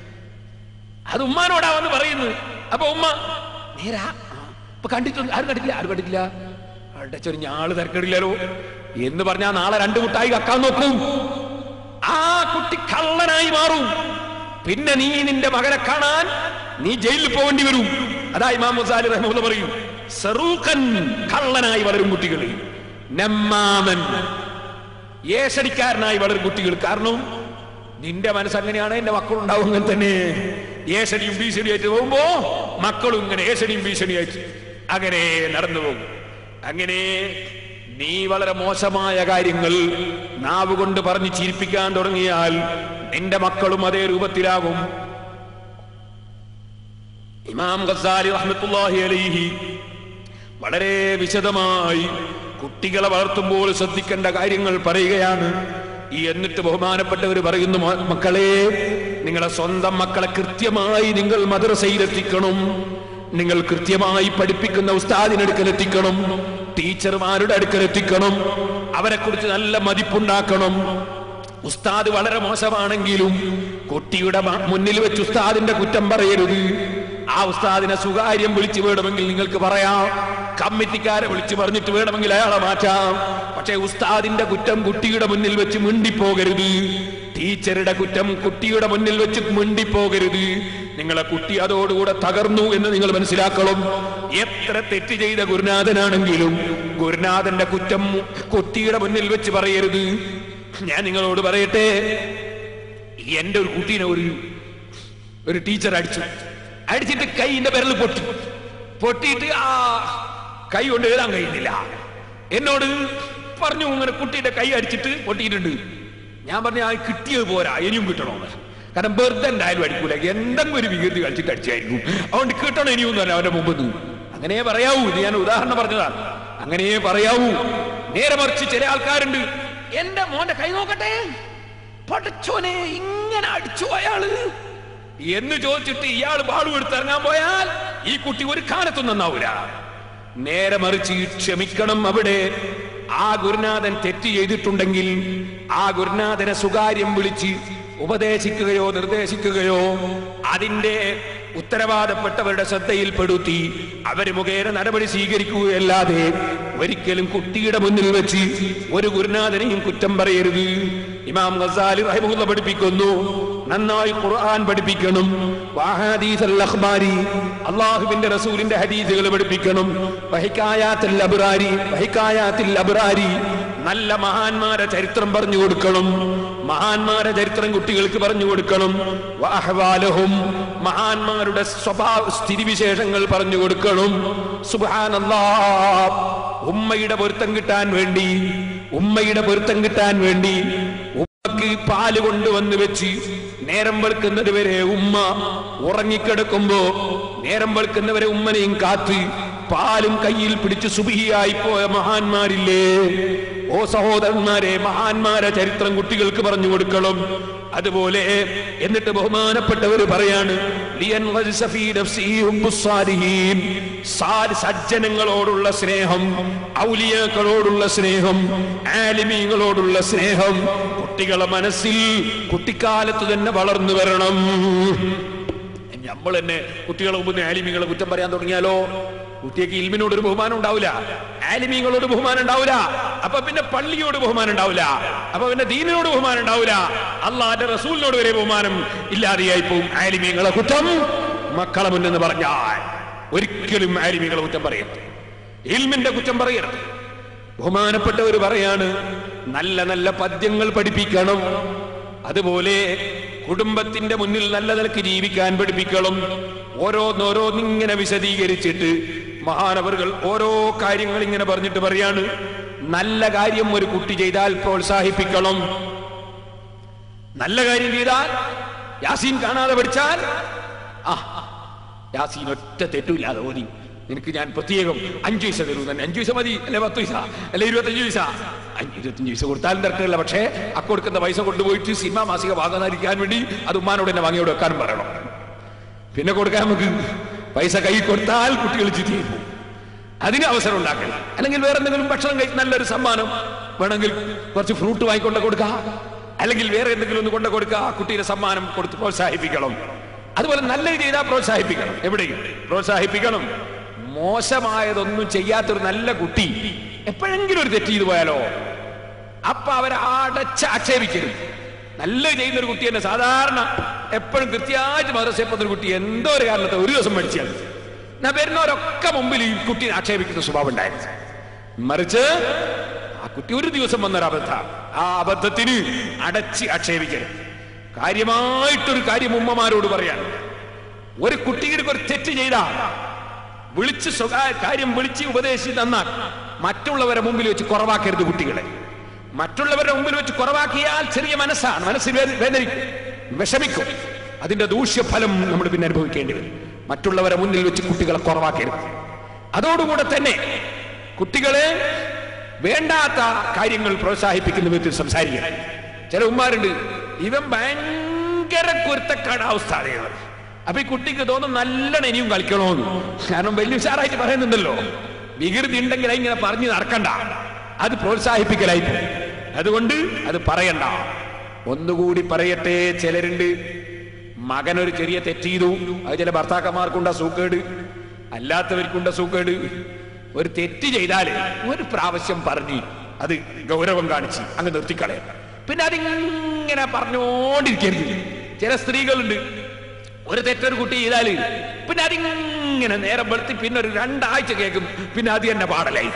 അത് ഉമ്മാനോടാ വന്ന് പറയുന്നു അപ്പൊ ഉമ്മ നേരാ ആ, ഇപ്പൊ കണ്ടിട്ടുണ്ട് ആരും കണ്ടിട്ടില്ല ആരും കണ്ടിട്ടില്ല അവിടെ ചെറിയ ഞാള് തിരക്കിടില്ലല്ലോ എന്ന് പറഞ്ഞാ നാളെ രണ്ട് മുട്ടായി കക്കാൻ നോക്കും ആ കുട്ടി കള്ളനായി മാറും പിന്നെ നീ നിന്റെ മകനെ കാണാൻ നീ ജയിലിൽ പോകേണ്ടി വരും അതാ ഇമാം മുസാലി റഹ്മുല്ല പറയും സറൂഖൻ കള്ളനായി വളരും കുട്ടികൾ നമ്മാമൻ ഏഷടിക്കാരനായി വളരും കുട്ടികൾ കാരണം നിന്റെ മനസ്സ് അങ്ങനെയാണ് എന്റെ മക്കളുണ്ടാവും അങ്ങനെ തന്നെ ഏഷണിയും ഭീഷണിയായിട്ട് പോകുമ്പോ മക്കളും ഇങ്ങനെ ഏഷണിയും ഭീഷണിയായിട്ട് അങ്ങനെ നടന്നു പോകും അങ്ങനെ നീ വളരെ മോശമായ കാര്യങ്ങൾ നാവ് കൊണ്ട് പറഞ്ഞ് ചിരിപ്പിക്കാൻ തുടങ്ങിയാൽ നിന്റെ മക്കളും അതേ രൂപത്തിലാകും ഇമാം ഗസാലി റഹ്മത്തുള്ളാഹി അലൈഹി വളരെ വിശദമായി കുട്ടികളെ വളർത്തുമ്പോൾ ശ്രദ്ധിക്കേണ്ട കാര്യങ്ങൾ പറയുകയാണ് ഈ എന്നിട്ട് ബഹുമാനപ്പെട്ടവർ പറയുന്നു "മ- മക്കളെ നിങ്ങളെ സ്വന്തം മക്കളെ കൃത്യമായി നിങ്ങൾ മദ്രസയിലെത്തിക്കണം നിങ്ങൾ കൃത്യമായി പഠിപ്പിക്കുന്ന ഉസ്താദിനടുക്കൽ എത്തിക്കണം ടീച്ചർമാരുടെ അടുക്കൽ എത്തിക്കണം അവരെ കുറിച്ച് നല്ല മതിപ്പുണ്ടാക്കണം ഉസ്താദ് വളരെ മോശമാണെങ്കിലും കുട്ടിയുടെ മ- മുന്നിൽ വെച്ച് ഉസ്താദിന്റെ കുറ്റം പറയരുത് ആ ഉസ്താദിനെ സുകാര്യം വിളിച്ചു വേണമെങ്കിൽ നിങ്ങൾക്ക് പറയാം കമ്മിറ്റിക്കാരെ വിളിച്ചു പറഞ്ഞിട്ട് വേണമെങ്കിൽ അയാളെ മാറ്റാം പക്ഷേ ഉസ്താദിന്റെ കുറ്റം കുട്ടിയുടെ മുന്നിൽ വെച്ച് മിണ്ടിപ്പോകരുത് ടീച്ചറുടെ കുറ്റം കുട്ടിയുടെ മുന്നിൽ വെച്ച് മിണ്ടിപ്പോകരുത് നിങ്ങളെ കുട്ടി അതോടുകൂടെ തകർന്നു എന്ന് നിങ്ങൾ മനസ്സിലാക്കണം എത്ര തെറ്റ് ചെയ്ത ഗുരുനാഥനാണെങ്കിലും ഗുരുനാഥന്റെ കുറ്റം കുട്ടിയുടെ മുന്നിൽ വെച്ച് പറയരുത് ഞാൻ നിങ്ങളോട് പറയട്ടെ എന്റെ ഒരു കുട്ടീനെ ഒരു ഒരു ടീച്ചർ അടിച്ചു അടിച്ചിട്ട് കൈയിന്റെ വിരൽ പൊട്ടി പൊട്ടിയിട്ട് ആ കൈ കൊണ്ട് എഴുതാൻ കഴിയുന്നില്ല എന്നോട് പറഞ്ഞു ഇങ്ങനെ കുട്ടിയുടെ കൈ അടിച്ചിട്ട് പൊട്ടിയിട്ടുണ്ട് ഞാൻ പറഞ്ഞു ആ കിട്ടിയത് പോരാ ഇനിയും കിട്ടണമെന്ന് കാരണം വെറുതെ എന്തായാലും അടിക്കൂല എന്തെങ്കിലും ഒരു വികൃതി കളിച്ചിട്ട് അടിച്ചായിരിക്കും അതുകൊണ്ട് കിട്ടണം ഇനിയും എന്ന് പറഞ്ഞു അവന്റെ മുമ്പ് നിന്ന് അങ്ങനെ പറയാവൂ ഇത് ഞാൻ ഉദാഹരണം പറഞ്ഞതാണ് അങ്ങനെ പറയാവൂ നേരെ മറിച്ച് ചില ആൾക്കാരുണ്ട് എന്റെ മോന്റെ കൈ നോക്കട്ടെ പടച്ചോനെ ഇങ്ങനെ അടിച്ചു അയാള് എന്ന് ചോദിച്ചിട്ട് ഇയാൾ ബാളു എടുത്തിറങ്ങാൻ പോയാൽ ഈ കുട്ടി ഒരു കാലത്തും നന്നാവൂല നേരെ മറിച്ച് ക്ഷമിക്കണം അവിടെ ആ ഗുരുനാഥൻ തെറ്റ് ചെയ്തിട്ടുണ്ടെങ്കിൽ ആ ഗുരുനാഥനെ സുകാര്യം വിളിച്ച് ഉപദേശിക്കുകയോ നിർദ്ദേശിക്കുകയോ അതിന്റെ ഉത്തരവാദപ്പെട്ടവരുടെ ശ്രദ്ധയിൽപ്പെടുത്തി അവര് മുഖേന നടപടി സ്വീകരിക്കുകയല്ലാതെ ഒരിക്കലും കുട്ടിയുടെ മുന്നിൽ വെച്ച് ഒരു ഗുരുനാഥനെയും കുറ്റം പറയരുത് ഇമാം ഗസാലി റഹിമുല്ല പഠിപ്പിക്കുന്നു നന്നായി ഖുർആൻ പഠിപ്പിക്കണം വഹാദീസൽ അഖ്ബാരി അള്ളാഹുവിന്റെ റസൂലിന്റെ ഹദീസുകൾ പഠിപ്പിക്കണം വഹിക്കായാത്തിൽ അബ്റാരി വഹിക്കായാത്തിൽ അബ്റാരി നല്ല മഹാന്മാരെ ചരിത്രം പറഞ്ഞു കൊടുക്കണം മഹാന്മാരെ ചരിത്രം കുട്ടികൾക്ക് പറഞ്ഞു കൊടുക്കണം വഅഹ്വാലഹും മഹാന്മാരുടെ സ്വഭാവ സ്ഥിതിവിശേഷങ്ങൾ പറഞ്ഞു കൊടുക്കണം സുബ്ഹാനല്ലാ ഉമ്മയുടെ പൊരുത്തം കിട്ടാൻ വേണ്ടി ഉമ്മയുടെ പൊരുത്തം കിട്ടാൻ വേണ്ടി ഉമ്മക്ക് പാല് കൊണ്ടുവന്ന് വെച്ച് നേരം വെളുക്കുന്നത് വരെ ഉമ്മ ഉറങ്ങിക്കിടക്കുമ്പോ നേരം വെളുക്കുന്നവരെ ഉമ്മനെയും കാത്ത് പാലും കയ്യിൽ പിടിച്ച് സുബിഹിയായി പോയ മഹാന്മാരില്ലേ ഓ സഹോദരന്മാരെ മഹാന്മാരെ ചരിത്രം കുട്ടികൾക്ക് പറഞ്ഞു കൊടുക്കണം അതുപോലെ എന്നിട്ട് ബഹുമാനപ്പെട്ടവർ പറയാണ് ലിയൻ വൽസ ഫീ നഫ്സിഹി ഹുബ്ബുസ് സാലിഹീൻ. സാൽ- സജ്ജനങ്ങളോടുള്ള സ്നേഹം ഔലിയാക്കളോടുള്ള സ്നേഹം ആലിമീങ്ങളോടുള്ള സ്നേഹം കുട്ടികളെ മനസ്സിൽ കുട്ടിക്കാലത്ത് തന്നെ വളർന്നു വരണം നമ്മൾ തന്നെ കുട്ടികളെ മുമ്പ് ആലിമീങ്ങളെ കുറ്റം പറയാൻ തുടങ്ങിയാലോ കുട്ടിക്ക് ഇൽമിനോട് ഒരു ബഹുമാനം ഉണ്ടാവില്ല ആലിമീങ്ങളോട് ബഹുമാനം ഉണ്ടാവില്ല അപ്പൊ പിന്നെ പള്ളിയോട് ബഹുമാനം ഉണ്ടാവില്ല അപ്പൊ പിന്നെ ദീനിനോട് ബഹുമാനം ഉണ്ടാവില്ല അള്ളാന്റെ റസൂലിനോട് വരെ ബഹുമാനം ഇല്ലാതെയായി പോവും ആലിമീങ്ങളെ കുറ്റം മക്കളെ മുന്നെന്ന് പറഞ്ഞാൽ ഒരിക്കലും ആലിമീങ്ങളെ കുറ്റം പറയരുത് ഇൽമിന്റെ കുറ്റം പറയരുത് ബഹുമാനപ്പെട്ടവർ പറയാണ് നല്ല നല്ല പദ്യങ്ങൾ പഠിപ്പിക്കണം അതുപോലെ കുടുംബത്തിന്റെ മുന്നിൽ നല്ല നിലക്ക് ജീവിക്കാൻ പഠിപ്പിക്കണം ഓരോന്നോരോന്നിങ്ങനെ വിശദീകരിച്ചിട്ട് മഹാനവറുകൾ ഓരോ കാര്യങ്ങൾ ഇങ്ങനെ പറഞ്ഞിട്ട് പറയാണ് നല്ല കാര്യം ഒരു കുട്ടി ചെയ്താൽ പ്രോത്സാഹിപ്പിക്കണം നല്ല കാര്യം ചെയ്താൽ യാസീൻ കാണാതെ പഠിച്ചാൽ ആ യാസീൻ ഒറ്റ തെറ്റുമില്ലാതെ ഓതി നിനക്ക് ഞാൻ പ്രത്യേകം അഞ്ചു പൈസ തരൂ തന്നെ അഞ്ചു പൈസ മതി അല്ലെ പത്ത് പൈസ അല്ലെ ഇരുപത്തഞ്ച് പൈസ അഞ്ച് ഇരുപത്തഞ്ച് പൈസ കൊടുത്താലും തിരക്കില്ല പക്ഷേ അക്കൊടുക്കുന്ന പൈസ കൊണ്ടുപോയിട്ട് സിനിമ മാസിക വാങ്ങാതിരിക്കാൻ വേണ്ടി അത് ഉമ്മാനോട് തന്നെ വാങ്ങിയോട് വെക്കാനും പറയണം പിന്നെ കൊടുക്കാൻ നമുക്ക് പൈസ കൈ കൊടുത്താൽ കുട്ടികൾ ചിത്തിയായി പോകും അതിന് അവസരം ഉണ്ടാക്കണം അല്ലെങ്കിൽ വേറെ എന്തെങ്കിലും ഭക്ഷണം കഴിച്ച് നല്ലൊരു സമ്മാനം വേണമെങ്കിൽ കുറച്ച് ഫ്രൂട്ട് വാങ്ങിക്കൊണ്ട് കൊടുക്കുക അല്ലെങ്കിൽ വേറെ എന്തെങ്കിലും ഒന്ന് കൊണ്ട് കൊടുക്കുക ആ കുട്ടിയുടെ സമ്മാനം കൊടുത്ത് പ്രോത്സാഹിപ്പിക്കണം അതുപോലെ നല്ലത് ചെയ്താൽ പ്രോത്സാഹിപ്പിക്കണം എവിടെയും പ്രോത്സാഹിപ്പിക്കണം മോശമായതൊന്നും ചെയ്യാത്തൊരു നല്ല കുട്ടി എപ്പോഴെങ്കിലും ഒരു തെറ്റ് ചെയ്തു പോയാലോ അപ്പൊ അവരെ അടച്ച് ആക്ഷേപിക്കരുത് നല്ല ചെയ്യുന്ന ഒരു കുട്ടി തന്നെ സാധാരണ എപ്പോഴും കൃത്യമായിട്ട് മദ്രസയപ്പെടുന്ന ഒരു കുട്ടി എന്തോ ഒരു കാരണത്തെ ഒരു ദിവസം പഠിച്ചാൽ ഞാൻ വരുന്നവരൊക്കെ മുമ്പിൽ ഈ കുട്ടിയെ ആക്ഷേപിക്കുന്ന സ്വഭാവം ഉണ്ടായിരുന്നു മറിച്ച് ആ കുട്ടി ഒരു ദിവസം വന്നൊരു അബദ്ധ ആ അബദ്ധത്തിന് അടച്ച് ആക്ഷേപിക്കരുത് കാര്യമായിട്ടൊരു കാര്യം ഉമ്മമാരോട് പറയാൻ ഒരു കുട്ടിയുടെ ഒരു തെറ്റ് ചെയ്താൽ വിളിച്ച് സ്വകാര്യ കാര്യം വിളിച്ച് ഉപദേശിച്ച് നന്നാക്കും മറ്റുള്ളവരെ മുമ്പിൽ വെച്ച് കുറവാക്കരുത് കുട്ടികളെ മറ്റുള്ളവരുടെ മുമ്പിൽ വെച്ച് കുറവാക്കിയാൽ ചെറിയ മനസ്സാണ് മനസ്സിൽ വേദ- വേദനിക്കും വിഷമിക്കും അതിന്റെ ദൂഷ്യഫലം നമ്മൾ പിന്നെ അനുഭവിക്കേണ്ടി വരും മറ്റുള്ളവരെ മുന്നിൽ വെച്ച് കുട്ടികളെ കുറവാക്കരുത് അതോടുകൂടെ തന്നെ കുട്ടികളെ വേണ്ടാത്ത കാര്യങ്ങൾ പ്രോത്സാഹിപ്പിക്കുന്ന വിധത്തിൽ സംസാരിക്കണം ചില ഉമ്മാരുണ്ട് ഇവൻ ഭയങ്കര കുരുത്തക്കാട് അവസ്ഥ അപ്പൊ ഈ കുട്ടിക്ക് തോന്നും നല്ലോണം ഇനിയും കളിക്കണോന്ന് കാരണം വലിയ ഉഷാറായിട്ട് പറയുന്നുണ്ടല്ലോ വികൃതി ഉണ്ടെങ്കിൽ ഇങ്ങനെ പറഞ്ഞു നടക്കണ്ട അത് പ്രോത്സാഹിപ്പിക്കലായി പോകും. അതുകൊണ്ട് അത് പറയണ്ട ഒന്നുകൂടി പറയട്ടെ ചിലരുണ്ട് മകനൊരു ചെറിയ തെറ്റ് ചെയ്തു അത് ചില ഭർത്താക്കന്മാർക്കുണ്ട സൂക്കേട് അല്ലാത്തവർക്കുണ്ട സൂക്കേട് ഒരു തെറ്റ് ചെയ്താൽ ഒരു പ്രാവശ്യം പറഞ്ഞ് അത് ഗൗരവം കാണിച്ച് അങ്ങ് നിർത്തിക്കളയാം പിന്നെ അതിങ്ങനെ പറഞ്ഞോണ്ടിരിക്കരുത് ചില സ്ത്രീകളുണ്ട് ഒരു തെറ്റൊരു കുട്ടി ചെയ്താല് പിന്നെ അതിങ്ങനെ നേരം വെളുത്തി പിന്നെ ഒരു രണ്ടാഴ്ച കേൾക്കും പിന്നെ അത് തന്നെ പാടലായി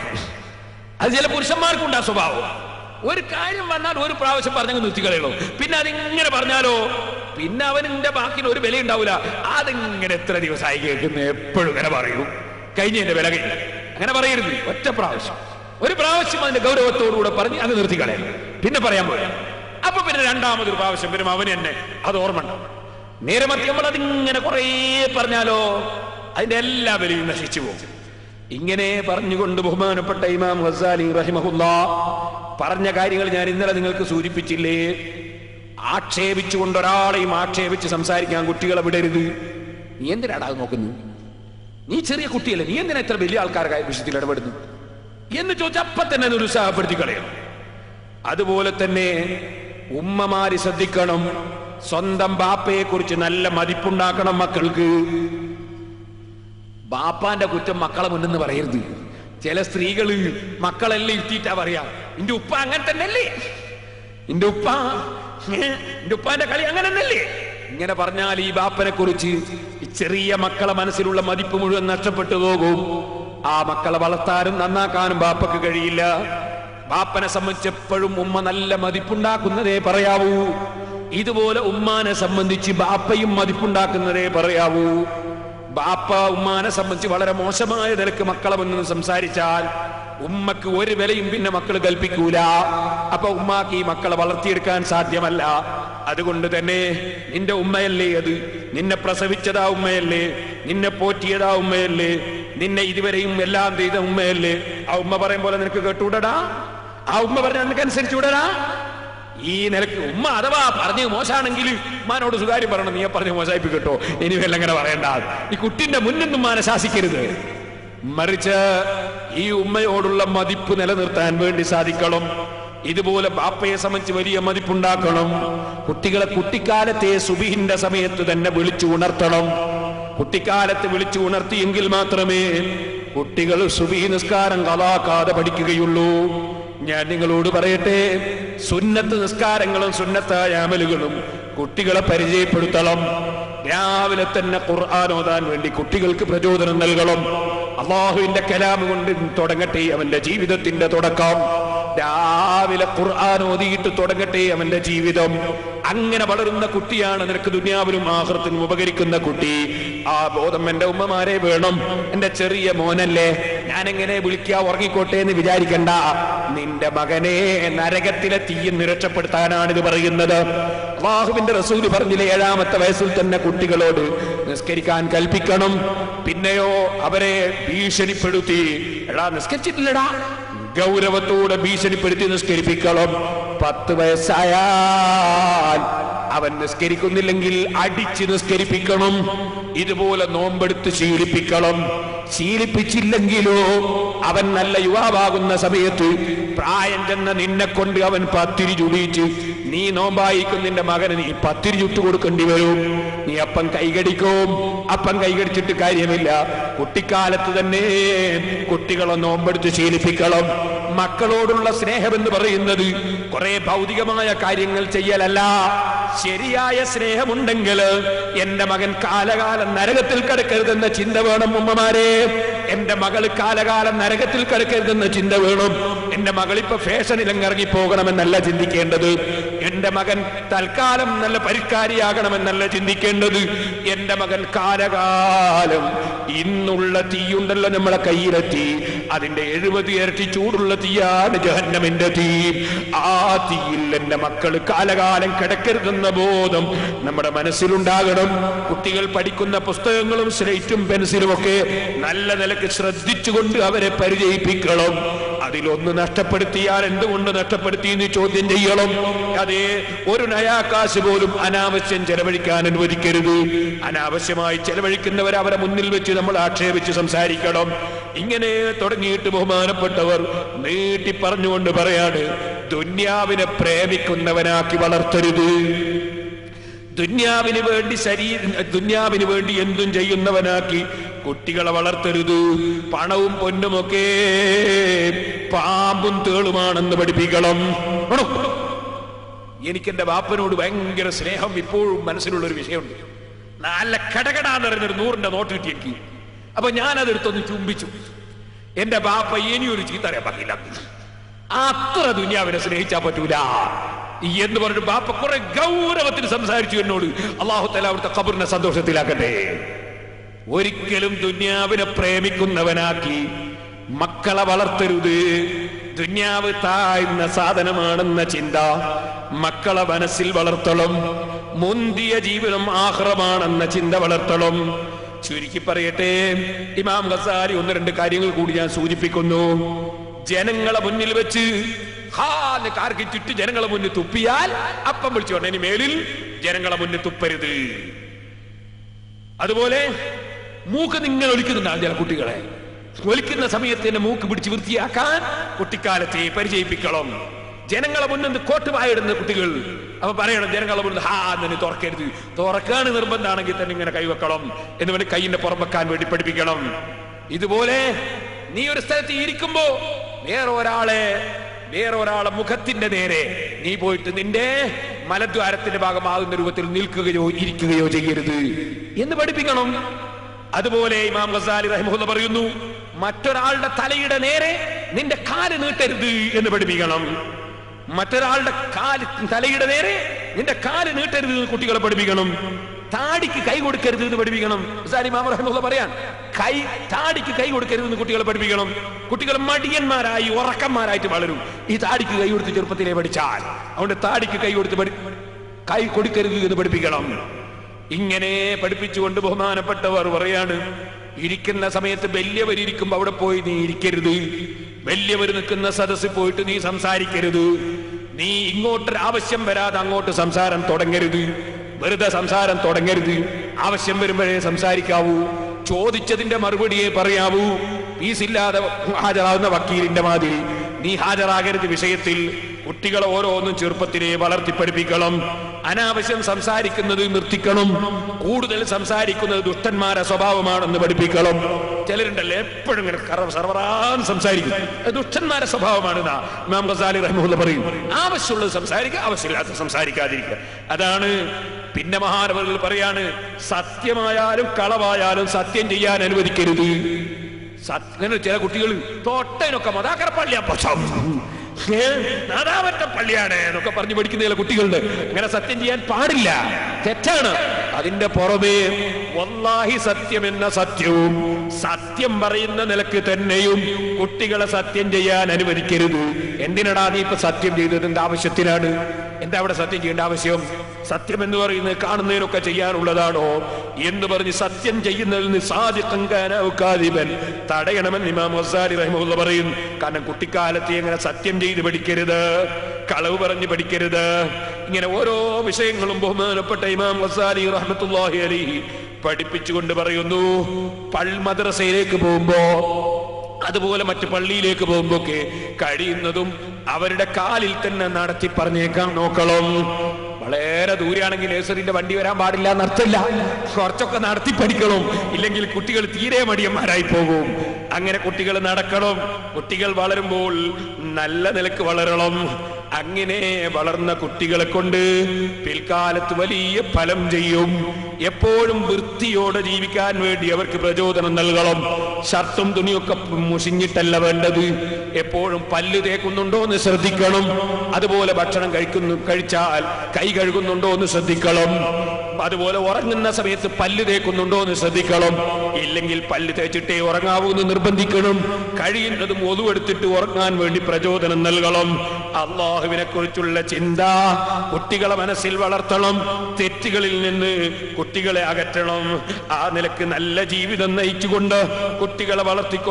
അത് ചില പുരുഷന്മാർക്കുണ്ട് ആ സ്വഭാവം ഒരു കാര്യം വന്നാൽ ഒരു പ്രാവശ്യം പറഞ്ഞങ്ങ് നിർത്തിക്കളയുള്ളൂ പിന്നെ അതിങ്ങനെ പറഞ്ഞാലോ പിന്നെ അവനിന്റെ ബാക്കിന് ഒരു വില ഉണ്ടാവില്ല അതിങ്ങനെ എത്ര ദിവസമായി കേൾക്കുന്ന എപ്പോഴും ഇങ്ങനെ പറയൂ കഴിഞ്ഞതിന്റെ വില കഴിഞ്ഞു അങ്ങനെ പറയരുത് ഒറ്റ പ്രാവശ്യം ഒരു പ്രാവശ്യം അതിന്റെ ഗൗരവത്തോടുകൂടെ പറഞ്ഞ് അത് നിർത്തിക്കളയാം പിന്നെ പറയാൻ പോയാ അപ്പൊ പിന്നെ രണ്ടാമതൊരു പ്രാവശ്യം വരും അവന് തന്നെ അത് ഓർമ്മ ഉണ്ടാവും നേരെ മറിച്ച് നമ്മൾ അതിങ്ങനെ കുറേ പറഞ്ഞാലോ അതിന്റെ എല്ലാ വിലയും നശിച്ചു പോകും ഇങ്ങനെ പറഞ്ഞുകൊണ്ട് ബഹുമാനപ്പെട്ട ഇമാം ഹസാലി റഹിമഹുല്ല പറഞ്ഞ കാര്യങ്ങൾ ഞാൻ ഇന്നലെ നിങ്ങൾക്ക് സൂചിപ്പിച്ചില്ലേ ആക്ഷേപിച്ചുകൊണ്ട് ഒരാളെയും ആക്ഷേപിച്ച് സംസാരിക്കാൻ കുട്ടികളെ വിടരുത് നീ എന്തിനാടാ അത് നോക്കുന്നത് നീ ചെറിയ കുട്ടിയല്ലേ നീ എന്തിനാ ഇത്ര വലിയ ആൾക്കാരുടെ വിഷയത്തിൽ ഇടപെടുന്നു എന്ന് ചോദിച്ചാൽ അപ്പൊ തന്നെ അത് ഉത്സാഹപ്പെടുത്തി കളയണം അതുപോലെ തന്നെ ഉമ്മമാര് ശ്രദ്ധിക്കണം സ്വന്തം ബാപ്പയെ കുറിച്ച് നല്ല മതിപ്പുണ്ടാക്കണം മക്കൾക്ക് ബാപ്പാന്റെ കുറ്റം മക്കളെ മുന്നെന്ന് പറയരുത് ചില സ്ത്രീകള് മക്കളെല്ലാം ഇരുത്തിയിട്ടാ പറയാ എന്റെ ഉപ്പ അങ്ങനെ തന്നെയല്ലേ എന്റെ ഉപ്പ ഏ, എന്റെ ഉപ്പാന്റെ കളി അങ്ങനെ തന്നെയല്ലേ ഇങ്ങനെ പറഞ്ഞാൽ ഈ ബാപ്പനെ കുറിച്ച് ഈ ചെറിയ മക്കളെ മനസ്സിലുള്ള മതിപ്പ് മുഴുവൻ നഷ്ടപ്പെട്ടു പോകും ആ മക്കളെ വളർത്താനും നന്നാക്കാനും ബാപ്പക്ക് കഴിയില്ല ബാപ്പനെ സംബന്ധിച്ച് എപ്പോഴും ഉമ്മ നല്ല മതിപ്പുണ്ടാക്കുന്നതേ പറയാവൂ ഇതുപോലെ ഉമ്മാനെ സംബന്ധിച്ച് ബാപ്പയും മതിപ്പുണ്ടാക്കുന്നതേ പറയാവൂ ബാപ്പ ഉമ്മാനെ സംബന്ധിച്ച് വളരെ മോശമായ നിലക്ക് മക്കളെ മുന്നിൽ സംസാരിച്ചാൽ ഉമ്മക്ക് ഒരു വിലയും പിന്നെ മക്കൾ കൽപ്പിക്കൂല അപ്പൊ ഉമ്മാക്ക് ഈ മക്കളെ വളർത്തിയെടുക്കാൻ സാധ്യമല്ല അതുകൊണ്ട് തന്നെ നിന്റെ ഉമ്മയല്ലേ അത് നിന്നെ പ്രസവിച്ചതാ ഉമ്മയല്ലേ നിന്നെ പോറ്റിയതാ ഉമ്മയല്ലേ നിന്നെ ഇതുവരെയും എല്ലാം ചെയ്ത ഉമ്മയല്ലേ ആ ഉമ്മ പറയും പോലെ നിനക്ക് കേട്ടുവിടടാ ആ ഉമ്മ പറഞ്ഞ നിനക്ക് അനുസരിച്ച് വിടടാ ഈ നിലക്ക് ഉമ്മ അഥവാ പറഞ്ഞു മോശമാണെങ്കിൽ ഉമ്മാനോട് സുകാര്യം പറയണം നീ പറഞ്ഞു മോശമായിപ്പി കേട്ടോ ഇനി വല്ല അങ്ങനെ പറയണ്ട ഈ കുട്ടിന്റെ മുന്നിൽ ഉമ്മാനെ ശാസിക്കരുത് മറിച്ച് ഈ ഉമ്മയോടുള്ള മതിപ്പ് നിലനിർത്താൻ വേണ്ടി സാധിക്കണം ഇതുപോലെ ബാപ്പയെ സംബന്ധിച്ച് വലിയ മതിപ്പുണ്ടാക്കണം കുട്ടികളെ കുട്ടിക്കാലത്തെ സുബിഹിന്റെ സമയത്ത് തന്നെ വിളിച്ചു ഉണർത്തണം കുട്ടിക്കാലത്ത് വിളിച്ചു ഉണർത്തിയെങ്കിൽ മാത്രമേ കുട്ടികൾ സുബി നിസ്കാരം കലാക്കാതെ പഠിക്കുകയുള്ളൂ ഞാൻ നിങ്ങളോട് പറയട്ടെ സുന്നത്ത് നിസ്കാരങ്ങളും സുന്നത്തായ അമലുകളും കുട്ടികളെ പരിചയപ്പെടുത്തണം രാവിലെ തന്നെ ഖുർആൻ ഓതാൻ വേണ്ടി കുട്ടികൾക്ക് പ്രചോദനം നൽകണം അള്ളാഹുവിന്റെ കലാമ് കൊണ്ട് തുടങ്ങട്ടെ അവന്റെ ജീവിതത്തിന്റെ തുടക്കം രാവിലെ ഖുർആൻ ഓതിയിട്ട് തുടങ്ങട്ടെ അവന്റെ ജീവിതം അങ്ങനെ വളരുന്ന കുട്ടിയാണ് നിനക്ക് ദുനിയാവിലും ആഹൃത്തിനും ഉപകരിക്കുന്ന കുട്ടി ആ ബോധം എന്റെ ഉമ്മമാരെ വേണം എന്റെ ചെറിയ മോനല്ലേ ഞാൻ എങ്ങനെ വിളിക്കാ ഉറങ്ങിക്കോട്ടെ എന്ന് വിചാരിക്കണ്ട നിന്റെ മകനെ നരകത്തിലെ തീയിൽ രക്ഷപ്പെടുത്താനാണ് ഇത് പറയുന്നത് അള്ളാഹുവിന്റെ റസൂല് പറഞ്ഞില്ലേ ഏഴാമത്തെ വയസ്സിൽ തന്നെ കുട്ടികളോട് നിസ്കരിക്കാൻ കൽപ്പിക്കണം പിന്നെയോ അവരെ ഭീഷണിപ്പെടുത്തി എടാ നിസ്കരിച്ചിട്ടില്ലടാ ഗൗരവത്തോടെ ഭീഷണിപ്പെടുത്തി നിസ്കരിപ്പിക്കണം പത്ത് വയസ്സായാൽ അവൻ നിസ്കരിക്കുന്നില്ലെങ്കിൽ അടിച്ച് നിസ്കരിപ്പിക്കണം ഇതുപോലെ നോമ്പെടുത്ത് ശീലിപ്പിക്കണം ശീലിപ്പിച്ചില്ലെങ്കിലോ അവൻ നല്ല യുവാവാകുന്ന സമയത്ത് പ്രായം ചെന്ന നിന്നെ കൊണ്ട് അവൻ പത്തിരി ചുടിയിച്ച് നീ നോമ്പായിക്കും നിന്റെ മകന് നീ പത്തിരി ചുട്ടു കൊടുക്കേണ്ടി വരും നീ അപ്പം കൈകടിക്കും അപ്പം കൈകടിച്ചിട്ട് കാര്യമില്ല കുട്ടിക്കാലത്ത് തന്നെ കുട്ടികളെ നോമ്പെടുത്ത് ശീലിപ്പിക്കണം മക്കളോടുള്ള സ്നേഹമെന്ന് പറയുന്നത് കുറെ ഭൗതികമായ കാര്യങ്ങൾ ചെയ്യലല്ല ശരിയായ സ്നേഹമുണ്ടെങ്കിൽ എന്റെ മകൻ കാലകാലം നരകത്തിൽ കിടക്കരുതെന്ന ചിന്ത വേണം ഉമ്മമാരെ എന്റെ മകൾ കാലകാലം നരകത്തിൽ കിടക്കരുതെന്ന ചിന്ത വേണം എന്റെ മകൾ ഇപ്പൊ ഫാഷനിലങ്ങ് ഇറങ്ങി പോകണമെന്നല്ല ചിന്തിക്കേണ്ടത് എന്റെ മകൻ തൽക്കാലം നല്ല പരിഷ്കാരിയാകണമെന്നല്ല ചിന്തിക്കേണ്ടത് എന്റെ മകൻ കാലകാലം ഇന്നുള്ള തീയുണ്ടല്ലോ നമ്മളെ കയ്യിലെത്തി അതിന്റെ എഴുപത് ഇരട്ടി ചൂടുള്ള തീയാണ് ജഹന്നമിന്റെ തീ ആ തീയിൽ എന്റെ മക്കൾ കാലകാലം കിടക്കരുതെന്ന ബോധം നമ്മുടെ മനസ്സിലുണ്ടാകണം കുട്ടികൾ പഠിക്കുന്ന പുസ്തകങ്ങളും സ്ലേറ്റും പെൻസിലും ഒക്കെ നല്ല നിലക്ക് ശ്രദ്ധിച്ചുകൊണ്ട് അവരെ പരിചയിപ്പിക്കണം അതിലൊന്ന് നഷ്ടപ്പെടുത്തിയാൽ എന്തുകൊണ്ട് നഷ്ടപ്പെടുത്തി എന്ന് ചോദ്യം ചെയ്യണം അതേ ഒരു നയാകാശ് പോലും അനാവശ്യം ചെലവഴിക്കാൻ അനുവദിക്കരുത് അനാവശ്യമായി ചെലവഴിക്കുന്നവർ അവരെ മുന്നിൽ വെച്ച് നമ്മൾ ആക്ഷേപിച്ച് സംസാരിക്കണം ഇങ്ങനെ തുടങ്ങിയിട്ട് ബഹുമാനപ്പെട്ടവർ നീട്ടി പറഞ്ഞുകൊണ്ട് പറയാണ് ദുന്യാവിനെ പ്രേമിക്കുന്നവനാക്കി വളർത്തരുത് ദുന്യാവിന് വേണ്ടി ശരീര ദുന്യാവിന് വേണ്ടി എന്തും ചെയ്യുന്നവനാക്കി കുട്ടികളെ വളർത്തരുത് പണവും പൊന്നുമൊക്കെ പാമ്പും തേളുമാണെന്ന് പഠിപ്പിക്കണം ആണോ? എനിക്കെന്റെ ബാപ്പനോട് ഭയങ്കര സ്നേഹം ഇപ്പോഴും മനസ്സിലുള്ള ഒരു വിഷയമുണ്ട് നല്ല കടകടാന്ന് പറയുന്നൊരു നൂറിന്റെ നോട്ട് കിട്ടി എനിക്ക് അപ്പൊ ഞാനതെടുത്തൊന്ന് ചുംബിച്ചു എന്റെ ബാപ്പ ഇനിയൊരു ചീത്ത അറിയാൻ പാടില്ല അത്ര ദുനിയാവിനെ സ്നേഹിച്ചാ പറ്റൂല എന്ന് പറഞ്ഞിട്ട് ബാപ്പ കുറെ ഗൗരവത്തിൽ സംസാരിച്ചു എന്നോട് അള്ളാഹു തല അവിടുത്തെ ഖബറിനെ സന്തോഷത്തിലാക്കട്ടെ ഒരിക്കലും ദുന്യാവിനെ പ്രേമിക്കുന്നവനാക്കി മക്കളെ വളർത്തരുത് ദുന്യാവ് താഴ്ന്ന സാധനമാണെന്ന ചിന്ത മക്കളെ മനസ്സിൽ വളർത്തണം മുന്തിയ ജീവിതം ആഹ്റമാണെന്ന ചിന്ത വളർത്തണം ചുരുക്കി പറയട്ടെ ഇമാം ഗസാരി ഒന്ന് രണ്ട് കാര്യങ്ങൾ കൂടി ഞാൻ സൂചിപ്പിക്കുന്നു ജനങ്ങളെ മുന്നിൽ വെച്ച് ഹാന്ന് കാർക്കി ചുറ്റി ജനങ്ങളെ മുന്നിൽ തുപ്പിയാൽ അപ്പം വിളിച്ചു പറഞ്ഞു ഇനി മേലിൽ ജനങ്ങളെ മുന്നിൽ തുപ്പരുത് അതുപോലെ മൂക്ക് നിങ്ങൾ ഒലിക്കുന്നുണ്ടാവും ചില കുട്ടികളെ ഒലിക്കുന്ന സമയത്ത് തന്നെ മൂക്ക് പിടിച്ച് വൃത്തിയാക്കാൻ കുട്ടിക്കാലത്തെ പരിചയിപ്പിക്കണം ജനങ്ങളെ മുന്നിൽ കോട്ട് വായിടുന്ന കുട്ടികൾ അപ്പൊ പറയണം ജനങ്ങളെ മുന്നിൽ ഹാ എന്ന് തുറക്കരുത് തുറക്കാണ് നിർബന്ധമാണെങ്കിൽ തന്നെ ഇങ്ങനെ കൈവെക്കണം എന്ന് വേണ്ടി കൈയിന്റെ പുറം വെക്കാൻ വേണ്ടി പഠിപ്പിക്കണം ഇതുപോലെ നീ ഒരു സ്ഥലത്ത് ഇരിക്കുമ്പോ വേറെ ഒരാളെ വേറെ ഒരാളെ മുഖത്തിന്റെ നേരെ നീ പോയിട്ട് നിന്റെ മലദ്വാരത്തിന്റെ ഭാഗമാകുന്ന രൂപത്തിൽ നിൽക്കുകയോ ഇരിക്കുകയോ ചെയ്യരുത് എന്ന് പഠിപ്പിക്കണം അതുപോലെ ഇമാം ഗസാലി റഹിമുല്ല പറയുന്നു മറ്റൊരാളുടെ തലയുടെ നേരെ നിന്റെ കാല് നീട്ടരുത് എന്ന് പഠിപ്പിക്കണം മറ്റൊരാളുടെ കാല് തലയുടെ നേരെ നിന്റെ കാല് നീട്ടരുത് എന്ന് കുട്ടികളെ പഠിപ്പിക്കണം താടിക്ക് കൈ കൊടുക്കരുത് എന്ന് പഠിപ്പിക്കണം ഗസാലി ഇമാം റഹിമുല്ല പറയാൻ കൈ താടിക്ക് കൈ കൊടുക്കരുത് എന്ന് കുട്ടികളെ പഠിപ്പിക്കണം കുട്ടികൾ മടിയന്മാരായി ഉറക്കന്മാരായിട്ട് വളരും ഈ താടിക്ക് കൈ കൊടുത്ത് ചെറുപ്പത്തിലേ പഠിച്ചാൽ അതുകൊണ്ട് താടിക്ക് കൈ കൊടുത്ത് പഠി കൈ കൊടുക്കരുത് എന്ന് പഠിപ്പിക്കണം ഇങ്ങനെ പഠിപ്പിച്ചുകൊണ്ട് ബഹുമാനപ്പെട്ടവർ പറയാണ് ഇരിക്കുന്ന സമയത്ത് വലിയവരിയ്ക്കുമ്പോ അവിടെ പോയി നീ ഇരിക്കരുത് വലിയവർ നിൽക്കുന്ന സദസ്സിൽ പോയിട്ട് നീ സംസാരിക്കരുത് നീ ഇങ്ങോട്ട് ആവശ്യം വരാതെ അങ്ങോട്ട് സംസാരം തുടങ്ങരുത് വെറുതെ സംസാരം തുടങ്ങരുത് ആവശ്യം വരുമ്പോഴേ സംസാരിക്കാവൂ ചോദിച്ചതിന്റെ മറുപടിയെ പറയാവൂ ഫീസില്ലാതെ ഹാജരാകുന്ന വക്കീലിന്റെ മാതിരി നീ ഹാജരാകരുത് വിഷയത്തിൽ കുട്ടികളെ ഓരോന്നും ചെറുപ്പത്തിലെ വളർത്തി പഠിപ്പിക്കണം അനാവശ്യം സംസാരിക്കുന്നത് നിർത്തിക്കണം കൂടുതൽ സംസാരിക്കുന്നത് ദുഷ്ടന്മാരെ സ്വഭാവമാണെന്ന് പഠിപ്പിക്കണം ചിലരുണ്ടല്ലോ എപ്പോഴും ഇങ്ങനെ കറ സർവറാൻ സംസാരിക്കും അത് ദുഷ്ടന്മാരെ സ്വഭാവമാണ് ഇതാ ഇമാം ഗസാലി റഹ്മുല്ല പറയും ആവശ്യമുള്ളത് സംസാരിക്കുക ആവശ്യമില്ലാത്ത സംസാരിക്കാതിരിക്കുക അതാണ് പിന്നെ മഹാനവറുകൾ പറയാണ് സത്യമായാലും കളവായാലും സത്യം ചെയ്യാൻ അനുവദിക്കരുത് സത്യ- അങ്ങനെ ചില കുട്ടികൾ തൊട്ടതിനൊക്കെ മതാക്കര പള്ളിയാ പക്ഷം നാദാവറ്റ പള്ളിയാണ് എന്നൊക്കെ പറഞ്ഞു പഠിക്കുന്ന ചില കുട്ടികളുണ്ട് അങ്ങനെ സത്യം ചെയ്യാൻ പാടില്ല തെറ്റാണ് അതിന്റെ പുറമേ വല്ലാഹി സത്യം എന്ന സത്യവും സത്യം പറയുന്ന നിലക്ക് തന്നെയും കുട്ടികളെ സത്യം ചെയ്യാൻ അനുവദിക്കരുത് എന്തിനടാ നീ ഇപ്പൊ സത്യം ചെയ്തതിന്റെ ആവശ്യത്തിനാണ് എന്താ അവിടെ സത്യം ചെയ്യേണ്ട ആവശ്യം സത്യം എന്ന് പറയുന്നത് കാണുന്നതിനൊക്കെ ചെയ്യാനുള്ളതാണോ എന്ന് പറഞ്ഞ് സത്യം ചെയ്യുന്നതിൽ നിന്ന് സാധിക്കങ്കാനാവുക്കാതിപൻ തടയണമെന്ന് ഇമാം ഹസാരി റഹിമുള്ള പറയുന്നു കാരണം കുട്ടിക്കാലത്ത് എങ്ങനെ സത്യം ചെയ്ത് പഠിക്കരുത് കളവ് പറഞ്ഞ് പഠിക്കരുത് ഇങ്ങനെ ഓരോ വിഷയങ്ങളും ബഹുമാനപ്പെട്ട ഇമാം ഹസാരി റഹ്മത്തുല്ലാഹി അലിഹി പഠിപ്പിച്ചുകൊണ്ട് പറയുന്നു പൾ മദ്രസയിലേക്ക് പോകുമ്പോ അതുപോലെ മറ്റു പള്ളിയിലേക്ക് പോകുമ്പോക്കെ കഴിയുന്നതും അവരുടെ കാലിൽ തന്നെ നടത്തി പറഞ്ഞേക്കാൻ നോക്കണം വളരെ ദൂരെയാണെങ്കിൽ നേഴ്സറിന്റെ വണ്ടി വരാൻ പാടില്ല എന്നർത്ഥമില്ല കുറച്ചൊക്കെ നടത്തി പഠിക്കണം ഇല്ലെങ്കിൽ കുട്ടികൾ തീരെ മടിയന്മാരായി പോകും അങ്ങനെ കുട്ടികൾ നടക്കണം കുട്ടികൾ വളരുമ്പോൾ നല്ല നിലക്ക് വളരണം അങ്ങനെ വളർന്ന കുട്ടികളെ കൊണ്ട് പിൽക്കാലത്ത് വലിയ ഫലം ചെയ്യും എപ്പോഴും വൃത്തിയോടെ ജീവിക്കാൻ വേണ്ടി അവർക്ക് പ്രചോദനം നൽകണം ഷർട്ടും തുണിയൊക്കെ മുഷിഞ്ഞിട്ടല്ല വേണ്ടത് എപ്പോഴും പല്ല് തേക്കുന്നുണ്ടോ എന്ന് ശ്രദ്ധിക്കണം അതുപോലെ ഭക്ഷണം കഴിക്കുന്നു കഴിച്ചാൽ കൈ കഴുകുന്നുണ്ടോ എന്ന് ശ്രദ്ധിക്കണം അതുപോലെ ഉറങ്ങുന്ന സമയത്ത് പല്ല് തേക്കുന്നുണ്ടോ എന്ന് ശ്രദ്ധിക്കണം ഇല്ലെങ്കിൽ പല്ല് തേച്ചിട്ടേ ഉറങ്ങാവൂ എന്ന് നിർബന്ധിക്കണം കഴിയുന്നതും ഒതുവെടുത്തിട്ട് ഉറങ്ങാൻ വേണ്ടി പ്രചോദനം നൽകണം അള്ളാഹുവിനെ കുറിച്ചുള്ള ചിന്ത കുട്ടികളെ മനസ്സിൽ വളർത്തണം തെറ്റുകളിൽ നിന്ന് കുട്ടികളെ അകറ്റണം ആ നിലക്ക് നല്ല ജീവിതം നയിച്ചുകൊണ്ട് കുട്ടികളെ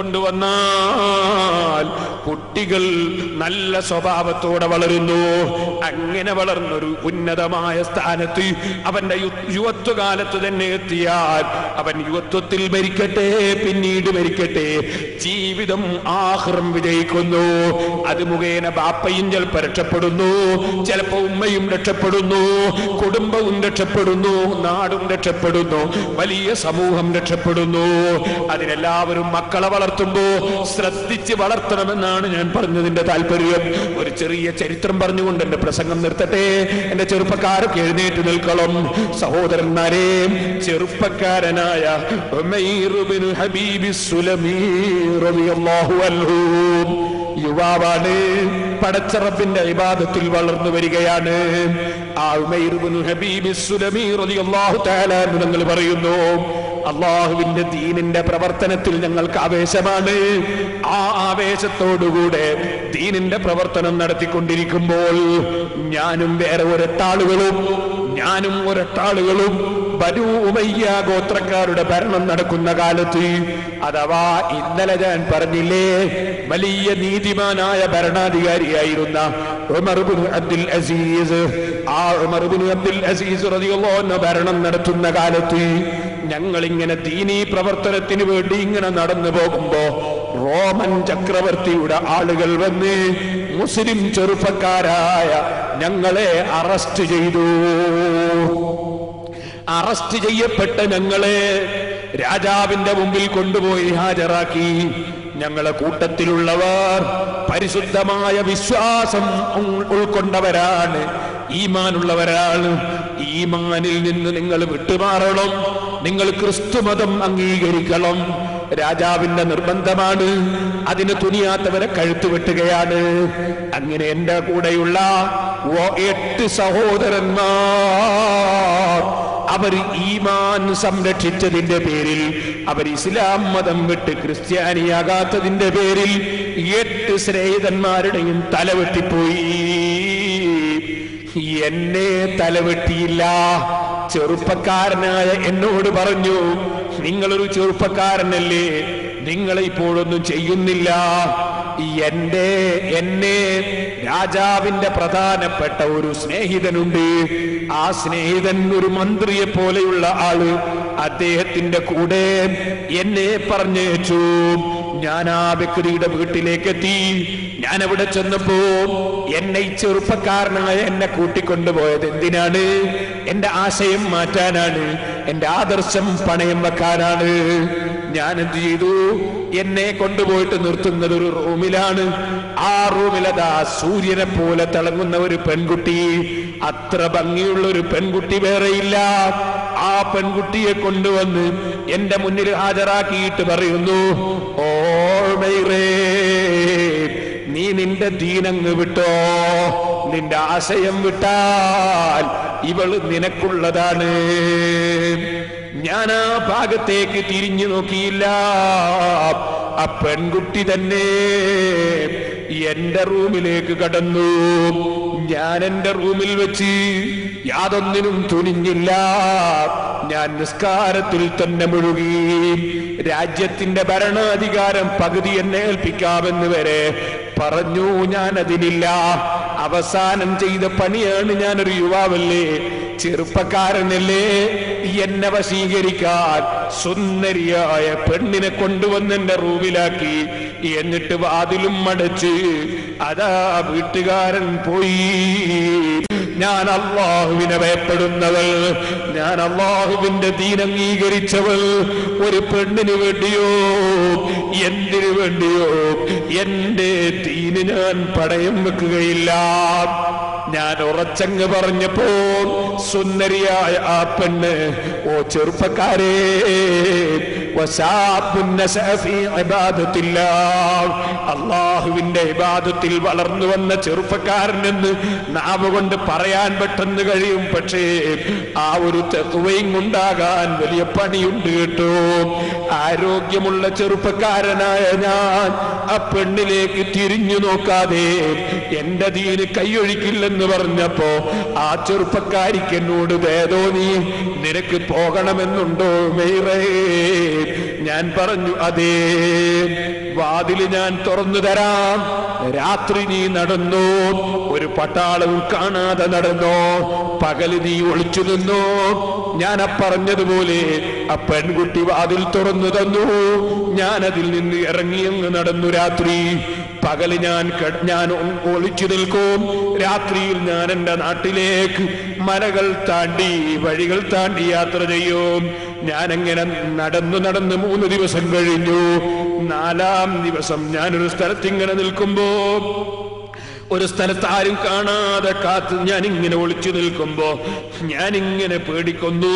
വളർത്തിക്കൊണ്ടുവന്നാൽ കുട്ടികൾ നല്ല സ്വഭാവത്തോടെ വളരുന്നു അങ്ങനെ വളർന്നൊരു ഉന്നതമായ സ്ഥാനത്ത് അവന്റെ യു- യുവത്വകാലത്ത് തന്നെ എത്തിയാൽ അവൻ യുവത്വത്തിൽ മരിക്കട്ടെ പിന്നീട് മരിക്കട്ടെ ജീവിതം ആഹ്റം വിജയിക്കുന്നു അത് മുഖേന ബാപ്പയും ചിലപ്പോൾ രക്ഷപ്പെടുന്നു ചിലപ്പോ ഉമ്മയും രക്ഷപ്പെടുന്നു കുടുംബവും രക്ഷപ്പെടുന്നു നാടും രക്ഷപ്പെടുന്നു വലിയ സമൂഹം രക്ഷപ്പെടുന്നു അതിനെല്ലാവരും മക്കളെ വളർത്തുമ്പോ ശ്രദ്ധിച്ച് വളർത്തണമെന്നാണ് ഞാൻ പറഞ്ഞതിന്റെ താല്പര്യം ഒരു ചെറിയ ചരിത്രം പറഞ്ഞുകൊണ്ട് എന്റെ പ്രസംഗം നിർത്തട്ടെ എന്റെ ചെറുപ്പക്കാരൊക്കെ എഴുന്നേറ്റ് നിൽക്കണം സഹോദരന്മാരെ ചെറുപ്പക്കാരനായ ഉമൈർ ബിൻ ഹബീബി സുലമി റളിയല്ലാഹു അൻഹു യുവാവാണ് പടച്ചറപ്പിന്റെ ഇബാദത്തിൽ വളർന്നു വരികയാണ് ആ ഉമൈർ ബിൻ ഹബീബി സുലമി റളിയല്ലാഹു തആല എന്ന് നിങ്ങൾ പറയുന്നു അള്ളാഹുവിന്റെ ദീനിന്റെ പ്രവർത്തനത്തിൽ ഞങ്ങൾക്ക് ആവേശമാണ് ആ ആവേശത്തോടുകൂടെ ദീനിന്റെ പ്രവർത്തനം നടത്തിക്കൊണ്ടിരിക്കുമ്പോൾ ഞാനും വേറെ ഒരൊട്ടാളുകളും ഞാനും ഒരൊട്ടാളുകളും ബനു ഉമയ്യ ഗോത്രക്കാരുടെ ഭരണം നടക്കുന്ന കാലത്ത് അഥവാ ഇന്നലെ ഞാൻ പറഞ്ഞില്ലേ വലിയ നീതിമാനായ ഭരണാധികാരിയായിരുന്ന ഉമർ ഇബ്നു അബ്ദുൽ അസീസ് ആ ഉമർ ഇബ്നു അബ്ദുൽ അസീസ് റളിയല്ലാഹു അൻഹു ഭരണം നടത്തുന്ന കാലത്ത് ഞങ്ങൾ ഇങ്ങനെ ദീനീ പ്രവർത്തനത്തിന് വേണ്ടി ഇങ്ങനെ നടന്നു പോകുമ്പോ റോമൻ ചക്രവർത്തിയുടെ ആളുകൾ വന്ന് മുസ്ലിം ചെറുപ്പക്കാരായ ഞങ്ങളെ അറസ്റ്റ് ചെയ്തു അറസ്റ്റ് ചെയ്യപ്പെട്ട ഞങ്ങളെ രാജാവിന്റെ മുമ്പിൽ കൊണ്ടുപോയി ഹാജരാക്കി ഞങ്ങളെ കൂട്ടത്തിലുള്ളവർ പരിശുദ്ധമായ വിശ്വാസം ഉൾ- ഉൾക്കൊണ്ടവരാണ് ഈമാനുള്ളവരാണ് ഈമാനിൽ നിന്ന് നിങ്ങൾ വിട്ടുമാറണം നിങ്ങൾ ക്രിസ്തുമതം അംഗീകരിക്കണം രാജാവിന്റെ നിർബന്ധമാണ് അതിന് തുനിയാത്തവരെ കഴുത്തു വെട്ടുകയാണ് അങ്ങനെ എന്റെ കൂടെയുള്ള ഓ- എട്ട് സഹോദരന്മാർ അവർ ഈമാൻ സംരക്ഷിച്ചതിന്റെ പേരിൽ അവർ ഇസ്ലാം മതം വിട്ട് ക്രിസ്ത്യാനിയാകാത്തതിന്റെ പേരിൽ എട്ട് സ്നേഹിതന്മാരുടെയും തല വെട്ടിപ്പോയി എന്നെ തലവെട്ടിയില്ല ചെറുപ്പക്കാരനായ എന്നോട് പറഞ്ഞു നിങ്ങളൊരു ചെറുപ്പക്കാരനല്ലേ നിങ്ങളെ ഇപ്പോഴൊന്നും ചെയ്യുന്നില്ല എന്റെ എന്നെ രാജാവിന്റെ പ്രധാനപ്പെട്ട ഒരു സ്നേഹിതനുണ്ട് ആ സ്നേഹിതൻ ഒരു മന്ത്രിയെ പോലെയുള്ള ആള് അദ്ദേഹത്തിന്റെ കൂടെ എന്നെ പറഞ്ഞേച്ചു ഞാൻ ആ വ്യക്തിയുടെ വീട്ടിലേക്ക് എത്തി ഞാൻ അവിടെ ചെന്നപ്പോ എന്നെ ഈ ചെറുപ്പക്കാരനായ എന്നെ കൂട്ടിക്കൊണ്ടുപോയത് എന്തിനാണ് എന്റെ ആശയം മാറ്റാനാണ് എന്റെ ആദർശം പണയം വെക്കാനാണ് ഞാൻ എന്ത് ചെയ്തു എന്നെ കൊണ്ടുപോയിട്ട് നിർത്തുന്നത് ഒരു റൂമിലാണ് ആ റൂമിലതാ സൂര്യനെ പോലെ തിളങ്ങുന്ന ഒരു പെൺകുട്ടി അത്ര ഭംഗിയുള്ള ഒരു പെൺകുട്ടി വേറെയില്ല ആ പെൺകുട്ടിയെ കൊണ്ടുവന്ന് എന്റെ മുന്നിൽ ഹാജരാക്കിയിട്ട് പറയുന്നു ഓ മൈറേ നീ നിന്റെ ദീനങ്ങ് വിട്ടോ നിന്റെ ആശയം വിട്ടാൽ ഇവള് നിനക്കുള്ളതാണ് ഞാൻ ആ ഭാഗത്തേക്ക് തിരിഞ്ഞു നോക്കിയില്ല ആ പെൺകുട്ടി തന്നെ എന്റെ റൂമിലേക്ക് കടന്നു ഞാൻ എന്റെ റൂമിൽ വെച്ച് യാതൊന്നിനും തുനിഞ്ഞില്ല ഞാൻ നിസ്കാരത്തിൽ തന്നെ മുഴുകി രാജ്യത്തിന്റെ ഭരണാധികാരം പകുതി എന്നെ ഏൽപ്പിക്കാമെന്ന് വരെ പറഞ്ഞു ഞാൻ അതിനില്ല അവസാനം ചെയ്ത പണിയാണ് ഞാനൊരു യുവാവല്ലേ ചെറുപ്പക്കാരനല്ലേ എന്നെ വശീകരിക്കാൻ സുന്ദരിയായ പെണ്ണിനെ കൊണ്ടുവന്ന് എന്റെ റൂമിലാക്കി എന്നിട്ട് വാതിലും അടച്ച് അതാ വീട്ടുകാരൻ പോയി ഞാൻ അള്ളാഹുവിനെ ഭയപ്പെടുന്നവൾ ഞാൻ അള്ളാഹുവിന്റെ ദീൻ അംഗീകരിച്ചവൾ ഒരു പെണ്ണിന് വേണ്ടിയോ എന്തിനു വേണ്ടിയോ എന്റെ ദീന് ഞാൻ പടയം വെക്കുകയില്ല ഞാൻ ഉറച്ചങ്ങ് പറഞ്ഞപ്പോ സുന്ദരിയായ ആ പെണ്ണ് ഓ ചെറുപ്പക്കാരേ അള്ളാഹുവിന്റെ ഇബാദത്തിൽ വളർന്നു വന്ന ചെറുപ്പക്കാരനെന്ന് നാവ് കൊണ്ട് പറയാൻ പെട്ടെന്ന് കഴിയും പക്ഷേ ആ ഒരു തെക്കുവയും ഉണ്ടാകാൻ വലിയ പണിയുണ്ട് കേട്ടോ ആരോഗ്യമുള്ള ചെറുപ്പക്കാരനായ ഞാൻ ആ പെണ്ണിലേക്ക് തിരിഞ്ഞു നോക്കാതെ എന്റെ ദീന് കൈയൊഴിക്കില്ലെന്ന് പറഞ്ഞപ്പോ ആ ചെറുപ്പക്കാരിക്ക് എന്നോട് വേദോ നീ നിനക്ക് പോകണമെന്നുണ്ടോ മെയ്റേ ഞാൻ പറഞ്ഞു അതേ വാതില് ഞാൻ തുറന്നു തരാം രാത്രി നീ നടന്നു ഒരു പട്ടാളവും കാണാതെ നടന്നോ പകല് നീ ഒളിച്ചു നിന്നോ ഞാൻ ആ പറഞ്ഞതുപോലെ ആ പെൺകുട്ടി വാതിൽ തുറന്നു തന്നു ഞാൻ അതിൽ നിന്ന് ഇറങ്ങി അങ്ങ് നടന്നു രാത്രി പകല് ഞാൻ കെ- ഞാൻ ഒ- ഒളിച്ചു നിൽക്കും രാത്രിയിൽ ഞാൻ എന്റെ നാട്ടിലേക്ക് മലകൾ താണ്ടി വഴികൾ താണ്ടി യാത്ര ചെയ്യും ഞാൻ എങ്ങനെ നടന്നു നടന്ന് മൂന്ന് ദിവസം കഴിഞ്ഞു നാലാം ദിവസം ഞാനൊരു സ്ഥലത്ത് ഇങ്ങനെ നിൽക്കുമ്പോ ഒരു സ്ഥലത്ത് ആരും കാണാതെ കാത്ത് ഞാൻ ഇങ്ങനെ ഒളിച്ചു നിൽക്കുമ്പോ ഞാൻ ഇങ്ങനെ പേടിക്കുന്നു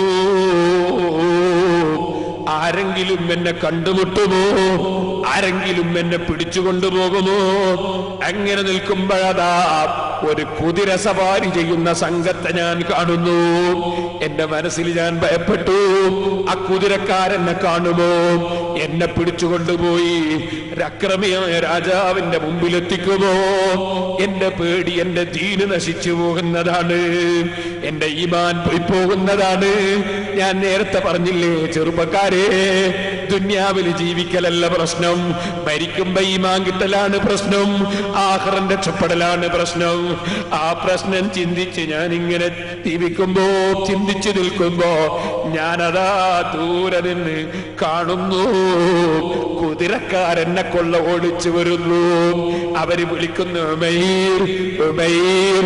ആരെങ്കിലും എന്നെ കണ്ടുമുട്ടുമോ ആരെങ്കിലും എന്നെ പിടിച്ചു കൊണ്ടുപോകുമോ അങ്ങനെ നിൽക്കുമ്പോഴതാ ഒരു കുതിര സവാരി ചെയ്യുന്ന സംഘത്തെ ഞാൻ കാണുന്നു എന്റെ മനസ്സിൽ ഞാൻ ഭയപ്പെട്ടു ആ കുതിരക്കാരെന്നെ കാണുമോ എന്നെ പിടിച്ചു കൊണ്ടുപോയി അക്രമിയായ രാജാവിന്റെ മുമ്പിലെത്തിക്കുമോ എന്റെ പേടി എന്റെ ദീന് നശിച്ചു പോകുന്നതാണ് എന്റെ ഈമാൻ പോയി പോകുന്നതാണ് ഞാൻ നേരത്തെ പറഞ്ഞില്ലേ ചെറുപ്പക്കാരെ ദുന്യാവിൽ ജീവിക്കലല്ല പ്രശ്നം മരിക്കുമ്പോ ഈമാൻ കിട്ടലാണ് പ്രശ്നം ആഹ്റം രക്ഷപ്പെടലാണ് പ്രശ്നം ആ പ്രശ്നം ചിന്തിച്ച് ഞാൻ ഇങ്ങനെ ജീവിക്കുമ്പോ ചിന്തിച്ചു നിൽക്കുമ്പോ ഞാനതാ ദൂരെ നിന്ന് കാണുന്നു കുതിരക്കാരെന്നെ കൊള്ള ഓടിച്ചു വരുന്നു അവര് വിളിക്കുന്നു ഉമൈർ ഉമൈർ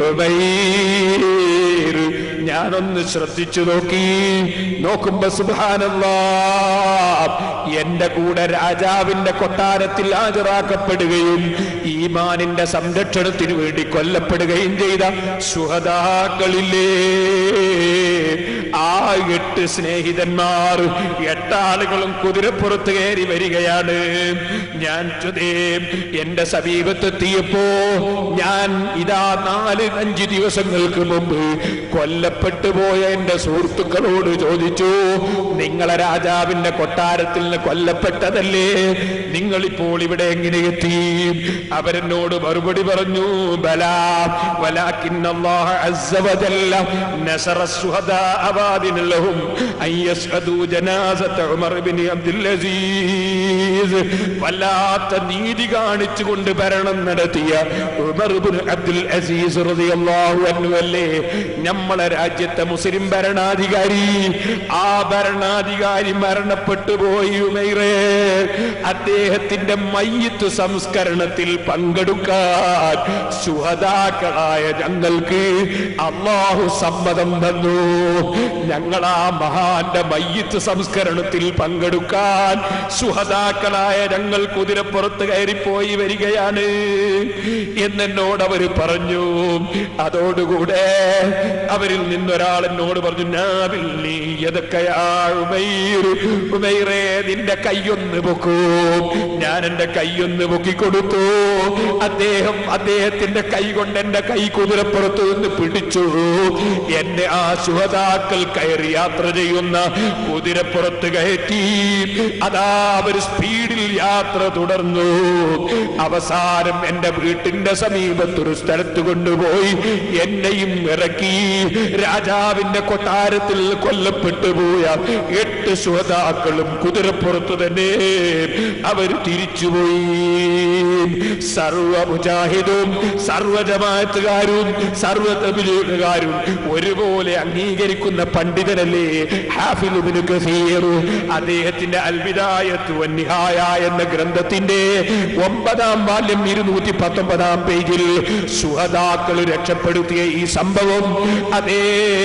ഉമൈർ ഞാനൊന്ന് ശ്രദ്ധിച്ചു നോക്കി നോക്കുമ്പോ സുബാനല്ലാ എന്റെ കൂടെ രാജാവിന്റെ കൊട്ടാരത്തിൽ ഹാജരാക്കപ്പെടുകയും ഈമാനിന്റെ സംരക്ഷണത്തിന് വേണ്ടി കൊല്ലപ്പെടുകയും ചെയ്ത സുഹതാക്കളില്ലേ ആ എട്ട് സ്നേഹിതന്മാർ എട്ടാളുകളും കുതിരപ്പുറത്ത് കയറി വരികയാണ് ഞാൻ ചുതേ എന്റെ സമീപത്തെത്തിയപ്പോ ഞാൻ ഇതാ നാല് അഞ്ച് ദിവസങ്ങൾക്ക് മുമ്പ് കൊല്ലപ്പെട്ടു പോയ എന്റെ സുഹൃത്തുക്കളോട് ചോദിച്ചു നിങ്ങളെ രാജാവിന്റെ കൊട്ടാരത്തിൽ നിന്ന് കൊല്ലപ്പെട്ടതല്ലേ നിങ്ങൾ ഇപ്പോൾ ഇവിടെ എങ്ങനെ എത്തി അവരെന്നോട് മറുപടി പറഞ്ഞു ബലാ ولكن الله عز وجل نصر الشهداء باذن لهم أن يسعدوا جنازة عمر بن عبد العزيز വല്ലാത്ത നീതി കാണിച്ചുകൊണ്ട് ഭരണം നടത്തിയ ഉമർ ബിൻ അബ്ദുൽ അസീസ് റളിയല്ലാഹു അൻഹു അല്ലേ നമ്മളെ രാജ്യത്തെ മുസ്ലിം ഭരണാധികാരി ആ ഭരണാധികാരി മരണപ്പെട്ടു പോയി ഉമൈറേ അദ്ദേഹത്തിന്റെ മയ്യത്ത് സംസ്കരണത്തിൽ പങ്കെടുക്കാൻ ശുഹദാക്കളായ ഞങ്ങൾക്ക് അള്ളാഹു സമ്മതം തന്നു ഞങ്ങൾ ആ മഹാന്റെ മയ്യത്ത് സംസ്കരണത്തിൽ പങ്കെടുക്കാൻ ശുഹദാക്കളായ ഞങ്ങൾ കുതിരപ്പുറത്ത് കയറിപ്പോയി വരികയാണ് എന്നെന്നോട് അവര് പറഞ്ഞു അതോടുകൂടെ അവരിൽ നിന്നൊരാൾ എന്നോട് പറഞ്ഞു നാവിൽ നീ ഉമൈറേ നിന്റെ കൈയൊന്ന് പൊക്കൂ ഞാൻ എന്റെ കൈയൊന്ന് പൊക്കിക്കൊടുത്തു അദ്ദേഹം അദ്ദേഹത്തിന്റെ കൈ കൊണ്ട് എന്റെ കൈ കുതിരപ്പുറത്ത് നിന്ന് പിടിച്ചു എന്നെ ആ ശുഹതാക്കൾ കയറി യാത്ര ചെയ്യുന്ന കുതിരപ്പുറത്ത് കയറ്റി അതാ ഒരു സ്പീഡിൽ യാത്ര തുടർന്നു അവസാനം എന്റെ വീട്ടിന്റെ സമീപത്തൊരു സ്ഥലത്ത് കൊണ്ടുപോയി എന്നെയും ഇറക്കി രാജാവിന്റെ കൊട്ടാരത്തിൽ കൊല്ലപ്പെട്ടു പോയ എട്ട് ശ്രോതാക്കളും കുതിരപ്പുറത്ത് തന്നെ അവർ തിരിച്ചുപോയി സർവ മുജാഹിദും സർവ ജമാഅത്തുകാരും സർവ തബിലീഗുകാരും ഒരുപോലെ അംഗീകരിക്കുന്ന പണ്ഡിതനല്ലേ ഹാഫിലുബിന് കസീർ അദ്ദേഹത്തിന്റെ അൽവിദായത്ത് വന്നിഹായ എന്ന ഗ്രന്ഥത്തിന്റെ ഒമ്പതാം വാല്യം ഇരുന്നൂറ്റി പത്തൊമ്പതാം പേജിൽ സുഹതാക്കൾ രക്ഷപ്പെടുത്തിയ ഈ സംഭവം അതേ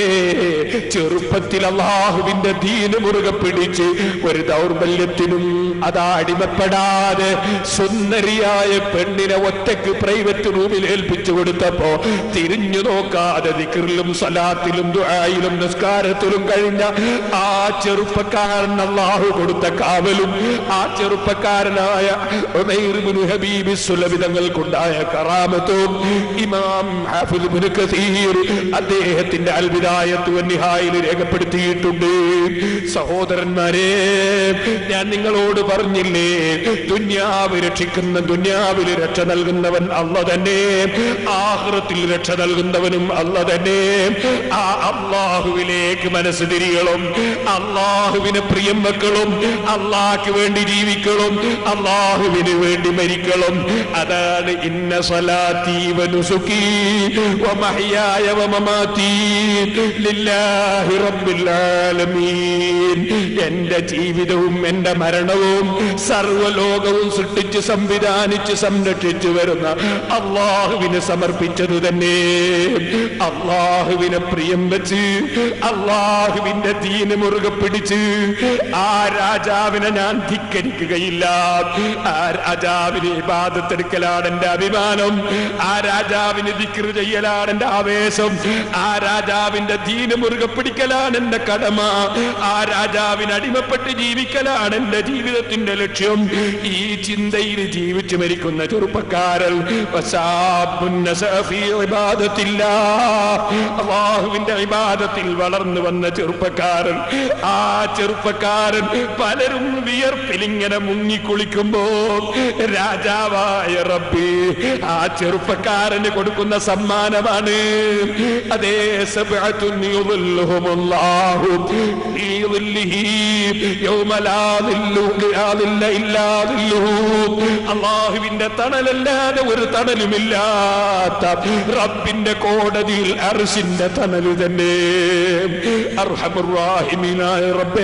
ചെറുപ്പത്തിൽ അള്ളാഹുവിന്റെ ദീന് മുറുകെ പിടിച്ച് ഒരു ദൗർബല്യത്തിനും അതാ അടിമപ്പെടാതെ സുന്ദരിയായ പെണ്ണിനെ ഒറ്റക്ക് പ്രൈവറ്റ് റൂമിൽ ഏൽപ്പിച്ചു കൊടുത്തപ്പോ തിരിഞ്ഞു നോക്കാതെ ദിക്റിലും സലാത്തിലും ദുആയിലും നിസ്കാരത്തിലും കഴിഞ്ഞ ആ ചെറുപ്പക്കാരൻ അള്ളാഹു കൊടുത്ത കാവലും ആ ചെറുപ്പക്കാരനായ ഉമൈർ ഇബ്നു ഹബീബ് സുലഭിതങ്ങൾക്കുണ്ടായ കറാമത്തും ഇമാം ഹാഫിദ് ഇബ്നു കസീർ അദ്ദേഹത്തിന്റെ അൽബിദായത്ത് വന്നിഹായിൽ രേഖപ്പെടുത്തിയിട്ടുണ്ട് സഹോദരന്മാരെ ഞാൻ നിങ്ങളോട് പറഞ്ഞില്ലേ ദുന്യാവ് രക്ഷിക്കുന്ന ദുന്യാവിൽ രക്ഷ നൽകുന്നവൻ അല്ല തന്നെ ആഹൃത്തിൽ രക്ഷ നൽകുന്നവനും അല്ല തന്നെ ആ അള്ളാഹുവിലേക്ക് മനസ്സ് തിരികളും അള്ളാഹുവിന് പ്രിയം വെക്കളും അള്ളാഹ്ക്ക് വേണ്ടി ജീവിക്കണം അള്ളാഹുവിന് വേണ്ടി മരിക്കണം അതാണ് ഇന്ന സ്വലാത്തി വനുസുക്കി വമഹ്യായ വമമാതി ലില്ലാഹി റബ്ബിൽ ആലമീൻ എന്റെ ജീവിതവും എന്റെ മരണവും സർവ്വലോകവും സൃഷ്ടിച്ച് സംവിധാനിച്ച് സംരക്ഷിച്ചു വരുന്ന അള്ളാഹുവിന് സമർപ്പിച്ചത് തന്നെ അള്ളാഹുവിനെ പ്രിയം വെച്ച് അള്ളാഹുവിന്റെ ദീന് മുറുകെ പിടിച്ച് ആ രാജാവിനെ ഞാൻ ധിക്കരിക്കുകയില്ല ആ രാജാവിനെ ഇബാദത്തെടുക്കലാണ് എന്റെ അഭിമാനം ആ രാജാവിന് ദിക്ർ ചെയ്യലാണ് എന്റെ ആവേശം ആ രാജാവിന്റെ ദീന് മുറുകെ പിടിക്കലാണ് എന്റെ കടമ ആ രാജാവിന് അടിമപ്പെട്ട് ജീവിക്കലാണ് എന്റെ ജീവിതത്തിന്റെ ലക്ഷ്യം ഈ ചിന്തയിൽ ജീവിച്ചു മരിക്കുന്ന ചെറുപ്പക്കാരൻ വശാബുൻ നസഫി ഇബാദത്തില്ലാ. അള്ളാഹുവിന്റെ ഇബാദത്തിൽ വളർന്നു വന്ന ചെറുപ്പക്കാരൻ ആ ചെറുപ്പക്കാരൻ പലരും വിയർപ്പിൽ ഇങ്ങനെ മുങ്ങിക്കുളിക്കുമ്പോ രാജാവായ റബ്ബി ആ ചെറുപ്പക്കാരന് കൊടുക്കുന്ന സമ്മാനമാണ് അതേ സബ്അത്തുൻ യുളില്ലുഹുമുല്ലാഹു ഫീ ളില്ലിഹി യൗമ ലാ ളില്ലു ലാ ളില്ല ഇല്ലാ ളില്ലുഹു. അള്ളാഹുവിന്റെ തണലല്ലാതെ ഒരു തണലുമില്ലാത്ത റബ്ബിന്റെ കോടതിയിൽ അർശിന്റെ തണല് തന്നെ അർഹമുറാഹിമീനായ റബ്ബേ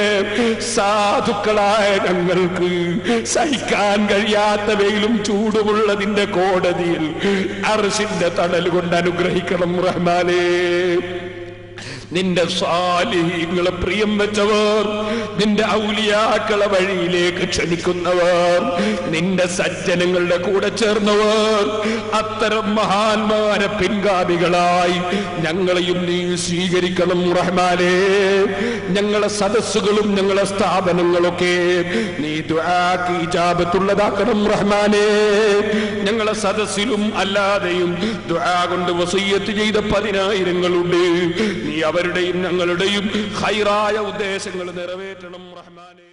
സാധുക്കളായ ഞങ്ങൾക്ക് സഹിക്കാൻ കഴിയാത്ത വെയിലും ചൂടുമുള്ളതിന്റെ കോടതിയിൽ അർശിന്റെ തണൽ കൊണ്ട് അനുഗ്രഹിക്കണം റഹ്മാനേ നിന്റെ സ്വാലിഹീങ്ങളെ പ്രിയം വെച്ചവർ നിന്റെ ഔലിയാക്കളെ വഴിയിലേക്ക് ക്ഷണിക്കുന്നവർ നിന്റെ സജ്ജനങ്ങളുടെ കൂടെ ചേർന്നവർ അത്തരം മഹാന്മാരെ പിൻഗാമികളായി ഞങ്ങളെയും നീ സ്വീകരിക്കണം റഹ്മാനെ ഞങ്ങളെ സദസ്സുകളും ഞങ്ങളെ സ്ഥാപനങ്ങളൊക്കെ നീ ദുആക്ക് ഇജാബത്തുള്ളതാക്കണം റഹ്മാനെ ഞങ്ങളെ സദസ്സിലും അല്ലാതെയും ദുആ കൊണ്ട് വസയ്യത്ത് ചെയ്ത പതിനായിരങ്ങളുണ്ട് നീ അവരുടെയും ഞങ്ങളുടെയും ഹൈറായ ഉദ്ദേശങ്ങൾ നിറവേറ്റണം റഹ്മാനെ